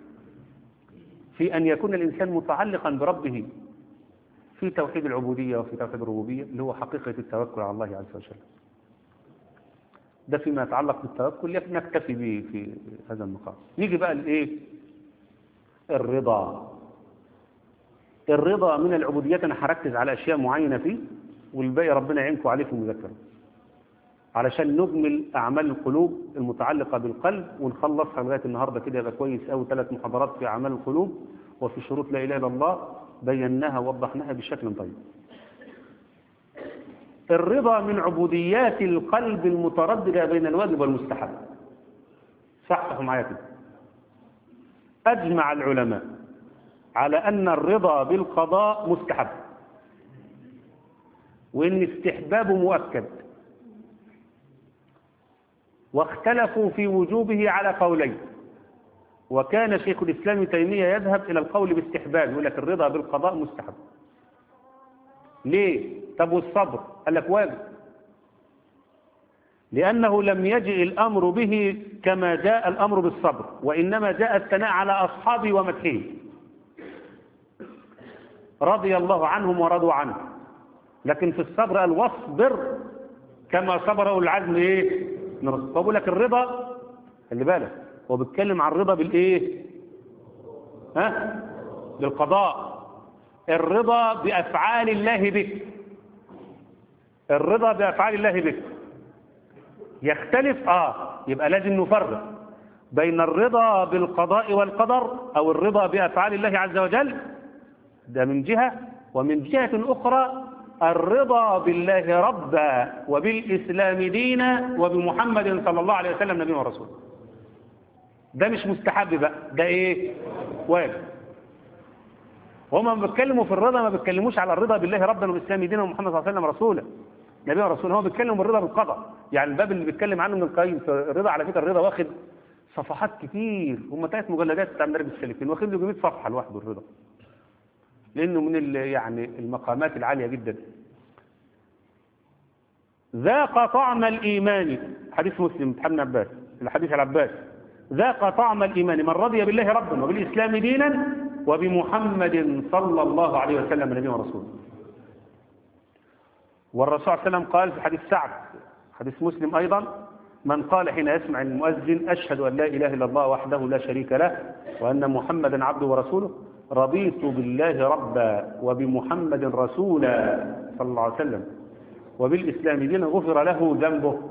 في أن يكون الإنسان متعلقا بربه في توحيد العبودية وفي توحيد الربوبية اللي هو حقيقة التوكل على الله عز وجل ده فيما يتعلق بالتوكل لكن نكتفي به في هذا المقام نيجي بقى الايه الرضا الرضا من العبوديات انا هركز على اشياء معينه فيه والباقي ربنا يعينكم عليه في المذاكره علشان نجمل اعمال القلوب المتعلقه بالقلب ونخلصها لغايه النهارده كده يبقى كويس قوي ثلاث محاضرات في اعمال القلوب وفي شروط لا اله الا الله بيناها ووضحناها بشكل طيب الرضا من عبوديات القلب المترددة بين الواجب والمستحب صححوا معايا كده أجمع العلماء على أن الرضا بالقضاء مستحب وإن استحبابه مؤكد واختلفوا في وجوبه على قولين وكان شيخ الإسلام ابن تيمية يذهب إلى القول باستحباب يقول لك الرضا بالقضاء مستحب ليه طب والصبر قال لك واجب لأنه لم يجئ الأمر به كما جاء الأمر بالصبر وإنما جاء الثناء على أصحابه ومدحه رضي الله عنهم ورضوا عنه لكن في الصبر قال واصبر كما صبر أولو العزم إيه فبقول لك الرضا خلي بالك هو بيتكلم عن الرضا بالإيه ها بالقضاء الرضا بأفعال الله بك الرضا بأفعال الله بك يختلف آه يبقى لازم نفرق بين الرضا بالقضاء والقدر أو الرضا بأفعال الله عز وجل ده من جهة ومن جهة أخرى الرضا بالله ربا وبالإسلام دينا وبمحمد صلى الله عليه وسلم نبي ورسول ده مش مستحب بقى ده ايه واجب هما ما بيتكلموا في الرضا ما بيتكلموش على الرضا بالله ربا وبالإسلام دينا ومحمد صلى الله عليه وسلم رسولا نبي ورسول هو بيتكلم بالرضا بالقضاء يعني الباب اللي بيتكلم عنه من القيم في الرضا على فكره الرضا واخد صفحات كتير هم ثلاث مجلدات بتاع مدارس السالكين واخد له 100 صفحه لوحده الرضا لانه من ال- يعني المقامات العاليه جدا ذاق طعم الايمان حديث مسلم محمد عباس الحديث العباس ذاق طعم الايمان من رضي بالله ربا وبالاسلام دينا وبمحمد صلى الله عليه وسلم نبيا ورسولا والرسول صلى الله عليه وسلم قال في حديث سعد حديث مسلم أيضا من قال حين يسمع المؤذن أشهد أن لا إله إلا الله وحده لا شريك له وأن محمدا عبده ورسوله رضيت بالله ربا وبمحمد رسولا صلى الله عليه وسلم وبالإسلام دينا غفر له ذنبه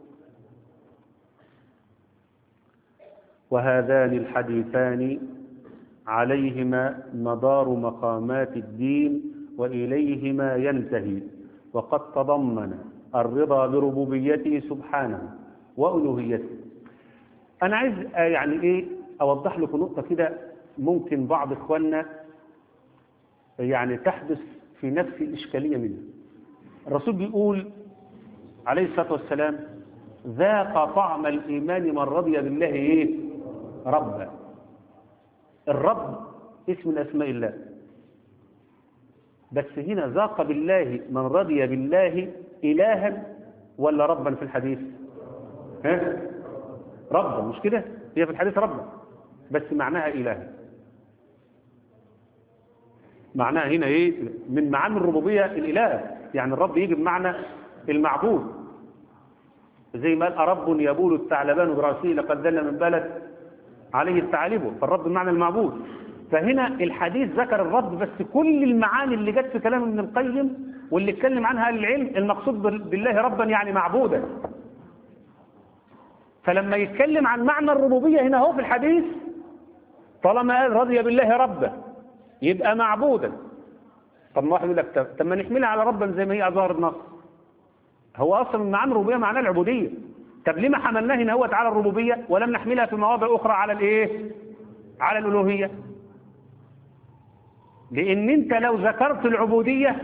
وهذان الحديثان عليهما مدار مقامات الدين وإليهما ينتهي وقد تضمن الرضا بربوبيته سبحانه وألوهيته أنا عايز آه، يعني إيه أوضح لكم نقطة كده ممكن بعض إخواننا يعني تحدث في نفس الإشكالية منه الرسول بيقول عليه الصلاة والسلام ذاق طعم الإيمان من رضي بالله إيه ربا الرب اسم من أسماء الله بس هنا ذاق بالله من رضي بالله إلها ولا ربا في الحديث ها ربا مش كده هي في الحديث ربا بس معناها إلها معناها هنا ايه من معاني الربوبية الإله يعني الرب يجي بمعنى المعبود زي ما قال أرب يبول الثعلبان براسه لقد دل من بلد عليه الثعالب فالرب بمعنى المعبود فهنا الحديث ذكر الرب بس كل المعاني اللي جت في كلام ابن القيم واللي اتكلم عنها اهل العلم المقصود بال- بالله ربا يعني معبودا فلما يتكلم عن معنى الربوبية هنا هو في الحديث طالما قال رضي بالله ربا يبقى معبودا طب ما واحد يقول لك طب- طب ما نحملها على ربا زي ما هي على ظاهر النص هو اصلا من معاني الربوبيه معناها العبوديه طب ليه ما حملناه هنا هو على الربوبيه ولم نحملها في مواضع اخرى على الايه على الالوهيه لان انت لو ذكرت العبوديه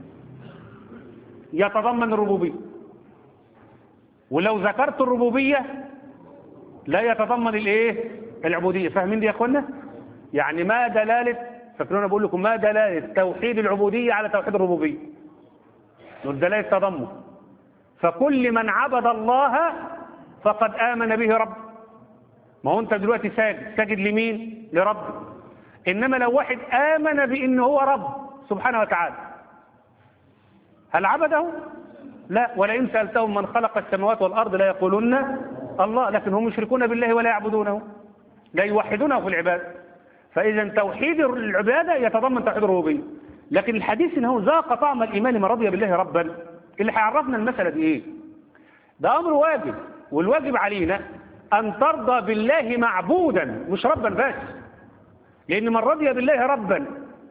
يتضمن الربوبيه ولو ذكرت الربوبيه لا يتضمن الايه العبوديه فاهمين دي يا اخوانا يعني ما دلاله فاكرون بقول لكم ما دلاله توحيد العبوديه على توحيد الربوبيه دول دلاله تضمن فكل من عبد الله فقد آمن به رب ما هو انت دلوقتي ساجد ساجد لمين لرب انما لو واحد آمن بان هو رب سبحانه وتعالى هل عبده لا ولئن سألتهم من خلق السماوات والأرض لا يقولون الله لكن هم يشركون بالله ولا يعبدونه لا يوحدونه في العبادة فإذا توحيد العبادة يتضمن توحيد الربوبية لكن الحديث انه ذاق طعم الإيمان من رضي بالله ربا اللي هيعرفنا المسألة دي ايه ده أمر واجب والواجب علينا أن ترضى بالله معبودا مش ربا بس لأن من رضي بالله ربا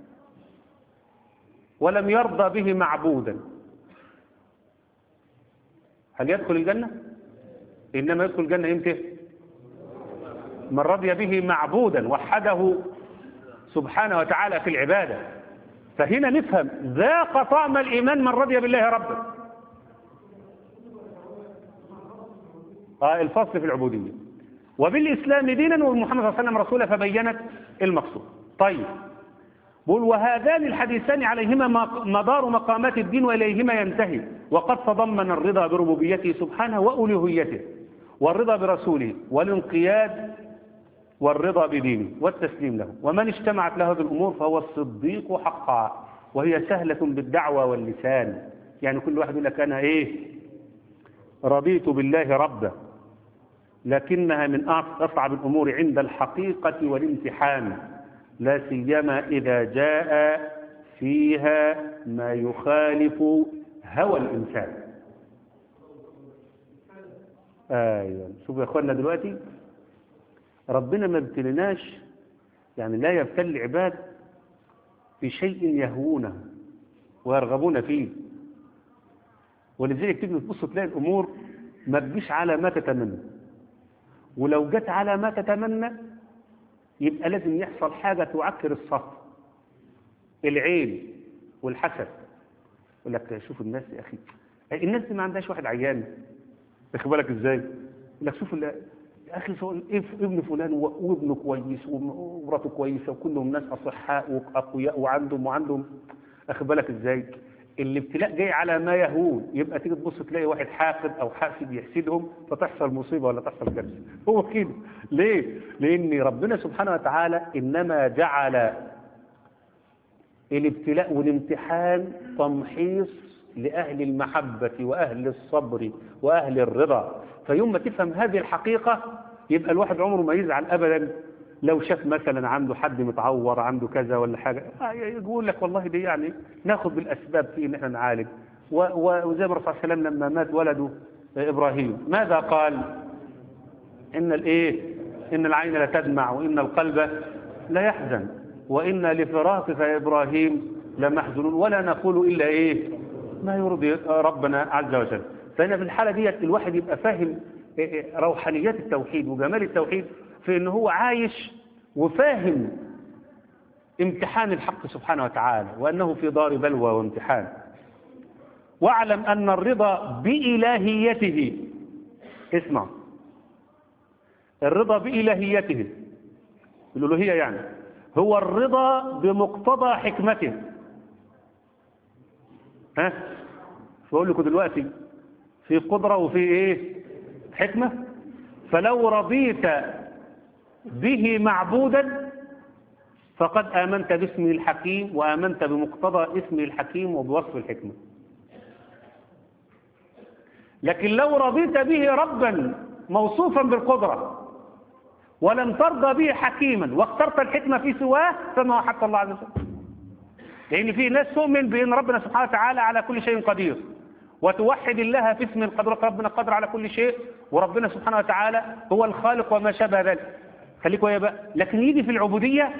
ولم يرضى به معبودا هل يدخل الجنة؟ إنما يدخل الجنة إمتى؟ من رضي به معبودا وحده سبحانه وتعالى في العبادة فهنا نفهم ذاق طعم الإيمان من رضي بالله ربا آه الفصل في العبودية وبالإسلام دينا ومحمد صلى الله عليه وسلم رسولا فبينت المقصود طيب بقول وهذان الحديثان عليهما مق- مدار مقامات الدين وإليهما ينتهي وقد تضمن الرضا بربوبيته سبحانه وألوهيته والرضا برسوله والانقياد والرضا بدينه والتسليم له ومن اجتمعت له هذه الأمور فهو الصديق حقا وهي سهلة بالدعوة واللسان يعني كل واحد يقول لك أنا إيه رضيت بالله ربا لكنها من أص- أصعب الأمور عند الحقيقة والامتحان لا سيما إذا جاء فيها ما يخالف هوى الإنسان ايوه شوفوا يا اخوانا دلوقتي ربنا ما ابتلناش يعني لا يبتلي العباد بشيء يهوونه ويرغبون فيه ولذلك تيجي تبص تلاقي الامور ما تجيش على ما تتمنى ولو جت على ما تتمنى يبقى لازم يحصل حاجه تعكر الصف العين والحسد يقول لك شوف الناس يا اخي الناس دي ما عندهاش واحد عيان واخد بالك ازاي يقول لك شوف ال- يا اخي شو- إف- ابن فلان و- وابنه كويس ومراته كويسه وكلهم ناس اصحاء واقوياء وعندهم وعندهم اخد بالك ازاي الابتلاء جاي على ما يهون يبقى تيجي تبص تلاقي واحد حاقد او حاسد يحسدهم فتحصل مصيبه ولا تحصل كارثه هو كده ليه لان ربنا سبحانه وتعالى انما جعل الابتلاء والامتحان تمحيص لأهل المحبة وأهل الصبر وأهل الرضا فيوم ما تفهم هذه الحقيقة يبقى الواحد عمره ما يزعل أبدا لو شاف مثلا عنده حد متعور عنده كذا ولا حاجة آه يقول لك والله دي يعني ناخد بالأسباب في إن احنا نعالج و- و- وزي ما الرسول صلى الله عليه وسلم لما مات ولده آه، إبراهيم ماذا قال إن الإيه إن العين لا تدمع وإن القلب لا يحزن وإن لفراقك يا إبراهيم لمحزنون ولا نقول إلا إيه ما يرضي ربنا عز وجل فهنا في الحالة دي الواحد يبقى فاهم إيه إيه روحانيات التوحيد وجمال التوحيد في إن هو عايش وفاهم امتحان الحق سبحانه وتعالى وأنه في دار بلوى وامتحان واعلم أن الرضا بإلهيته اسمع الرضا بإلهيته الألوهية يعني هو الرضا بمقتضى حكمته ها بقول لكم دلوقتي في قدرة وفي ايه حكمة فلو رضيت به معبودا فقد آمنت باسمه الحكيم وآمنت بمقتضى اسمه الحكيم وبوصف الحكمة لكن لو رضيت به ربا موصوفا بالقدرة ولم ترضى به حكيما واخترت الحكمة في سواه فما وحدت الله عز وجل لأن في ناس تؤمن بأن ربنا سبحانه وتعالى على كل شيء قدير وتوحد الله في اسم القدر ربنا قادر على كل شيء وربنا سبحانه وتعالى هو الخالق وما شابه ذلك خليكوا يا بقى لكن يجي في العبودية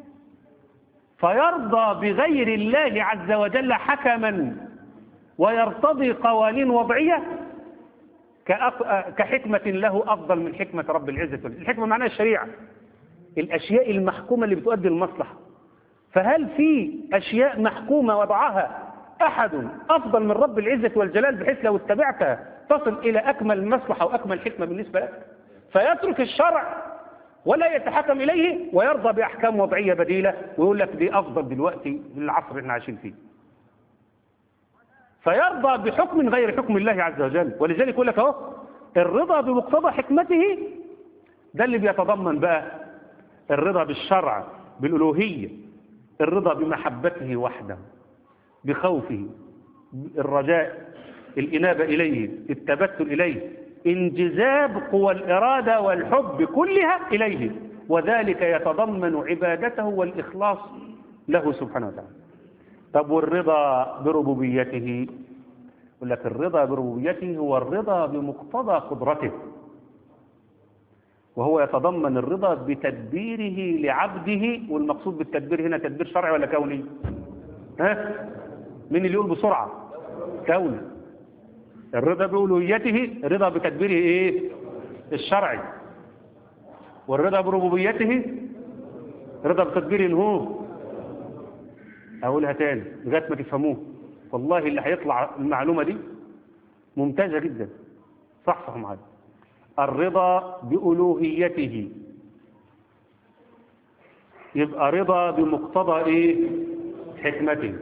فيرضى بغير الله عز وجل حكما ويرتضي قوانين وضعية كأق- كحكمة له أفضل من حكمة رب العزة والجلال. الحكمة معناها الشريعة الأشياء المحكومة اللي بتؤدي المصلحة فهل في أشياء محكومة وضعها أحد أفضل من رب العزة والجلال بحيث لو اتبعتها تصل إلى أكمل المصلحة وأكمل حكمة بالنسبة لك فيترك الشرع ولا يتحكم إليه ويرضى بأحكام وضعية بديلة ويقول لك دي أفضل دلوقتي في العصر اللي احنا عايشين فيه فيرضى بحكم غير حكم الله عز وجل ولذلك يقول لك اهو الرضا بمقتضى حكمته ده اللي بيتضمن بقى الرضا بالشرع بالألوهية الرضا بمحبته وحده بخوفه الرجاء الإنابة إليه التبتل إليه انجذاب قوى الإرادة والحب كلها إليه وذلك يتضمن عبادته والإخلاص له سبحانه وتعالى طب والرضا بربوبيته يقول لك الرضا بربوبيته هو الرضا بمقتضى قدرته وهو يتضمن الرضا بتدبيره لعبده والمقصود بالتدبير هنا تدبير شرعي ولا كوني ها مين اللي يقول بسرعة كوني الرضا بألوهيته رضا بتدبيره ايه الشرعي والرضا بربوبيته رضا بتدبيره هو اقولها تاني لغايه ما تفهموه والله اللي هيطلع المعلومه دي ممتازه جدا صح صح معايا الرضا بألوهيته يبقى رضا بمقتضى ايه حكمته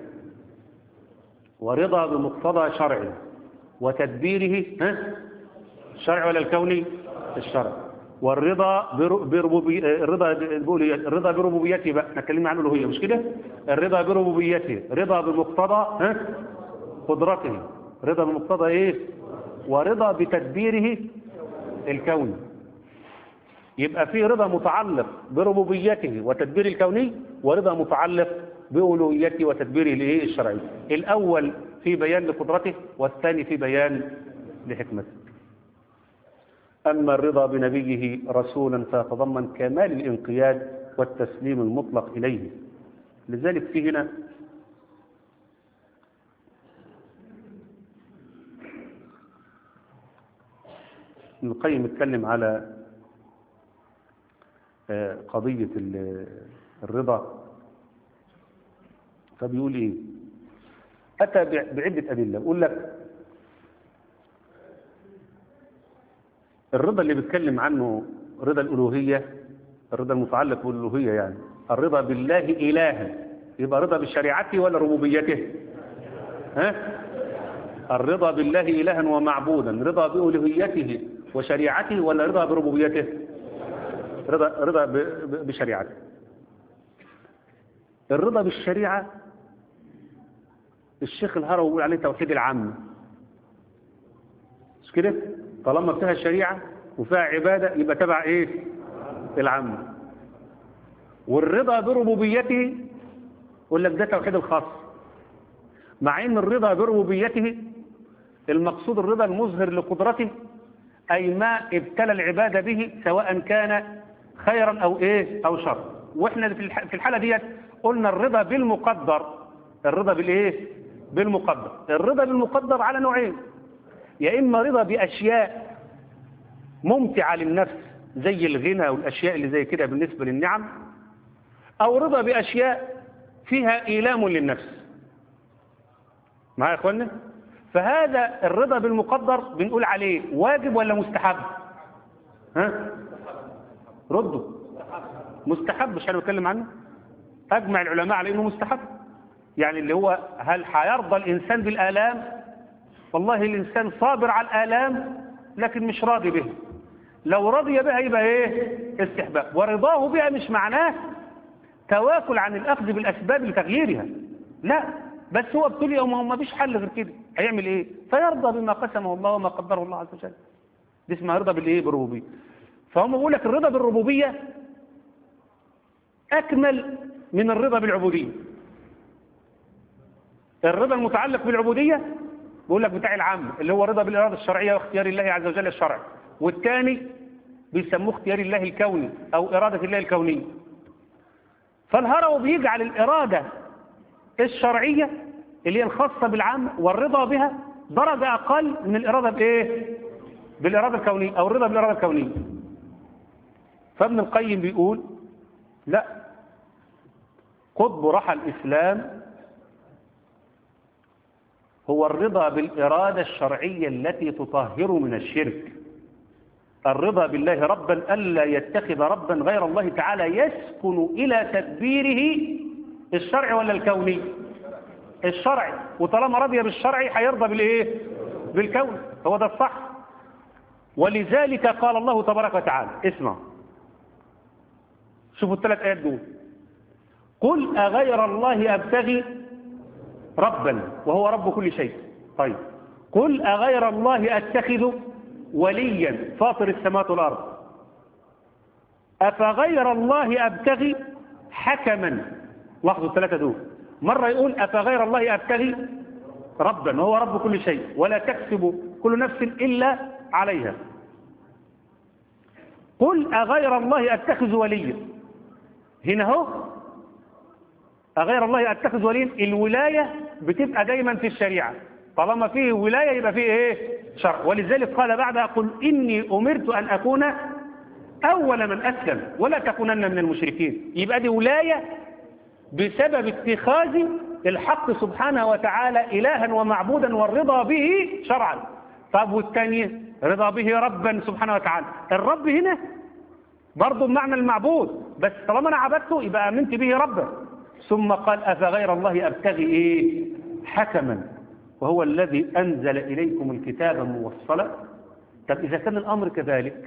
ورضا بمقتضى شرعه وتدبيره ها الشرع ولا الكوني الشرع والرضا بر- بربوبي الرضا بقول الرضا بربوبيته بقى احنا اتكلمنا عن الالوهيه مش كده الرضا بربوبيته رضا بمقتضى ها قدرته رضا بمقتضى ايه ورضا بتدبيره الكوني يبقى في رضا متعلق بربوبيته وتدبير الكوني ورضا متعلق بألوهيته وتدبيره الايه الشرعي الأول في بيان لقدرته والثاني في بيان لحكمته أما الرضا بنبيه رسولا فيتضمن كمال الانقياد والتسليم المطلق إليه لذلك في هنا ابن القيم اتكلم على آه، قضية ال- الرضا فبيقول ايه أتى بع- بعدة أدلة يقول لك الرضا اللي بيتكلم عنه رضا الألوهية الرضا المتعلق بالألوهية يعني الرضا بالله إلها يبقى رضا بشريعته ولا ربوبيته ها الرضا بالله إلها ومعبودا رضا بألوهيته وشريعته ولا رضا بربوبيته رضا رضا ب- ب- بشريعته الرضا بالشريعة الشيخ الهروي بيقول عليه توحيد العام مش كده طالما فيها شريعة وفيها عبادة يبقى تبع ايه العام والرضا بربوبيته يقول لك ده توحيد الخاص مع ان الرضا بربوبيته المقصود الرضا المظهر لقدرته اي ما ابتلى العبادة به سواء كان خيرا او ايه او شر واحنا في الح- في الحالة ديت قلنا الرضا بالمقدر الرضا بالايه بالمقدر الرضا بالمقدر على نوعين يا اما رضا باشياء ممتعة للنفس زي الغنى والاشياء اللي زي كده بالنسبة للنعم او رضا باشياء فيها ايلام للنفس معايا يا اخوانا فهذا الرضا بالمقدر بنقول عليه واجب ولا مستحب ها ردوا مستحب مش انا بتكلم عنه اجمع العلماء على انه مستحب يعني اللي هو هل هيرضى الانسان بالالام والله الانسان صابر على الالام لكن مش راضي بها لو رضي بها يبقى ايه استحباب ورضاه بها مش معناه تواكل عن الاخذ بالاسباب لتغييرها لا بس هو ابتلي وما ما فيش حل غير كده هيعمل ايه فيرضى بما قسمه الله وما قدره الله عز وجل دي اسمها رضا بالايه بالربوبيه فهم بيقول لك الرضا بالربوبيه اكمل من الرضا بالعبوديه الرضا المتعلق بالعبوديه بيقول لك بتاع العام اللي هو رضا بالاراده الشرعيه واختيار الله عز وجل الشرعي والثاني بيسموه اختيار الله الكوني او اراده الله الكونيه فالهروي بيجعل الاراده الشرعيه اللي هي الخاصه بالعام والرضا بها درجه اقل من الاراده بايه بالاراده الكونيه او الرضا بالاراده الكونيه فابن القيم بيقول لا قطب رحى الاسلام هو الرضا بالإرادة الشرعية التي تطهر من الشرك الرضا بالله ربا ألا يتخذ ربا غير الله تعالى يسكن إلى تدبيره الشرع ولا الكوني الشرعي وطالما رضي بالشرعي هيرضى بالإيه بالكون هو ده الصح ولذلك قال الله تبارك وتعالى اسمع شوفوا الثلاث آيات دول قل أغير الله أبتغي ربا وهو رب كل شيء طيب قل أغير الله أتخذ وليا فاطر السماوات والأرض أفغير الله أبتغي حكما لاحظوا الثلاثة دول مرة يقول أفغير الله أبتغي ربا وهو رب كل شيء ولا تكسب كل نفس إلا عليها قل أغير الله أتخذ وليا هنا هو أغير الله أتخذ وليا الولاية بتبقى دايما في الشريعة طالما فيه ولاية يبقى فيه إيه شرع ولذلك قال بعدها قل إني أمرت أن أكون أول من أسلم ولا تكونن من المشركين يبقى دي ولاية بسبب اتخاذ الحق سبحانه وتعالى إلها ومعبودا والرضا به شرعا طب والثانية رضا به ربا سبحانه وتعالى الرب هنا برضه بمعنى المعبود بس طالما أنا عبدته يبقى آمنت به ربا ثم قال أفغير الله أبتغي إيه حكما وهو الذي أنزل إليكم الكتاب موصلا طب إذا كان الأمر كذلك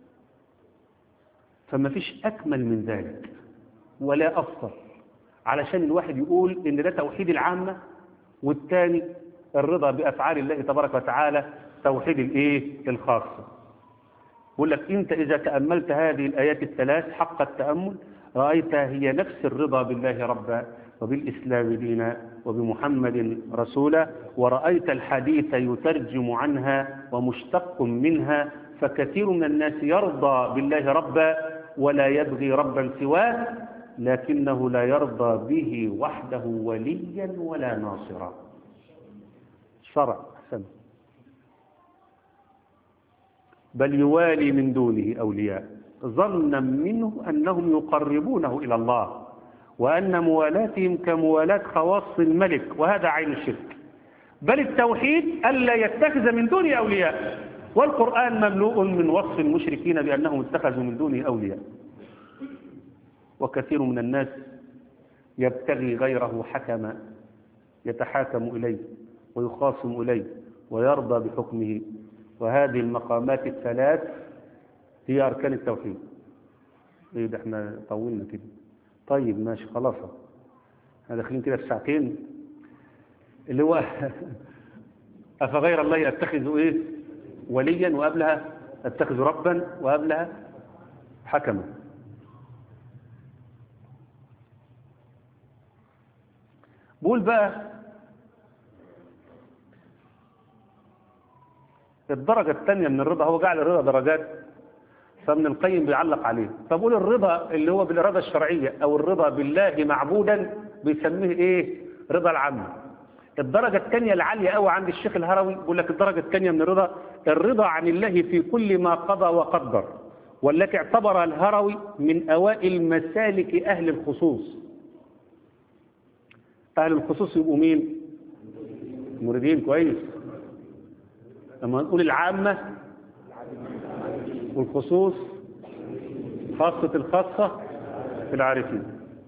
فما فيش أكمل من ذلك ولا أفضل علشان الواحد يقول إن ده توحيد العامة والثاني الرضا بأفعال الله تبارك وتعالى توحيد الإيه الخاصة بقول لك أنت إذا تأملت هذه الآيات الثلاث حق التأمل رأيتها هي نفس الرضا بالله ربا وبالإسلام دينا وبمحمد رسولا ورأيت الحديث يترجم عنها ومشتق منها فكثير من الناس يرضى بالله ربا ولا يبغي ربا سواه لكنه لا يرضى به وحده وليا ولا ناصرا شرع أحسن بل يوالي من دونه أولياء ظنا منه أنهم يقربونه إلى الله وأن موالاتهم كموالاة خواص الملك وهذا عين الشرك بل التوحيد ألا يتخذ من دونه أولياء والقرآن مملوء من وصف المشركين بأنهم اتخذوا من دونه أولياء وكثير من الناس يبتغي غيره حكما يتحاكم إليه ويخاصم إليه ويرضى بحكمه وهذه المقامات الثلاث هي أركان التوحيد إيه ده احنا طولنا كده طيب ماشي خلاص احنا داخلين كده في ساعتين اللي هو أفغير الله أتخذ إيه وليا وقبلها أتخذ ربا وقبلها حكما بقول بقى الدرجة الثانية من الرضا هو جعل الرضا درجات فابن القيم بيعلق عليه فبقول الرضا اللي هو بالإرادة الشرعية أو الرضا بالله معبودا بيسميه إيه رضا العام الدرجة الثانية العالية قوي عند الشيخ الهروي بيقول لك الدرجة الثانية من الرضا الرضا عن الله في كل ما قضى وقدر والتي اعتبر الهروي من أوائل مسالك أهل الخصوص أهل الخصوص يبقوا مين مريدين كويس لما نقول العامة والخصوص خاصة الخاصة في العارفين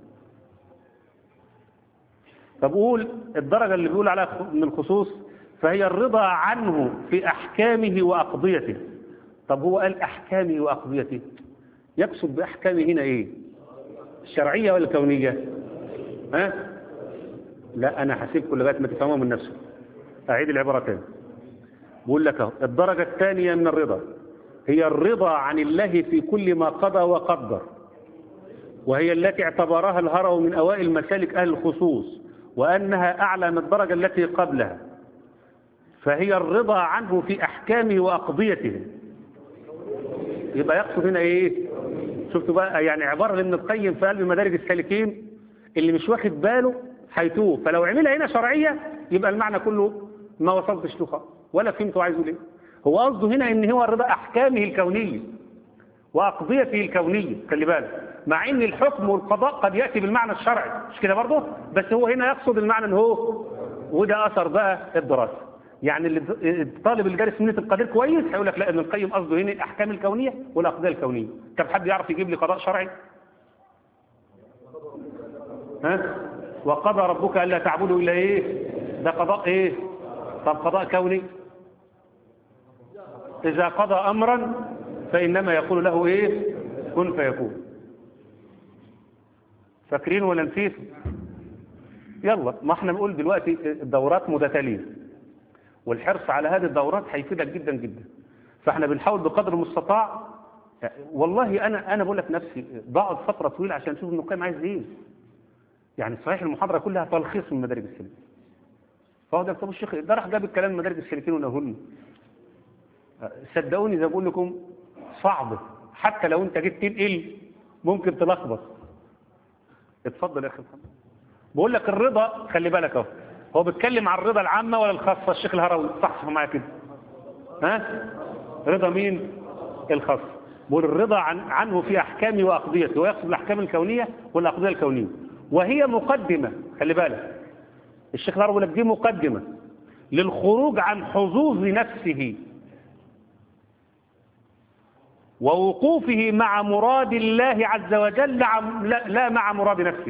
فبقول الدرجة اللي بيقول عليها من الخصوص فهي الرضا عنه في أحكامه وأقضيته طب هو قال أحكامه وأقضيته يقصد بأحكامه هنا إيه الشرعية ولا الكونية ها لا أنا هسيبكم لغاية ما تفهموا من نفسه أعيد العبارة تاني بقول لك اهو الدرجة الثانية من الرضا هي الرضا عن الله في كل ما قضى وقدر وهي التي اعتبرها الهرو من أوائل مسالك أهل الخصوص وأنها أعلى من الدرجة التي قبلها فهي الرضا عنه في أحكامه وأقضيته يبقى يقصد هنا إيه شفتوا بقى يعني عبارة لابن القيم في قلب مدارج السالكين اللي مش واخد باله هيتوه فلو عملها هنا شرعية يبقى المعنى كله ما وصلتش له خالص ولا فهمتوا عايزه ليه هو قصده هنا ان هو الرضا احكامه الكونيه واقضيته الكونيه خلي بالك مع ان الحكم والقضاء قد ياتي بالمعنى الشرعي مش كده برضه بس هو هنا يقصد المعنى ان هو وده اثر بقى الدراسه يعني اللي الطالب اللي دارس سنه القدير كويس هيقول لك لا ابن القيم قصده هنا الاحكام الكونيه والاقضيه الكونيه طب حد يعرف يجيب لي قضاء شرعي ها وقضى ربك الا تعبدوا الا ايه ده قضاء ايه طب قضاء كوني إذا قضى أمرا فإنما يقول له إيه كن فيكون فاكرين ولا نسيتوا يلا ما احنا بنقول دلوقتي الدورات متتالية والحرص على هذه الدورات هيفيدك جدا جدا فاحنا بنحاول بقدر المستطاع والله انا انا بقول لك نفسي بقعد فتره طويله عشان اشوف ابن القيم عايز ايه يعني صحيح المحاضره كلها تلخيص من مدارج السلم فهو ده كتاب الشيخ ده راح جاب الكلام من مدارج السالكين ونقول صدقوني زي بقول لكم صعب حتى لو انت جيت تنقل ممكن تلخبط اتفضل يا اخي محمد بقول لك الرضا خلي بالك اهو هو بيتكلم عن الرضا العامه ولا الخاصه الشيخ الهروي صح معايا كده ها رضا مين الخاص بقول الرضا عن عنه في احكامه واقضيته ويقصد الاحكام الكونيه والاقضيه الكونيه وهي مقدمه خلي بالك الشيخ الهروي لك دي مقدمه للخروج عن حظوظ نفسه ووقوفه مع مراد الله عز وجل لا مع مراد نفسه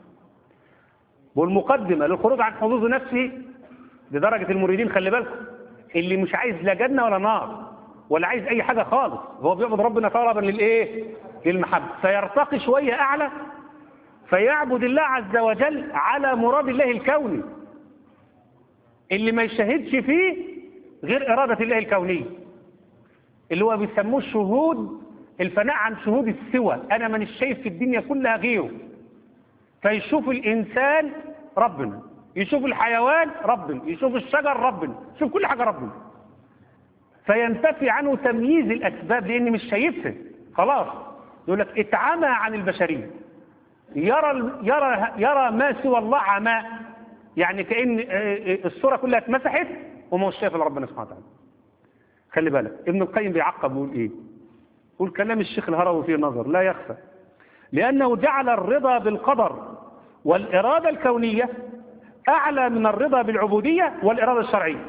والمقدمة للخروج عن حظوظ نفسه لدرجة المريدين خلي بالكم اللي مش عايز لا جنة ولا نار ولا عايز أي حاجة خالص هو بيعبد ربنا طلبا للإيه للمحبة فيرتقي شوية أعلى فيعبد الله عز وجل على مراد الله الكوني اللي ما يشهدش فيه غير إرادة الله الكونية اللي هو بيسموه الشهود الفناء عن شهود السوى انا من الشايف في الدنيا كلها غيره فيشوف الانسان ربنا يشوف الحيوان ربنا يشوف الشجر ربنا يشوف كل حاجه ربنا فينتفي عنه تمييز الأسباب لأن مش شايفها خلاص يقول لك اتعمى عن البشرية يرى يرى يرى ما سوى الله عماء يعني كأن الصورة كلها اتمسحت وما هوش شايف الا ربنا سبحانه وتعالى خلي بالك ابن القيم بيعقب ويقول ايه يقول كلام الشيخ الهروي فيه نظر لا يخفى لأنه جعل الرضا بالقدر والإرادة الكونية أعلى من الرضا بالعبودية والإرادة الشرعية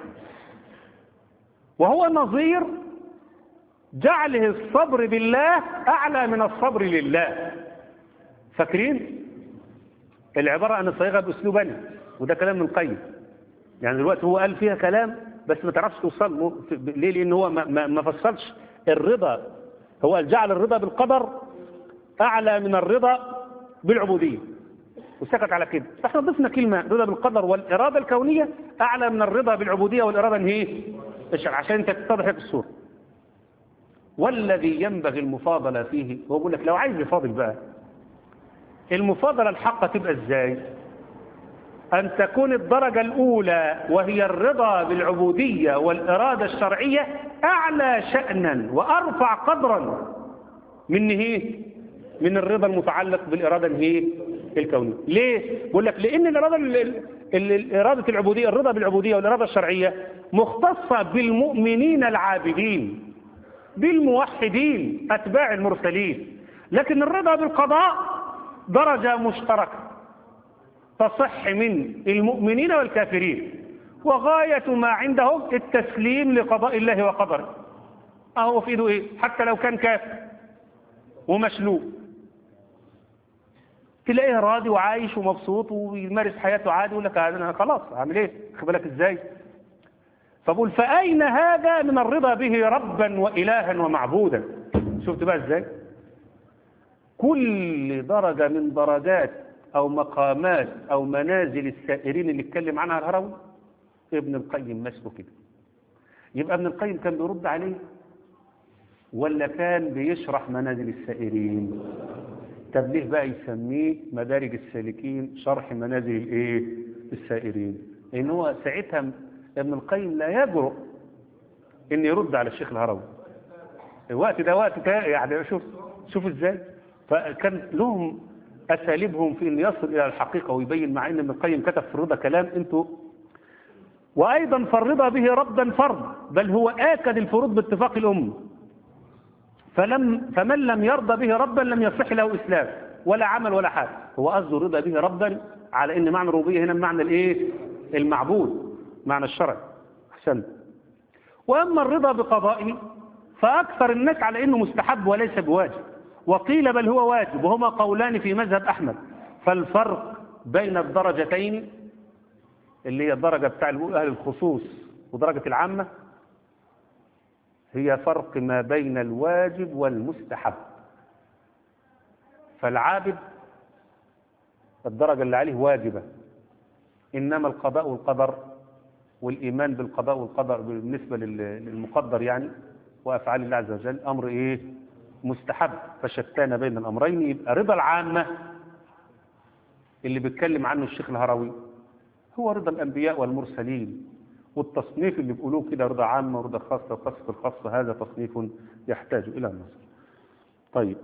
وهو نظير جعله الصبر بالله أعلى من الصبر لله فاكرين العبارة أنا صيغة بأسلوبني وده كلام من القيم يعني دلوقتي هو قال فيها كلام بس ما تعرفش توصل له ليه لأن هو ما, ما, ما فصلش الرضا هو قال جعل الرضا بالقدر أعلى من الرضا بالعبودية وسكت على كده فاحنا ضفنا كلمة رضا بالقدر والإرادة الكونية أعلى من الرضا بالعبودية والإرادة ان هي الشرع عشان انت تتضح في الصورة والذي ينبغي المفاضلة فيه هو بيقول لك لو عايز يفاضل بقى المفاضلة الحقة تبقى ازاي أن تكون الدرجة الأولى وهي الرضا بالعبودية والإرادة الشرعية أعلى شأنا وأرفع قدرا من هي من الرضا المتعلق بالإرادة هي الكونية ليه؟ بقول لك لأن الإرادة الإرادة العبودية الرضا بالعبودية والإرادة الشرعية مختصة بالمؤمنين العابدين بالموحدين أتباع المرسلين لكن الرضا بالقضاء درجة مشتركة تصح من المؤمنين والكافرين وغاية ما عندهم التسليم لقضاء الله وقدره أهو في ايده إيه حتى لو كان كافر ومشلوب تلاقيه راضي وعايش ومبسوط ويمارس حياته عادي يقول لك انا خلاص اعمل ايه خد بالك ازاي فبقول فاين هذا من الرضا به ربا والها ومعبودا شفت بقى ازاي كل درجة من درجات او مقامات او منازل السائرين اللي اتكلم عنها الهروي ابن القيم ماسكه كده يبقى ابن القيم كان بيرد عليه ولا كان بيشرح منازل السائرين طب ليه بقى يسميه مدارج السالكين شرح منازل الايه السائرين لان هو ساعتها ابن القيم لا يجرؤ ان يرد على الشيخ الهروي الوقت ده وقت يعني شوف شوف ازاي فكان لهم اساليبهم في ان يصل الى الحقيقه ويبين مع ان ابن القيم كتب في الرضا كلام انتوا وايضا فالرضا به ربا فرض بل هو اكد الفروض باتفاق الامه فلم فمن لم يرضى به ربا لم يصح له اسلام ولا عمل ولا حاجه هو قصده رضا به ربا على ان معنى الربوبيه هنا بمعنى الايه المعبود معنى الشرع احسنت واما الرضا بقضائه فاكثر الناس على انه مستحب وليس بواجب وقيل بل هو واجب وهما قولان في مذهب احمد فالفرق بين الدرجتين اللي هي الدرجه بتاع اهل الخصوص ودرجه العامه هي فرق ما بين الواجب والمستحب فالعابد الدرجة اللي عليه واجبة إنما القضاء والقدر والإيمان بالقضاء والقدر بالنسبة للمقدر يعني وأفعال الله عز وجل أمر إيه مستحب فشتان بين الأمرين يبقى رضا العامة اللي بيتكلم عنه الشيخ الهروي هو رضا الأنبياء والمرسلين والتصنيف اللي بيقولوه كده رضا عامة ورضا خاصة وقصة الخاصة هذا تصنيف يحتاج إلى النظر طيب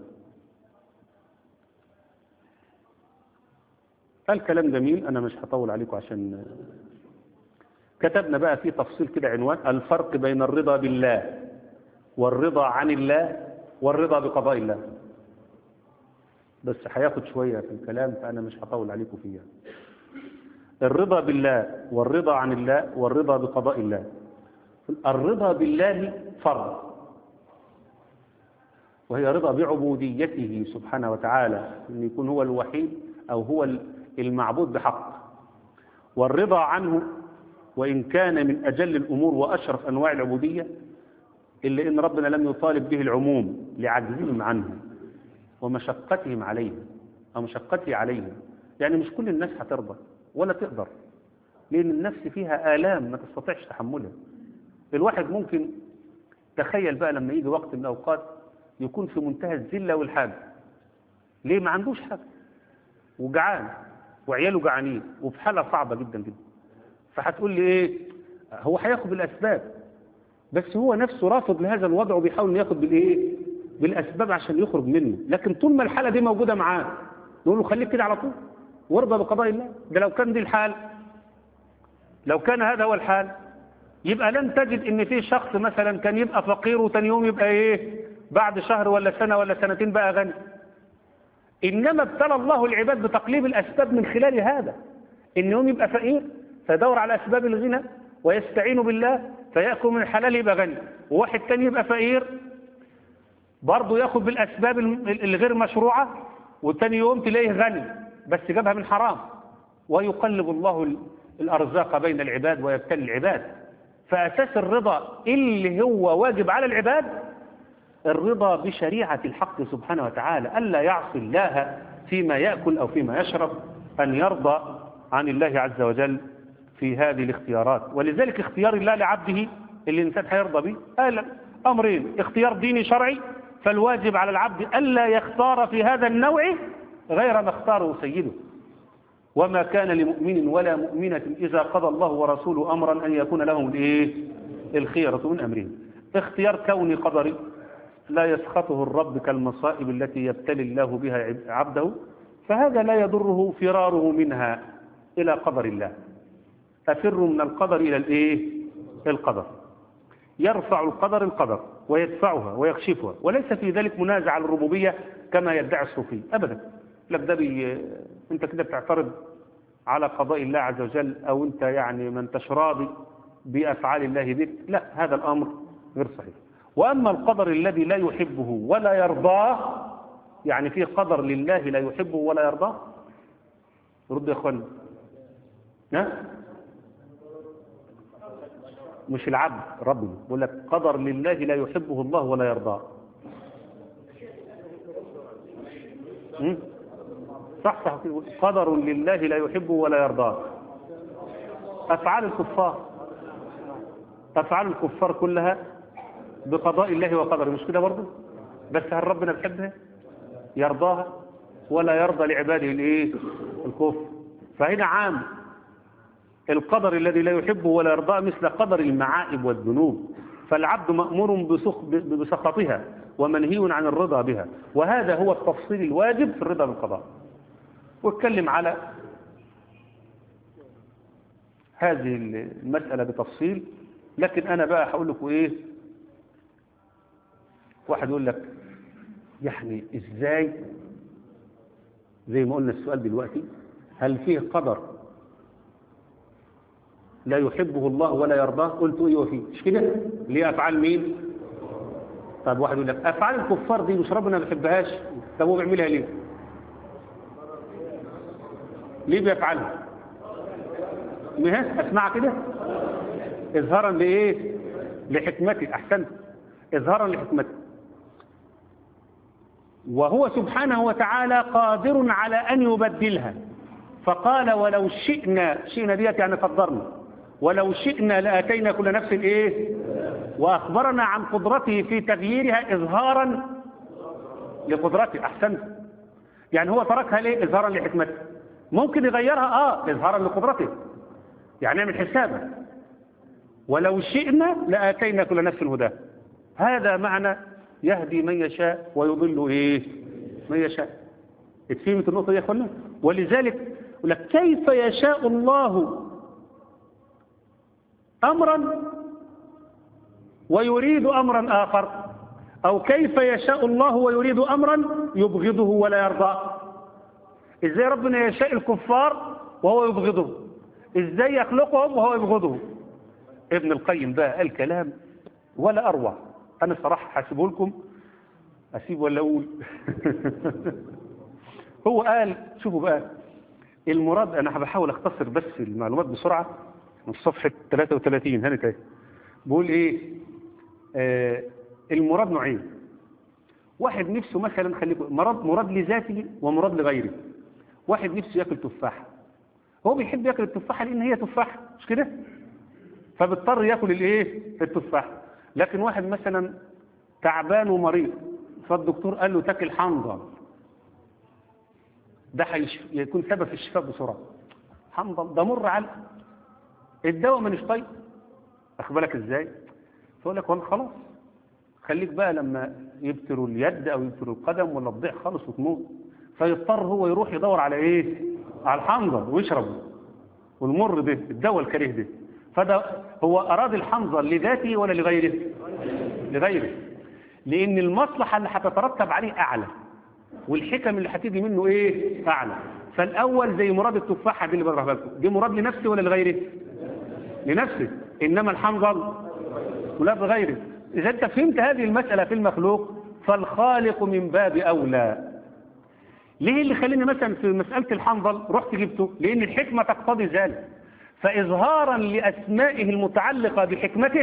الكلام جميل أنا مش هطول عليكم عشان كتبنا بقى في تفصيل كده عنوان الفرق بين الرضا بالله والرضا عن الله والرضا بقضاء الله بس هياخد شوية في الكلام فأنا مش هطول عليكم فيها الرضا بالله والرضا عن الله والرضا بقضاء الله الرضا بالله فرض وهي رضا بعبوديته سبحانه وتعالى أن يكون هو الوحيد أو هو المعبود بحق والرضا عنه وإن كان من أجل الأمور وأشرف أنواع العبودية إلا إن ربنا لم يطالب به العموم لعجزهم عنه ومشقتهم عليه أو مشقته عليهم يعني مش كل الناس هترضى ولا تقدر لأن النفس فيها آلام ما تستطيعش تحملها الواحد ممكن تخيل بقى لما يجي وقت من الأوقات يكون في منتهى الذلة والحاجة ليه ما عندوش حاجة وجعان وعياله جعانين وفي حالة صعبة جدا جدا فهتقول لي ايه هو هياخد بالأسباب بس هو نفسه رافض لهذا الوضع وبيحاول انه ياخد بالايه بالاسباب عشان يخرج منه لكن طول ما الحاله دي موجوده معاه نقول له خليك كده على طول وارضى بقضاء الله ده لو كان دي الحال لو كان هذا هو الحال يبقى لن تجد ان في شخص مثلا كان يبقى فقير وتاني يوم يبقى ايه بعد شهر ولا سنه ولا سنتين بقى غني انما ابتلى الله العباد بتقليب الاسباب من خلال هذا ان يوم يبقى فقير فيدور على اسباب الغنى ويستعين بالله فيأكل من الحلال يبقى غني وواحد تاني يبقى فقير برضه ياخد بالاسباب الغير مشروعه والتاني يوم تلاقيه غني بس جابها من حرام ويقلب الله الارزاق بين العباد ويبتلي العباد فاساس الرضا اللي هو واجب على العباد الرضا بشريعه الحق سبحانه وتعالى الا يعصي الله فيما ياكل او فيما يشرب ان يرضى عن الله عز وجل في هذه الاختيارات ولذلك اختيار الله لعبده اللي الانسان هيرضى به قال امرين اختيار ديني شرعي فالواجب على العبد الا يختار في هذا النوع غير ما اختاره سيده وما كان لمؤمن ولا مؤمنة إذا قضى الله ورسوله أمرا أن يكون لهم الإيه؟ الخيرة من أمرهم اختيار كوني قدري لا يسخطه الرب كالمصائب التي يبتلي الله بها عبده فهذا لا يضره فراره منها إلى قدر الله أفر من القدر إلى الإيه؟ القدر يرفع القدر القدر ويدفعها ويكشفها وليس في ذلك منازع على الربوبية كما يدعي الصوفي أبدا لك ده بي... انت كده بتعترض على قضاء الله عز وجل او انت يعني ما انتش راضي بافعال الله بك لا هذا الامر غير صحيح واما القدر الذي لا يحبه ولا يرضاه يعني في قدر لله لا يحبه ولا يرضاه رد يا اخوانا ها مش العبد ربنا بيقول لك قدر لله لا يحبه الله ولا يرضاه م? صح صح قدر لله لا يحبه ولا يرضاه أفعال الكفار أفعال الكفار كلها بقضاء الله وقدره مش كده برضه بس هل ربنا بيحبها يرضاها ولا يرضى لعباده الايه الكفر فهنا عام القدر الذي لا يحبه ولا يرضاه مثل قدر المعائب والذنوب فالعبد مأمور بسخطها ومنهي عن الرضا بها وهذا هو التفصيل الواجب في الرضا بالقضاء واتكلم على هذه المسألة بتفصيل لكن أنا بقى هقول لكم إيه واحد يقول لك يعني إزاي زي ما قلنا السؤال دلوقتي هل فيه قدر لا يحبه الله ولا يرضاه قلت ايوه فيه مش كده ليه افعال مين طب واحد يقول لك افعال الكفار دي مش ربنا ما بيحبهاش طب هو بيعملها ليه ليه بيفعلها مهس اسمع كده اظهارا لايه لحكمته احسنت اظهارا لحكمته وهو سبحانه وتعالى قادر على ان يبدلها فقال ولو شئنا شئنا ديت يعني قدرنا ولو شئنا لاتينا كل نفس ايه واخبرنا عن قدرته في تغييرها اظهارا لقدرته احسنت يعني هو تركها ليه اظهارا لحكمته ممكن يغيرها اه اظهارا لقدرته يعني اعمل حسابا ولو شئنا لاتينا كل نفس هداه هذا معنى يهدي من يشاء ويضل ايه من يشاء اتفهمت النقطه دي يا اخوانا ولذلك لك كيف يشاء الله امرا ويريد امرا اخر او كيف يشاء الله ويريد امرا يبغضه ولا يرضاه ازاي ربنا يشاء الكفار وهو يبغضه ازاي يخلقهم وهو يبغضه ابن القيم بقى قال كلام ولا اروع انا صراحه حاسبه لكم اسيب ولا اقول هو قال شوفوا بقى المراد انا بحاول اختصر بس المعلومات بسرعه من صفحه 33 هانت اهي بقول ايه آه المراد نوعين واحد نفسه مثلا خليكم مراد مراد لذاته ومراد لغيره واحد نفسه ياكل تفاحه هو بيحب ياكل التفاحه لان هي تفاحه مش كده فبيضطر ياكل الايه التفاحه لكن واحد مثلا تعبان ومريض فالدكتور قال له تاكل حنظل ده هيكون سبب في الشفاء بسرعه حنظل ده مر على الدواء مش طيب واخد بالك ازاي فيقول لك والله خلاص خليك بقى لما يبتروا اليد او يبتروا القدم ولا الضيع خالص وتموت فيضطر هو يروح يدور على ايه على الحنظل ويشربه والمر ده الدواء الكريه ده فده هو اراد الحنظل لذاته ولا لغيره لغيره لان المصلحه اللي هتترتب عليه اعلى والحكم اللي هتيجي منه ايه اعلى فالاول زي مراد التفاحه دي اللي بضربها لكم دي مراد لنفسه ولا لغيره لنفسه انما الحنظل مراد لغيره اذا انت فهمت هذه المساله في المخلوق فالخالق من باب اولى ليه اللي خليني مثلا في مساله الحنظل رحت جبته لان الحكمه تقتضي ذلك فاظهارا لاسمائه المتعلقه بحكمته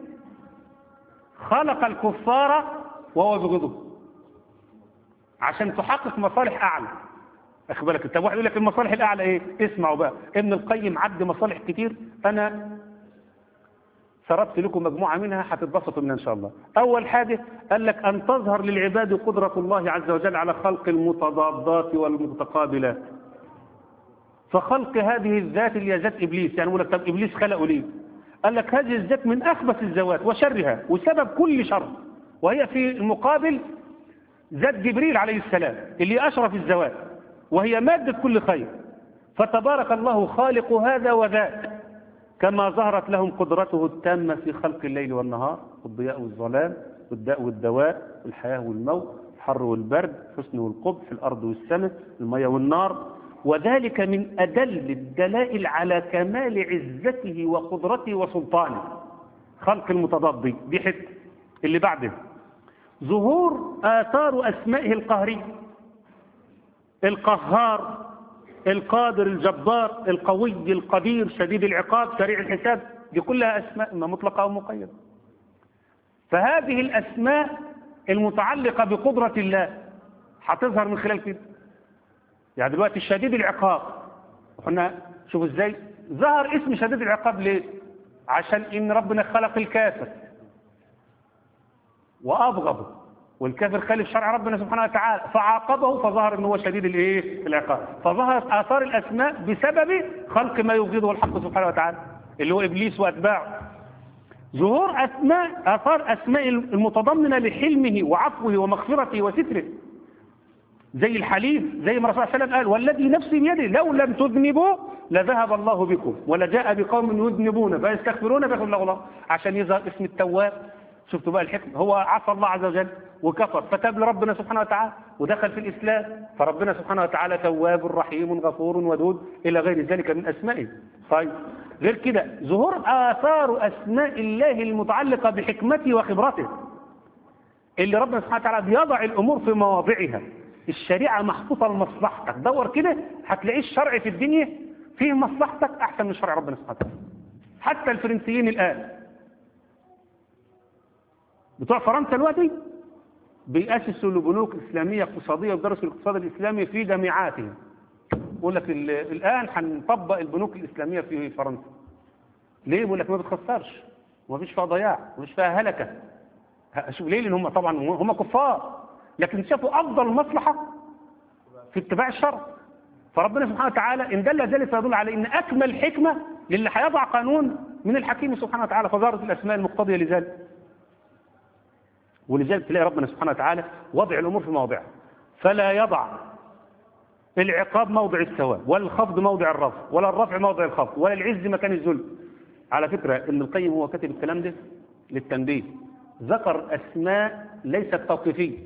خلق الكفار وهو بغضه عشان تحقق مصالح اعلى اخد بالك طب واحد يقول لك المصالح الاعلى ايه اسمعوا بقى ابن القيم عد مصالح كتير انا سردت لكم مجموعه منها هتتبسطوا منها ان شاء الله اول حاجه قال لك ان تظهر للعباد قدره الله عز وجل على خلق المتضادات والمتقابلات فخلق هذه الذات اللي هي ذات ابليس يعني يقول لك طب ابليس خلقه ليه قال لك هذه الذات من اخبث الذوات وشرها وسبب كل شر وهي في المقابل ذات جبريل عليه السلام اللي أشرف الزوات وهي مادة كل خير فتبارك الله خالق هذا وذاك كما ظهرت لهم قدرته التامة في خلق الليل والنهار والضياء والظلام والداء والدواء والحياة والموت الحر والبرد الحسن والقبح الأرض والسماء المياه والنار وذلك من أدل الدلائل على كمال عزته وقدرته وسلطانه خلق المتضاد دي دي حته اللي بعده ظهور آثار أسمائه القهرية القهار القادر الجبار القوي القدير شديد العقاب سريع الحساب دي كلها أسماء إما مطلقة أو مقيدة فهذه الأسماء المتعلقة بقدرة الله هتظهر من خلال كده يعني دلوقتي شديد العقاب وحنا شوفوا ازاي ظهر اسم شديد العقاب ليه عشان ان ربنا خلق الكافر وأبغضه والكافر خالف شرع ربنا سبحانه وتعالى فعاقبه فظهر ان هو شديد الايه العقاب فظهرت آثار الأسماء بسبب خلق ما يبغضه الحق سبحانه وتعالى اللي هو إبليس وأتباعه ظهور أسماء آثار أسماء المتضمنة لحلمه وعفوه ومغفرته وستره زي الحليم زي ما الرسول صلى الله عليه وسلم قال والذي نفسي بيده لو لم تذنبوا لذهب الله بكم ولجاء بقوم يذنبون فيستغفرون فيغفر له الله عشان يظهر اسم التواب شفتوا بقى الحكمة هو عصى الله عز وجل وكفر فتاب لربنا سبحانه وتعالى ودخل في الإسلام فربنا سبحانه وتعالى تواب رحيم غفور ودود إلى غير ذلك من أسمائه طيب غير كده ظهور آثار أسماء الله المتعلقة بحكمته وخبرته اللي ربنا سبحانه وتعالى بيضع الأمور في مواضعها الشريعة محطوطة لمصلحتك دور كده هتلاقيه الشرع في الدنيا فيه مصلحتك أحسن من شرع ربنا سبحانه وتعالى حتى الفرنسيين الآن بتوع فرنسا دلوقتي بيأسسوا لبنوك إسلامية اقتصادية ودرسوا الاقتصاد الإسلامي في جامعاتهم يقول لك الآن هنطبق البنوك الإسلامية في فرنسا ليه يقول لك ما بتخسرش وما فيش فيها ضياع وما فيش فيها هلكة شوف ليه لأن هم طبعا هم كفار لكن شافوا أفضل مصلحة في اتباع الشرع فربنا سبحانه وتعالى إن دل ذلك فيدل على إن أكمل حكمة للي هيضع قانون من الحكيم سبحانه وتعالى فظهرت الأسماء المقتضية لذلك ولذلك تلاقي ربنا سبحانه وتعالى وضع الأمور في مواضعها فلا يضع العقاب موضع الثواب ولا الخفض موضع الرفع ولا الرفع موضع الخفض ولا العز مكان الذل على فكرة ابن القيم هو كاتب الكلام ده للتنبيه ذكر أسماء ليست توقيفية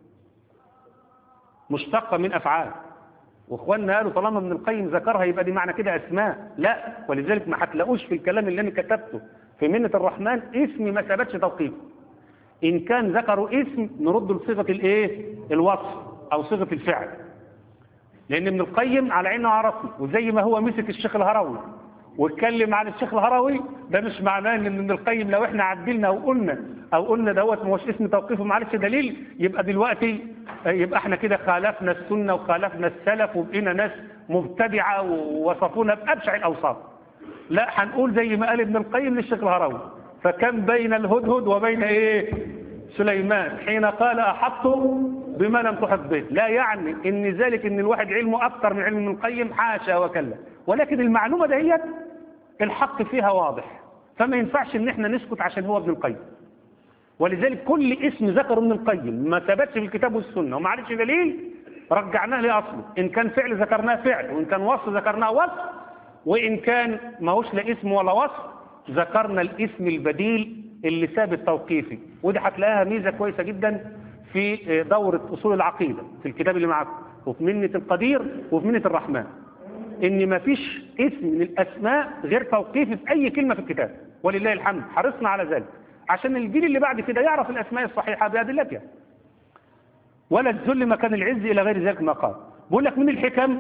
مشتقة من أفعال واخواننا قالوا طالما ابن القيم ذكرها يبقى دي معنى كده أسماء لا ولذلك ما هتلاقوش في الكلام اللي أنا كتبته في منة الرحمن اسم ما ثبتش توقيف إن كان ذكروا اسم نرد لصيغة الإيه الوصف أو صيغة الفعل لأن ابن القيم على عينه وعرفه وزي ما هو مسك الشيخ الهروي واتكلم عن الشيخ الهروي ده مش معناه ان ابن القيم لو احنا عدلنا او قلنا او قلنا دوت ما هوش اسم توقيفه معلش دليل يبقى دلوقتي يبقى احنا كده خالفنا السنه وخالفنا السلف وبقينا ناس مبتدعه ووصفونا بابشع الاوصاف لا هنقول زي ما قال ابن القيم للشيخ الهروي فكم بين الهدهد وبين ايه سليمان حين قال احط بما لم تحط به لا يعني ان ذلك ان الواحد علمه اكثر من علم ابن القيم حاشا وكلا ولكن المعلومه دهيت الحق فيها واضح فما ينفعش ان احنا نسكت عشان هو ابن القيم ولذلك كل اسم ذكره ابن القيم ما ثبتش في الكتاب والسنه وما عرفش دليل رجعناه لاصله ان كان فعل ذكرناه فعل وان كان وصف ذكرناه وصف وان كان ما هوش لا اسم ولا وصف ذكرنا الاسم البديل اللي ثابت توقيفي ودي هتلاقيها ميزه كويسه جدا في دوره اصول العقيده في الكتاب اللي معاكم وفي منه القدير وفي منه الرحمن ان ما فيش اسم من الاسماء غير توقيفي في اي كلمه في الكتاب ولله الحمد حرصنا على ذلك عشان الجيل اللي بعد كده يعرف الاسماء الصحيحه بادلتها ولا الذل مكان العز الى غير ذلك ما قال بقول لك من الحكم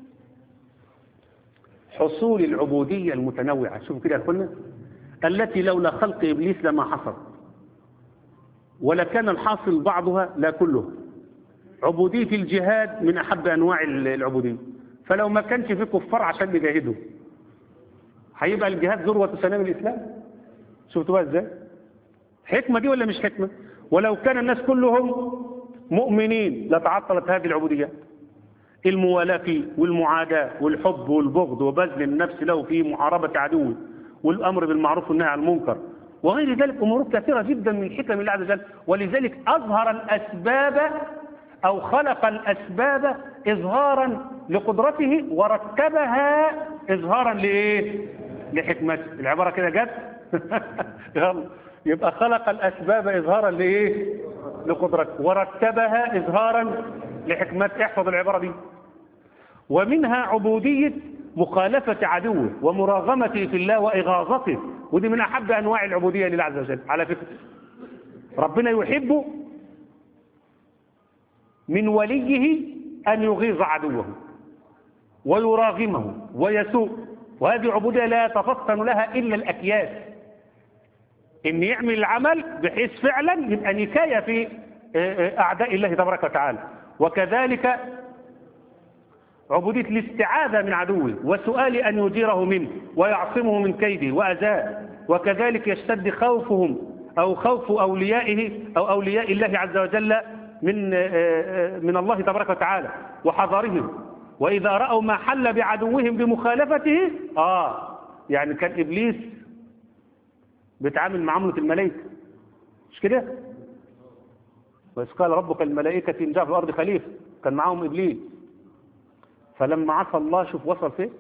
حصول العبوديه المتنوعه شوفوا كده يا اخوانا التي لولا خلق ابليس لما حصل ولكان الحاصل بعضها لا كله عبوديه الجهاد من احب انواع العبوديه فلو ما كانش في كفار عشان يجاهدوا هيبقى الجهاد ذروه سنام الاسلام شفتوا بقى ازاي حكمه دي ولا مش حكمه ولو كان الناس كلهم مؤمنين لتعطلت هذه العبوديات الموالاة فيه والمعاداة والحب والبغض وبذل النفس له في محاربة عدوه والأمر بالمعروف والنهي عن المنكر وغير ذلك أمور كثيرة جدا من حكم الله عز وجل ولذلك أظهر الأسباب أو خلق الأسباب إظهارا لقدرته ورتبها إظهارا لإيه؟ لحكمته العبارة كده جت يلا يبقى خلق الأسباب إظهارا لإيه؟ لقدرته ورتبها إظهارا لحكمته احفظ العبارة دي ومنها عبودية مخالفة عدوه ومراغمته في الله وإغاظته ودي من أحب أنواع العبودية لله عز وجل على فكرة ربنا يحب من وليه أن يغيظ عدوه ويراغمه ويسوء وهذه عبودية لا يتفطن لها إلا الأكياس إن يعمل العمل بحيث فعلا يبقى نكاية في أعداء الله تبارك وتعالى وكذلك عبودية الاستعاذة من عدوه وسؤال أن يجيره منه ويعصمه من كيده وأذاه وكذلك يشتد خوفهم أو خوف أوليائه أو أولياء الله عز وجل من من الله تبارك وتعالى وحذرهم وإذا رأوا ما حل بعدوهم بمخالفته آه يعني كان إبليس بيتعامل معاملة الملائكة مش كده؟ وإذ قال ربك الملائكة إن جاء في الأرض خليفة كان معاهم إبليس فلما عصى الله شوف وصل فين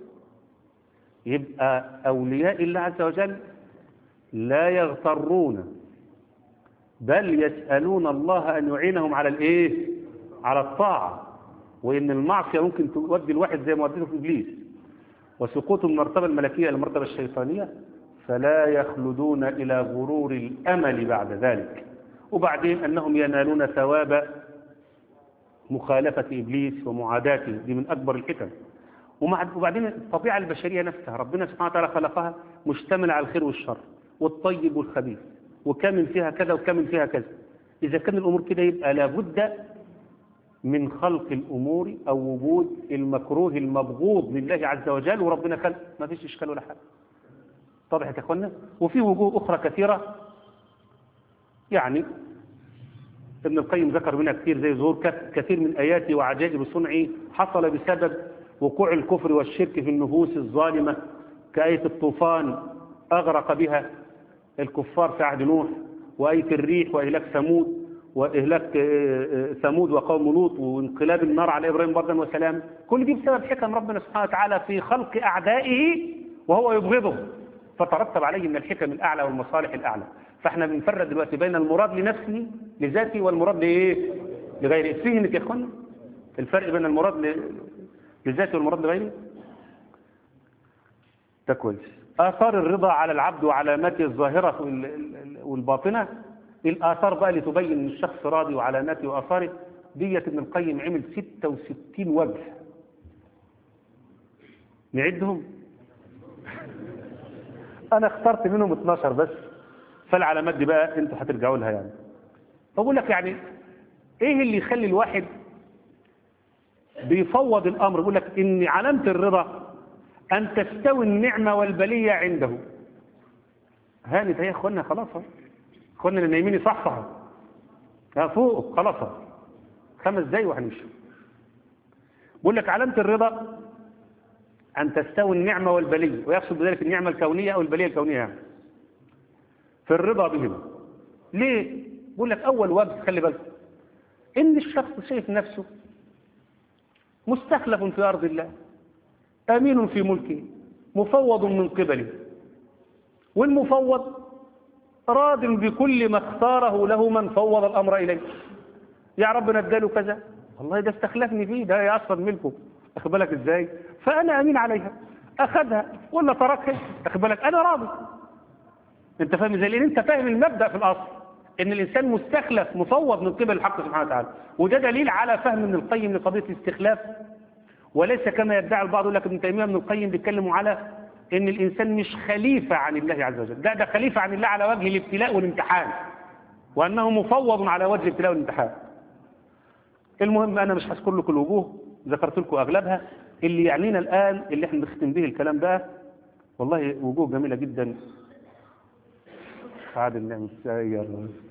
يبقى أولياء الله عز وجل لا يغترون بل يسألون الله أن يعينهم على الإيه على الطاعة وإن المعصية ممكن تودي الواحد زي ما ودته في إبليس وسقوط من المرتبة الملكية إلى المرتبة الشيطانية فلا يخلدون إلى غرور الأمل بعد ذلك وبعدين أنهم ينالون ثواب مخالفة إبليس ومعاداته دي من أكبر الحكم وبعدين الطبيعة البشرية نفسها ربنا سبحانه وتعالى خلقها مشتملة على الخير والشر والطيب والخبيث وكمن فيها كذا وكمن فيها كذا إذا كان الأمور كده يبقى لابد من خلق الأمور أو وجود المكروه المبغوض لله عز وجل وربنا خلق ما فيش إشكال ولا حاجة طبعا يا أخوانا وفي وجوه أخرى كثيرة يعني ابن القيم ذكر منها كثير زي ظهور كثير من آياته وعجائب صنعه حصل بسبب وقوع الكفر والشرك في النفوس الظالمة كآية الطوفان أغرق بها الكفار في عهد نوح وآية الريح وإهلاك ثمود وإهلاك ثمود وقوم لوط وانقلاب النار على إبراهيم بردا وسلام كل دي بسبب حكم ربنا سبحانه وتعالى في خلق أعدائه وهو يبغضهم فترتب عليه من الحكم الأعلى والمصالح الأعلى فاحنا بنفرق دلوقتي بين المراد لنفسه لذاته والمراد لايه لغيره فهمت يا اخوانا الفرق بين المراد لذاته والمراد لغيره ده كويس اثار الرضا على العبد وعلاماته الظاهره والباطنه الاثار بقى اللي تبين ان الشخص راضي وعلاماته واثاره ديت ابن القيم عمل 66 وجه نعدهم انا اخترت منهم 12 بس فالعلامات دي بقى انتوا هترجعوا لها يعني فبقول لك يعني ايه اللي يخلي الواحد بيفوض الامر بيقول لك ان علامه الرضا ان تستوي النعمه والبليه عنده هانت يا اخوانا خلاص اخوانا اللي نايمين يصحصحوا ها فوق خلاص خمس دقايق وهنمشي بيقول لك علامه الرضا ان تستوي النعمه والبليه ويقصد بذلك النعمه الكونيه او البليه الكونيه يعني في الرضا بهم ليه بقول لك اول واجب خلي بالك ان الشخص شايف نفسه مستخلف في ارض الله امين في ملكه مفوض من قبله والمفوض راض بكل ما اختاره له من فوض الامر اليه يا رب نداله كذا والله ده استخلفني فيه ده يا اصلا ملكه اخد بالك ازاي فانا امين عليها اخذها ولا تركها اخد بالك انا راضي انت فاهم ازاي لان انت فاهم المبدا في الاصل ان الانسان مستخلف مفوض من قبل الحق سبحانه وتعالى وده دليل على فهم ابن القيم لقضيه الاستخلاف وليس كما يدعي البعض يقول لك ابن تيميه ابن القيم بيتكلموا على ان الانسان مش خليفه عن الله عز وجل ده ده خليفه عن الله على وجه الابتلاء والامتحان وانه مفوض على وجه الابتلاء والامتحان المهم انا مش هذكر لكم الوجوه ذكرت لكم اغلبها اللي يعنينا الان اللي احنا بنختم به الكلام ده والله وجوه جميله جدا عادل نعم الساير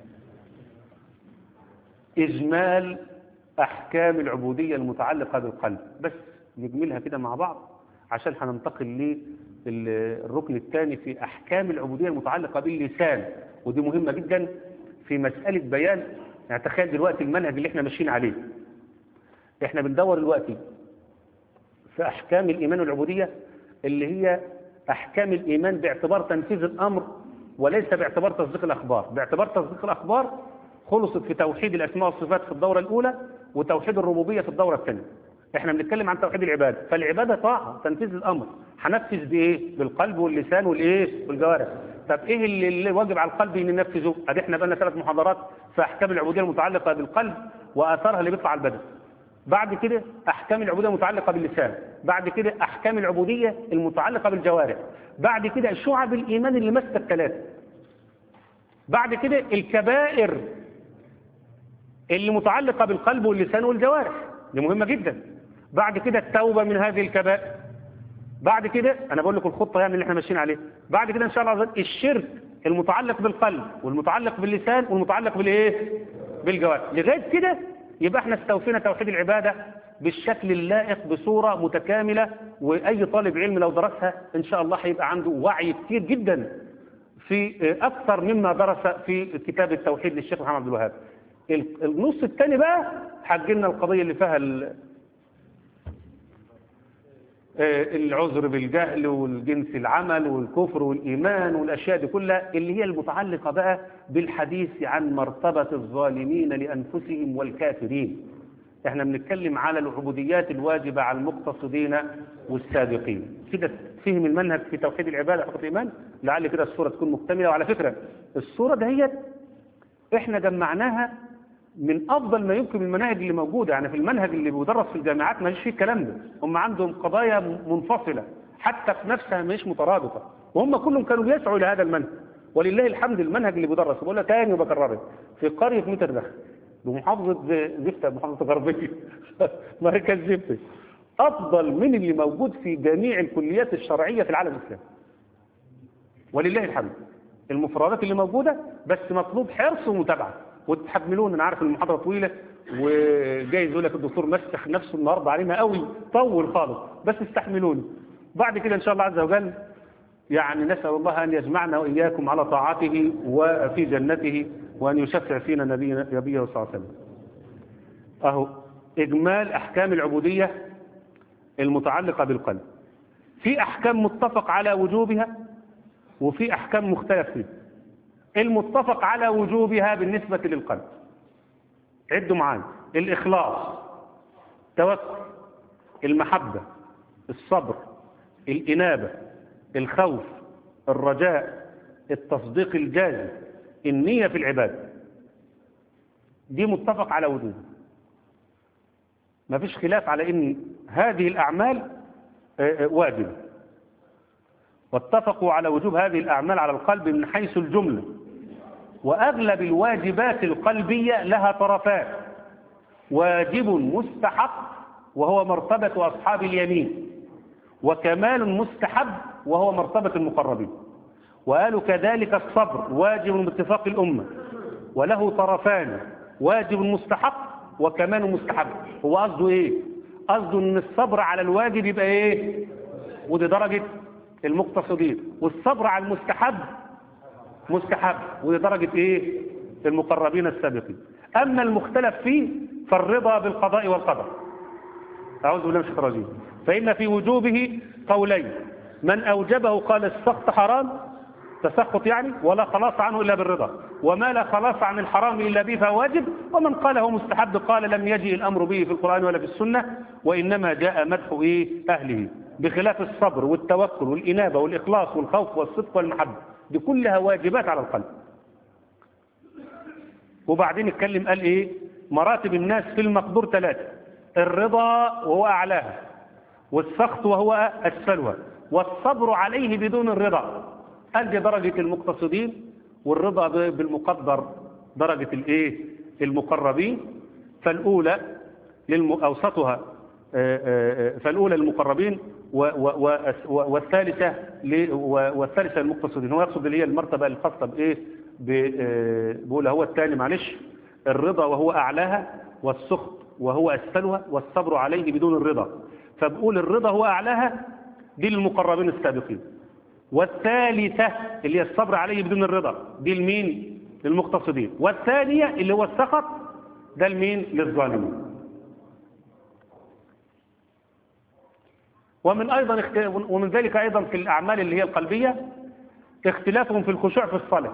اجمال احكام العبوديه المتعلقه بالقلب بس نجملها كده مع بعض عشان هننتقل للركن الثاني في احكام العبوديه المتعلقه باللسان ودي مهمه جدا في مساله بيان يعني تخيل دلوقتي المنهج اللي احنا ماشيين عليه احنا بندور دلوقتي في احكام الايمان والعبوديه اللي هي احكام الايمان باعتبار تنفيذ الامر وليس باعتبار تصديق الاخبار باعتبار تصديق الاخبار خلصت في توحيد الاسماء والصفات في الدوره الاولى وتوحيد الربوبيه في الدوره الثانيه احنا بنتكلم عن توحيد العباده فالعباده طاعه تنفيذ الامر هنفذ بايه بالقلب واللسان والايه والجوارح طب ايه اللي, اللي واجب على القلب ان ننفذه ادي احنا بقى ثلاث محاضرات في احكام العبوديه المتعلقه بالقلب واثارها اللي بيطلع على البدن بعد كده احكام العبوديه المتعلقه باللسان بعد كده احكام العبوديه المتعلقه بالجوارح بعد كده شعب الايمان اللي ماسكه الثلاثه بعد كده الكبائر اللي متعلقه بالقلب واللسان والجوارح دي مهمه جدا بعد كده التوبه من هذه الكبائر بعد كده انا بقول لكم الخطه يعني اللي احنا ماشيين عليها بعد كده ان شاء الله عز وجل الشرك المتعلق بالقلب والمتعلق باللسان والمتعلق بالايه بالجوارح لغايه كده يبقى احنا استوفينا توحيد العباده بالشكل اللائق بصوره متكامله واي طالب علم لو درسها ان شاء الله هيبقى عنده وعي كتير جدا في اكثر مما درس في كتاب التوحيد للشيخ محمد عبد الوهاب النص الثاني بقى حجلنا القضيه اللي فيها العذر بالجهل والجنس العمل والكفر والإيمان والأشياء دي كلها اللي هي المتعلقة بقى بالحديث عن مرتبة الظالمين لأنفسهم والكافرين احنا بنتكلم على العبوديات الواجبة على المقتصدين والسابقين كده فهم المنهج في توحيد العبادة حقوق الإيمان لعل كده الصورة تكون مكتملة وعلى فكرة الصورة دهيت احنا جمعناها من افضل ما يمكن المناهج اللي موجوده يعني في المنهج اللي بيدرس في الجامعات ما فيه الكلام ده هم عندهم قضايا منفصله حتى في نفسها مش مترابطه وهم كلهم كانوا بيسعوا الى هذا المنهج ولله الحمد المنهج اللي بيدرس بقولها تاني وبكرره في قريه متردخ بمحافظه زفته محافظه غربيه مركز زفته افضل من اللي موجود في جميع الكليات الشرعيه في العالم الاسلامي ولله الحمد المفردات اللي موجوده بس مطلوب حرص ومتابعه وتحملون انا عارف المحاضره طويله وجايز يقول لك الدكتور مسخ نفسه النهارده علينا قوي طول خالص بس استحملوني بعد كده ان شاء الله عز وجل يعني نسال الله ان يجمعنا واياكم على طاعته وفي جنته وان يشفع فينا نبينا نبيه صلى الله عليه وسلم اهو اجمال احكام العبوديه المتعلقه بالقلب في احكام متفق على وجوبها وفي احكام مختلف فيها المتفق على وجوبها بالنسبة للقلب عدوا معايا الإخلاص التوكل المحبة الصبر الإنابة الخوف الرجاء التصديق الجازم النية في العبادة دي متفق على وجوبها ما فيش خلاف على ان هذه الأعمال واجبة واتفقوا على وجوب هذه الأعمال على القلب من حيث الجملة وأغلب الواجبات القلبية لها طرفان واجب مستحق وهو مرتبة أصحاب اليمين وكمال مستحب وهو مرتبة المقربين وقالوا كذلك الصبر واجب باتفاق الأمة وله طرفان واجب مستحق وكمال مستحب هو قصده ايه قصده ان الصبر على الواجب يبقى ايه ودي درجة المقتصدين والصبر على المستحب مستحب ودي درجة ايه المقربين السابقين اما المختلف فيه فالرضا بالقضاء والقدر اعوذ بالله من الشيطان الرجيم فان في وجوبه قولين من اوجبه قال السخط حرام تسخط يعني ولا خلاص عنه الا بالرضا وما لا خلاص عن الحرام الا به فهو واجب ومن قاله مستحب قال لم يجئ الامر به في القران ولا في السنه وانما جاء مدح ايه اهله بخلاف الصبر والتوكل والانابه والاخلاص والخوف والصدق والمحبه دي كلها واجبات على القلب وبعدين اتكلم قال ايه مراتب الناس في المقدور ثلاثه الرضا وهو اعلاها والسخط وهو اسفلها والصبر عليه بدون الرضا قال دي درجه المقتصدين والرضا بالمقدر درجه الايه المقربين فالاولى للم... اوسطها فالاولى للمقربين و... و... و... والثالثه ل... والثالثه للمقتصدين هو يقصد اللي هي المرتبه الخاصه بايه ب... بيقول هو الثاني معلش الرضا وهو اعلاها والسخط وهو اسفلها والصبر عليه بدون الرضا فبقول الرضا هو اعلاها دي للمقربين السابقين والثالثه اللي هي الصبر عليه بدون الرضا دي لمين للمقتصدين والثانيه اللي هو السخط ده لمين للظالمين ومن أيضا ومن ذلك أيضا في الأعمال اللي هي القلبية اختلافهم في الخشوع في الصلاة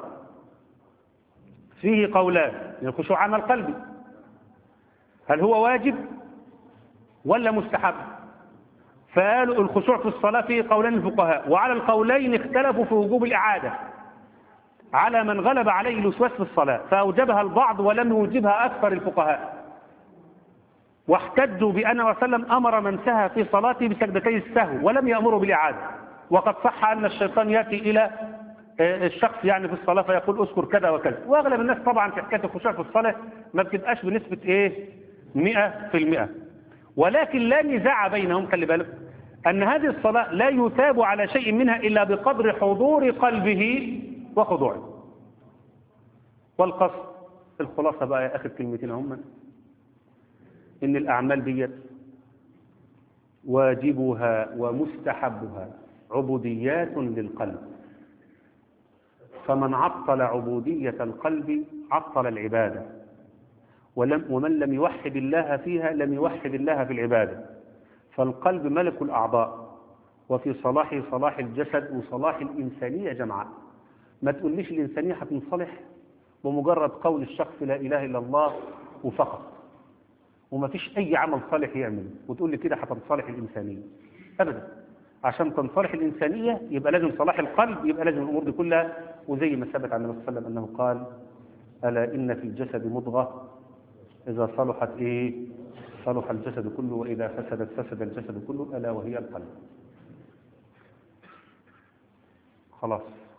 فيه قولان الخشوع عمل قلبي هل هو واجب ولا مستحب فقالوا الخشوع في الصلاة فيه قولان الفقهاء وعلى القولين اختلفوا في وجوب الإعادة على من غلب عليه الوسواس في الصلاة فأوجبها البعض ولم يوجبها أكثر الفقهاء واحتجوا بأن وسلم أمر من سهى في صلاته بسجدتي السهو ولم يأمره بالإعادة وقد صح أن الشيطان يأتي إلى الشخص يعني في الصلاة فيقول أذكر كذا وكذا وأغلب الناس طبعا في حكاية الخشوع في الصلاة ما بتبقاش بنسبة إيه مئة في المئة ولكن لا نزاع بينهم خلي بالك أن هذه الصلاة لا يثاب على شيء منها إلا بقدر حضور قلبه وخضوعه والقصد الخلاصة بقى يا أخي الكلمتين هم إن الأعمال ديت واجبها ومستحبها عبوديات للقلب فمن عطل عبودية القلب عطل العبادة ولم ومن لم يوحد الله فيها لم يوحد الله في العبادة فالقلب ملك الأعضاء وفي صلاحه صلاح الجسد وصلاح الإنسانية جمعاء ما تقوليش الإنسانية هتنصلح بمجرد قول الشخص لا إله إلا الله وفقط وما فيش أي عمل صالح يعمله وتقول لي كده هتنصلح الإنسانية أبدا عشان تنصلح الإنسانية يبقى لازم صلاح القلب يبقى لازم الأمور دي كلها وزي ما ثبت عن النبي صلى الله عليه وسلم أنه قال ألا إن في الجسد مضغة إذا صلحت إيه صلح الجسد كله وإذا فسدت فسد الجسد كله ألا وهي القلب خلاص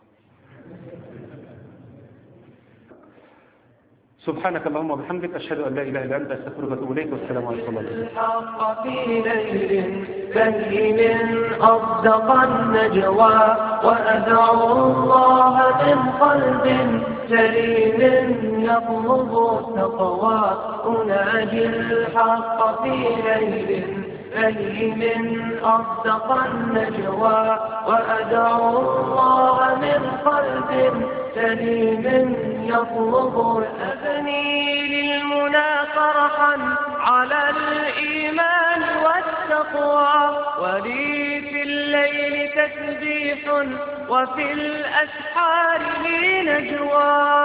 سبحانك اللهم وبحمدك أشهد أن لا إله إلا أنت أستغفرك وأتوب إليك والسلام عليكم ورحمة الله الحق في ليل بين أصدق النجوى وأدعو الله من قلب سليم يطلب التقوى أناجي الحق في ليل بين أصدق النجوى وأدعو الله من قلب سليم يطلب أبني للمنى فرحا على الإيمان والتقوى ولي في الليل تسبيح وفي الأسحار لي نجوى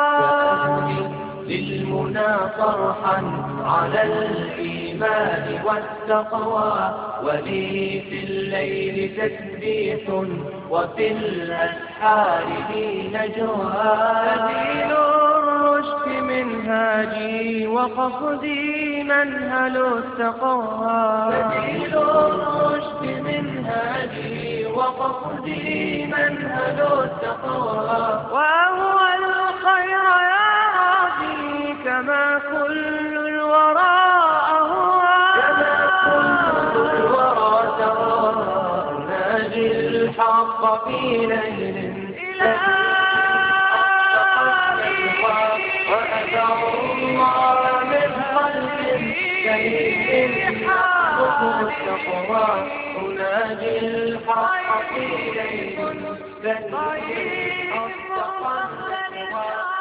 للمنى فرحا على الإيمان والتقوى ولي في الليل تسبيح وفي الأسحار لي نجوى سبيل الرشد منهاجي وقصدي منهل التقوى سبيل الرشد منهاجي وقصدي منهل التقوى وهو الخير يا ربي كما كل الورى أهوى كما كل الورى ترى ناجي الحق في ليل إلى وأدعو الله من قلب سليم يحفظ التقوى أناجي الحق في ليل فالإيمان أصدق الأقوال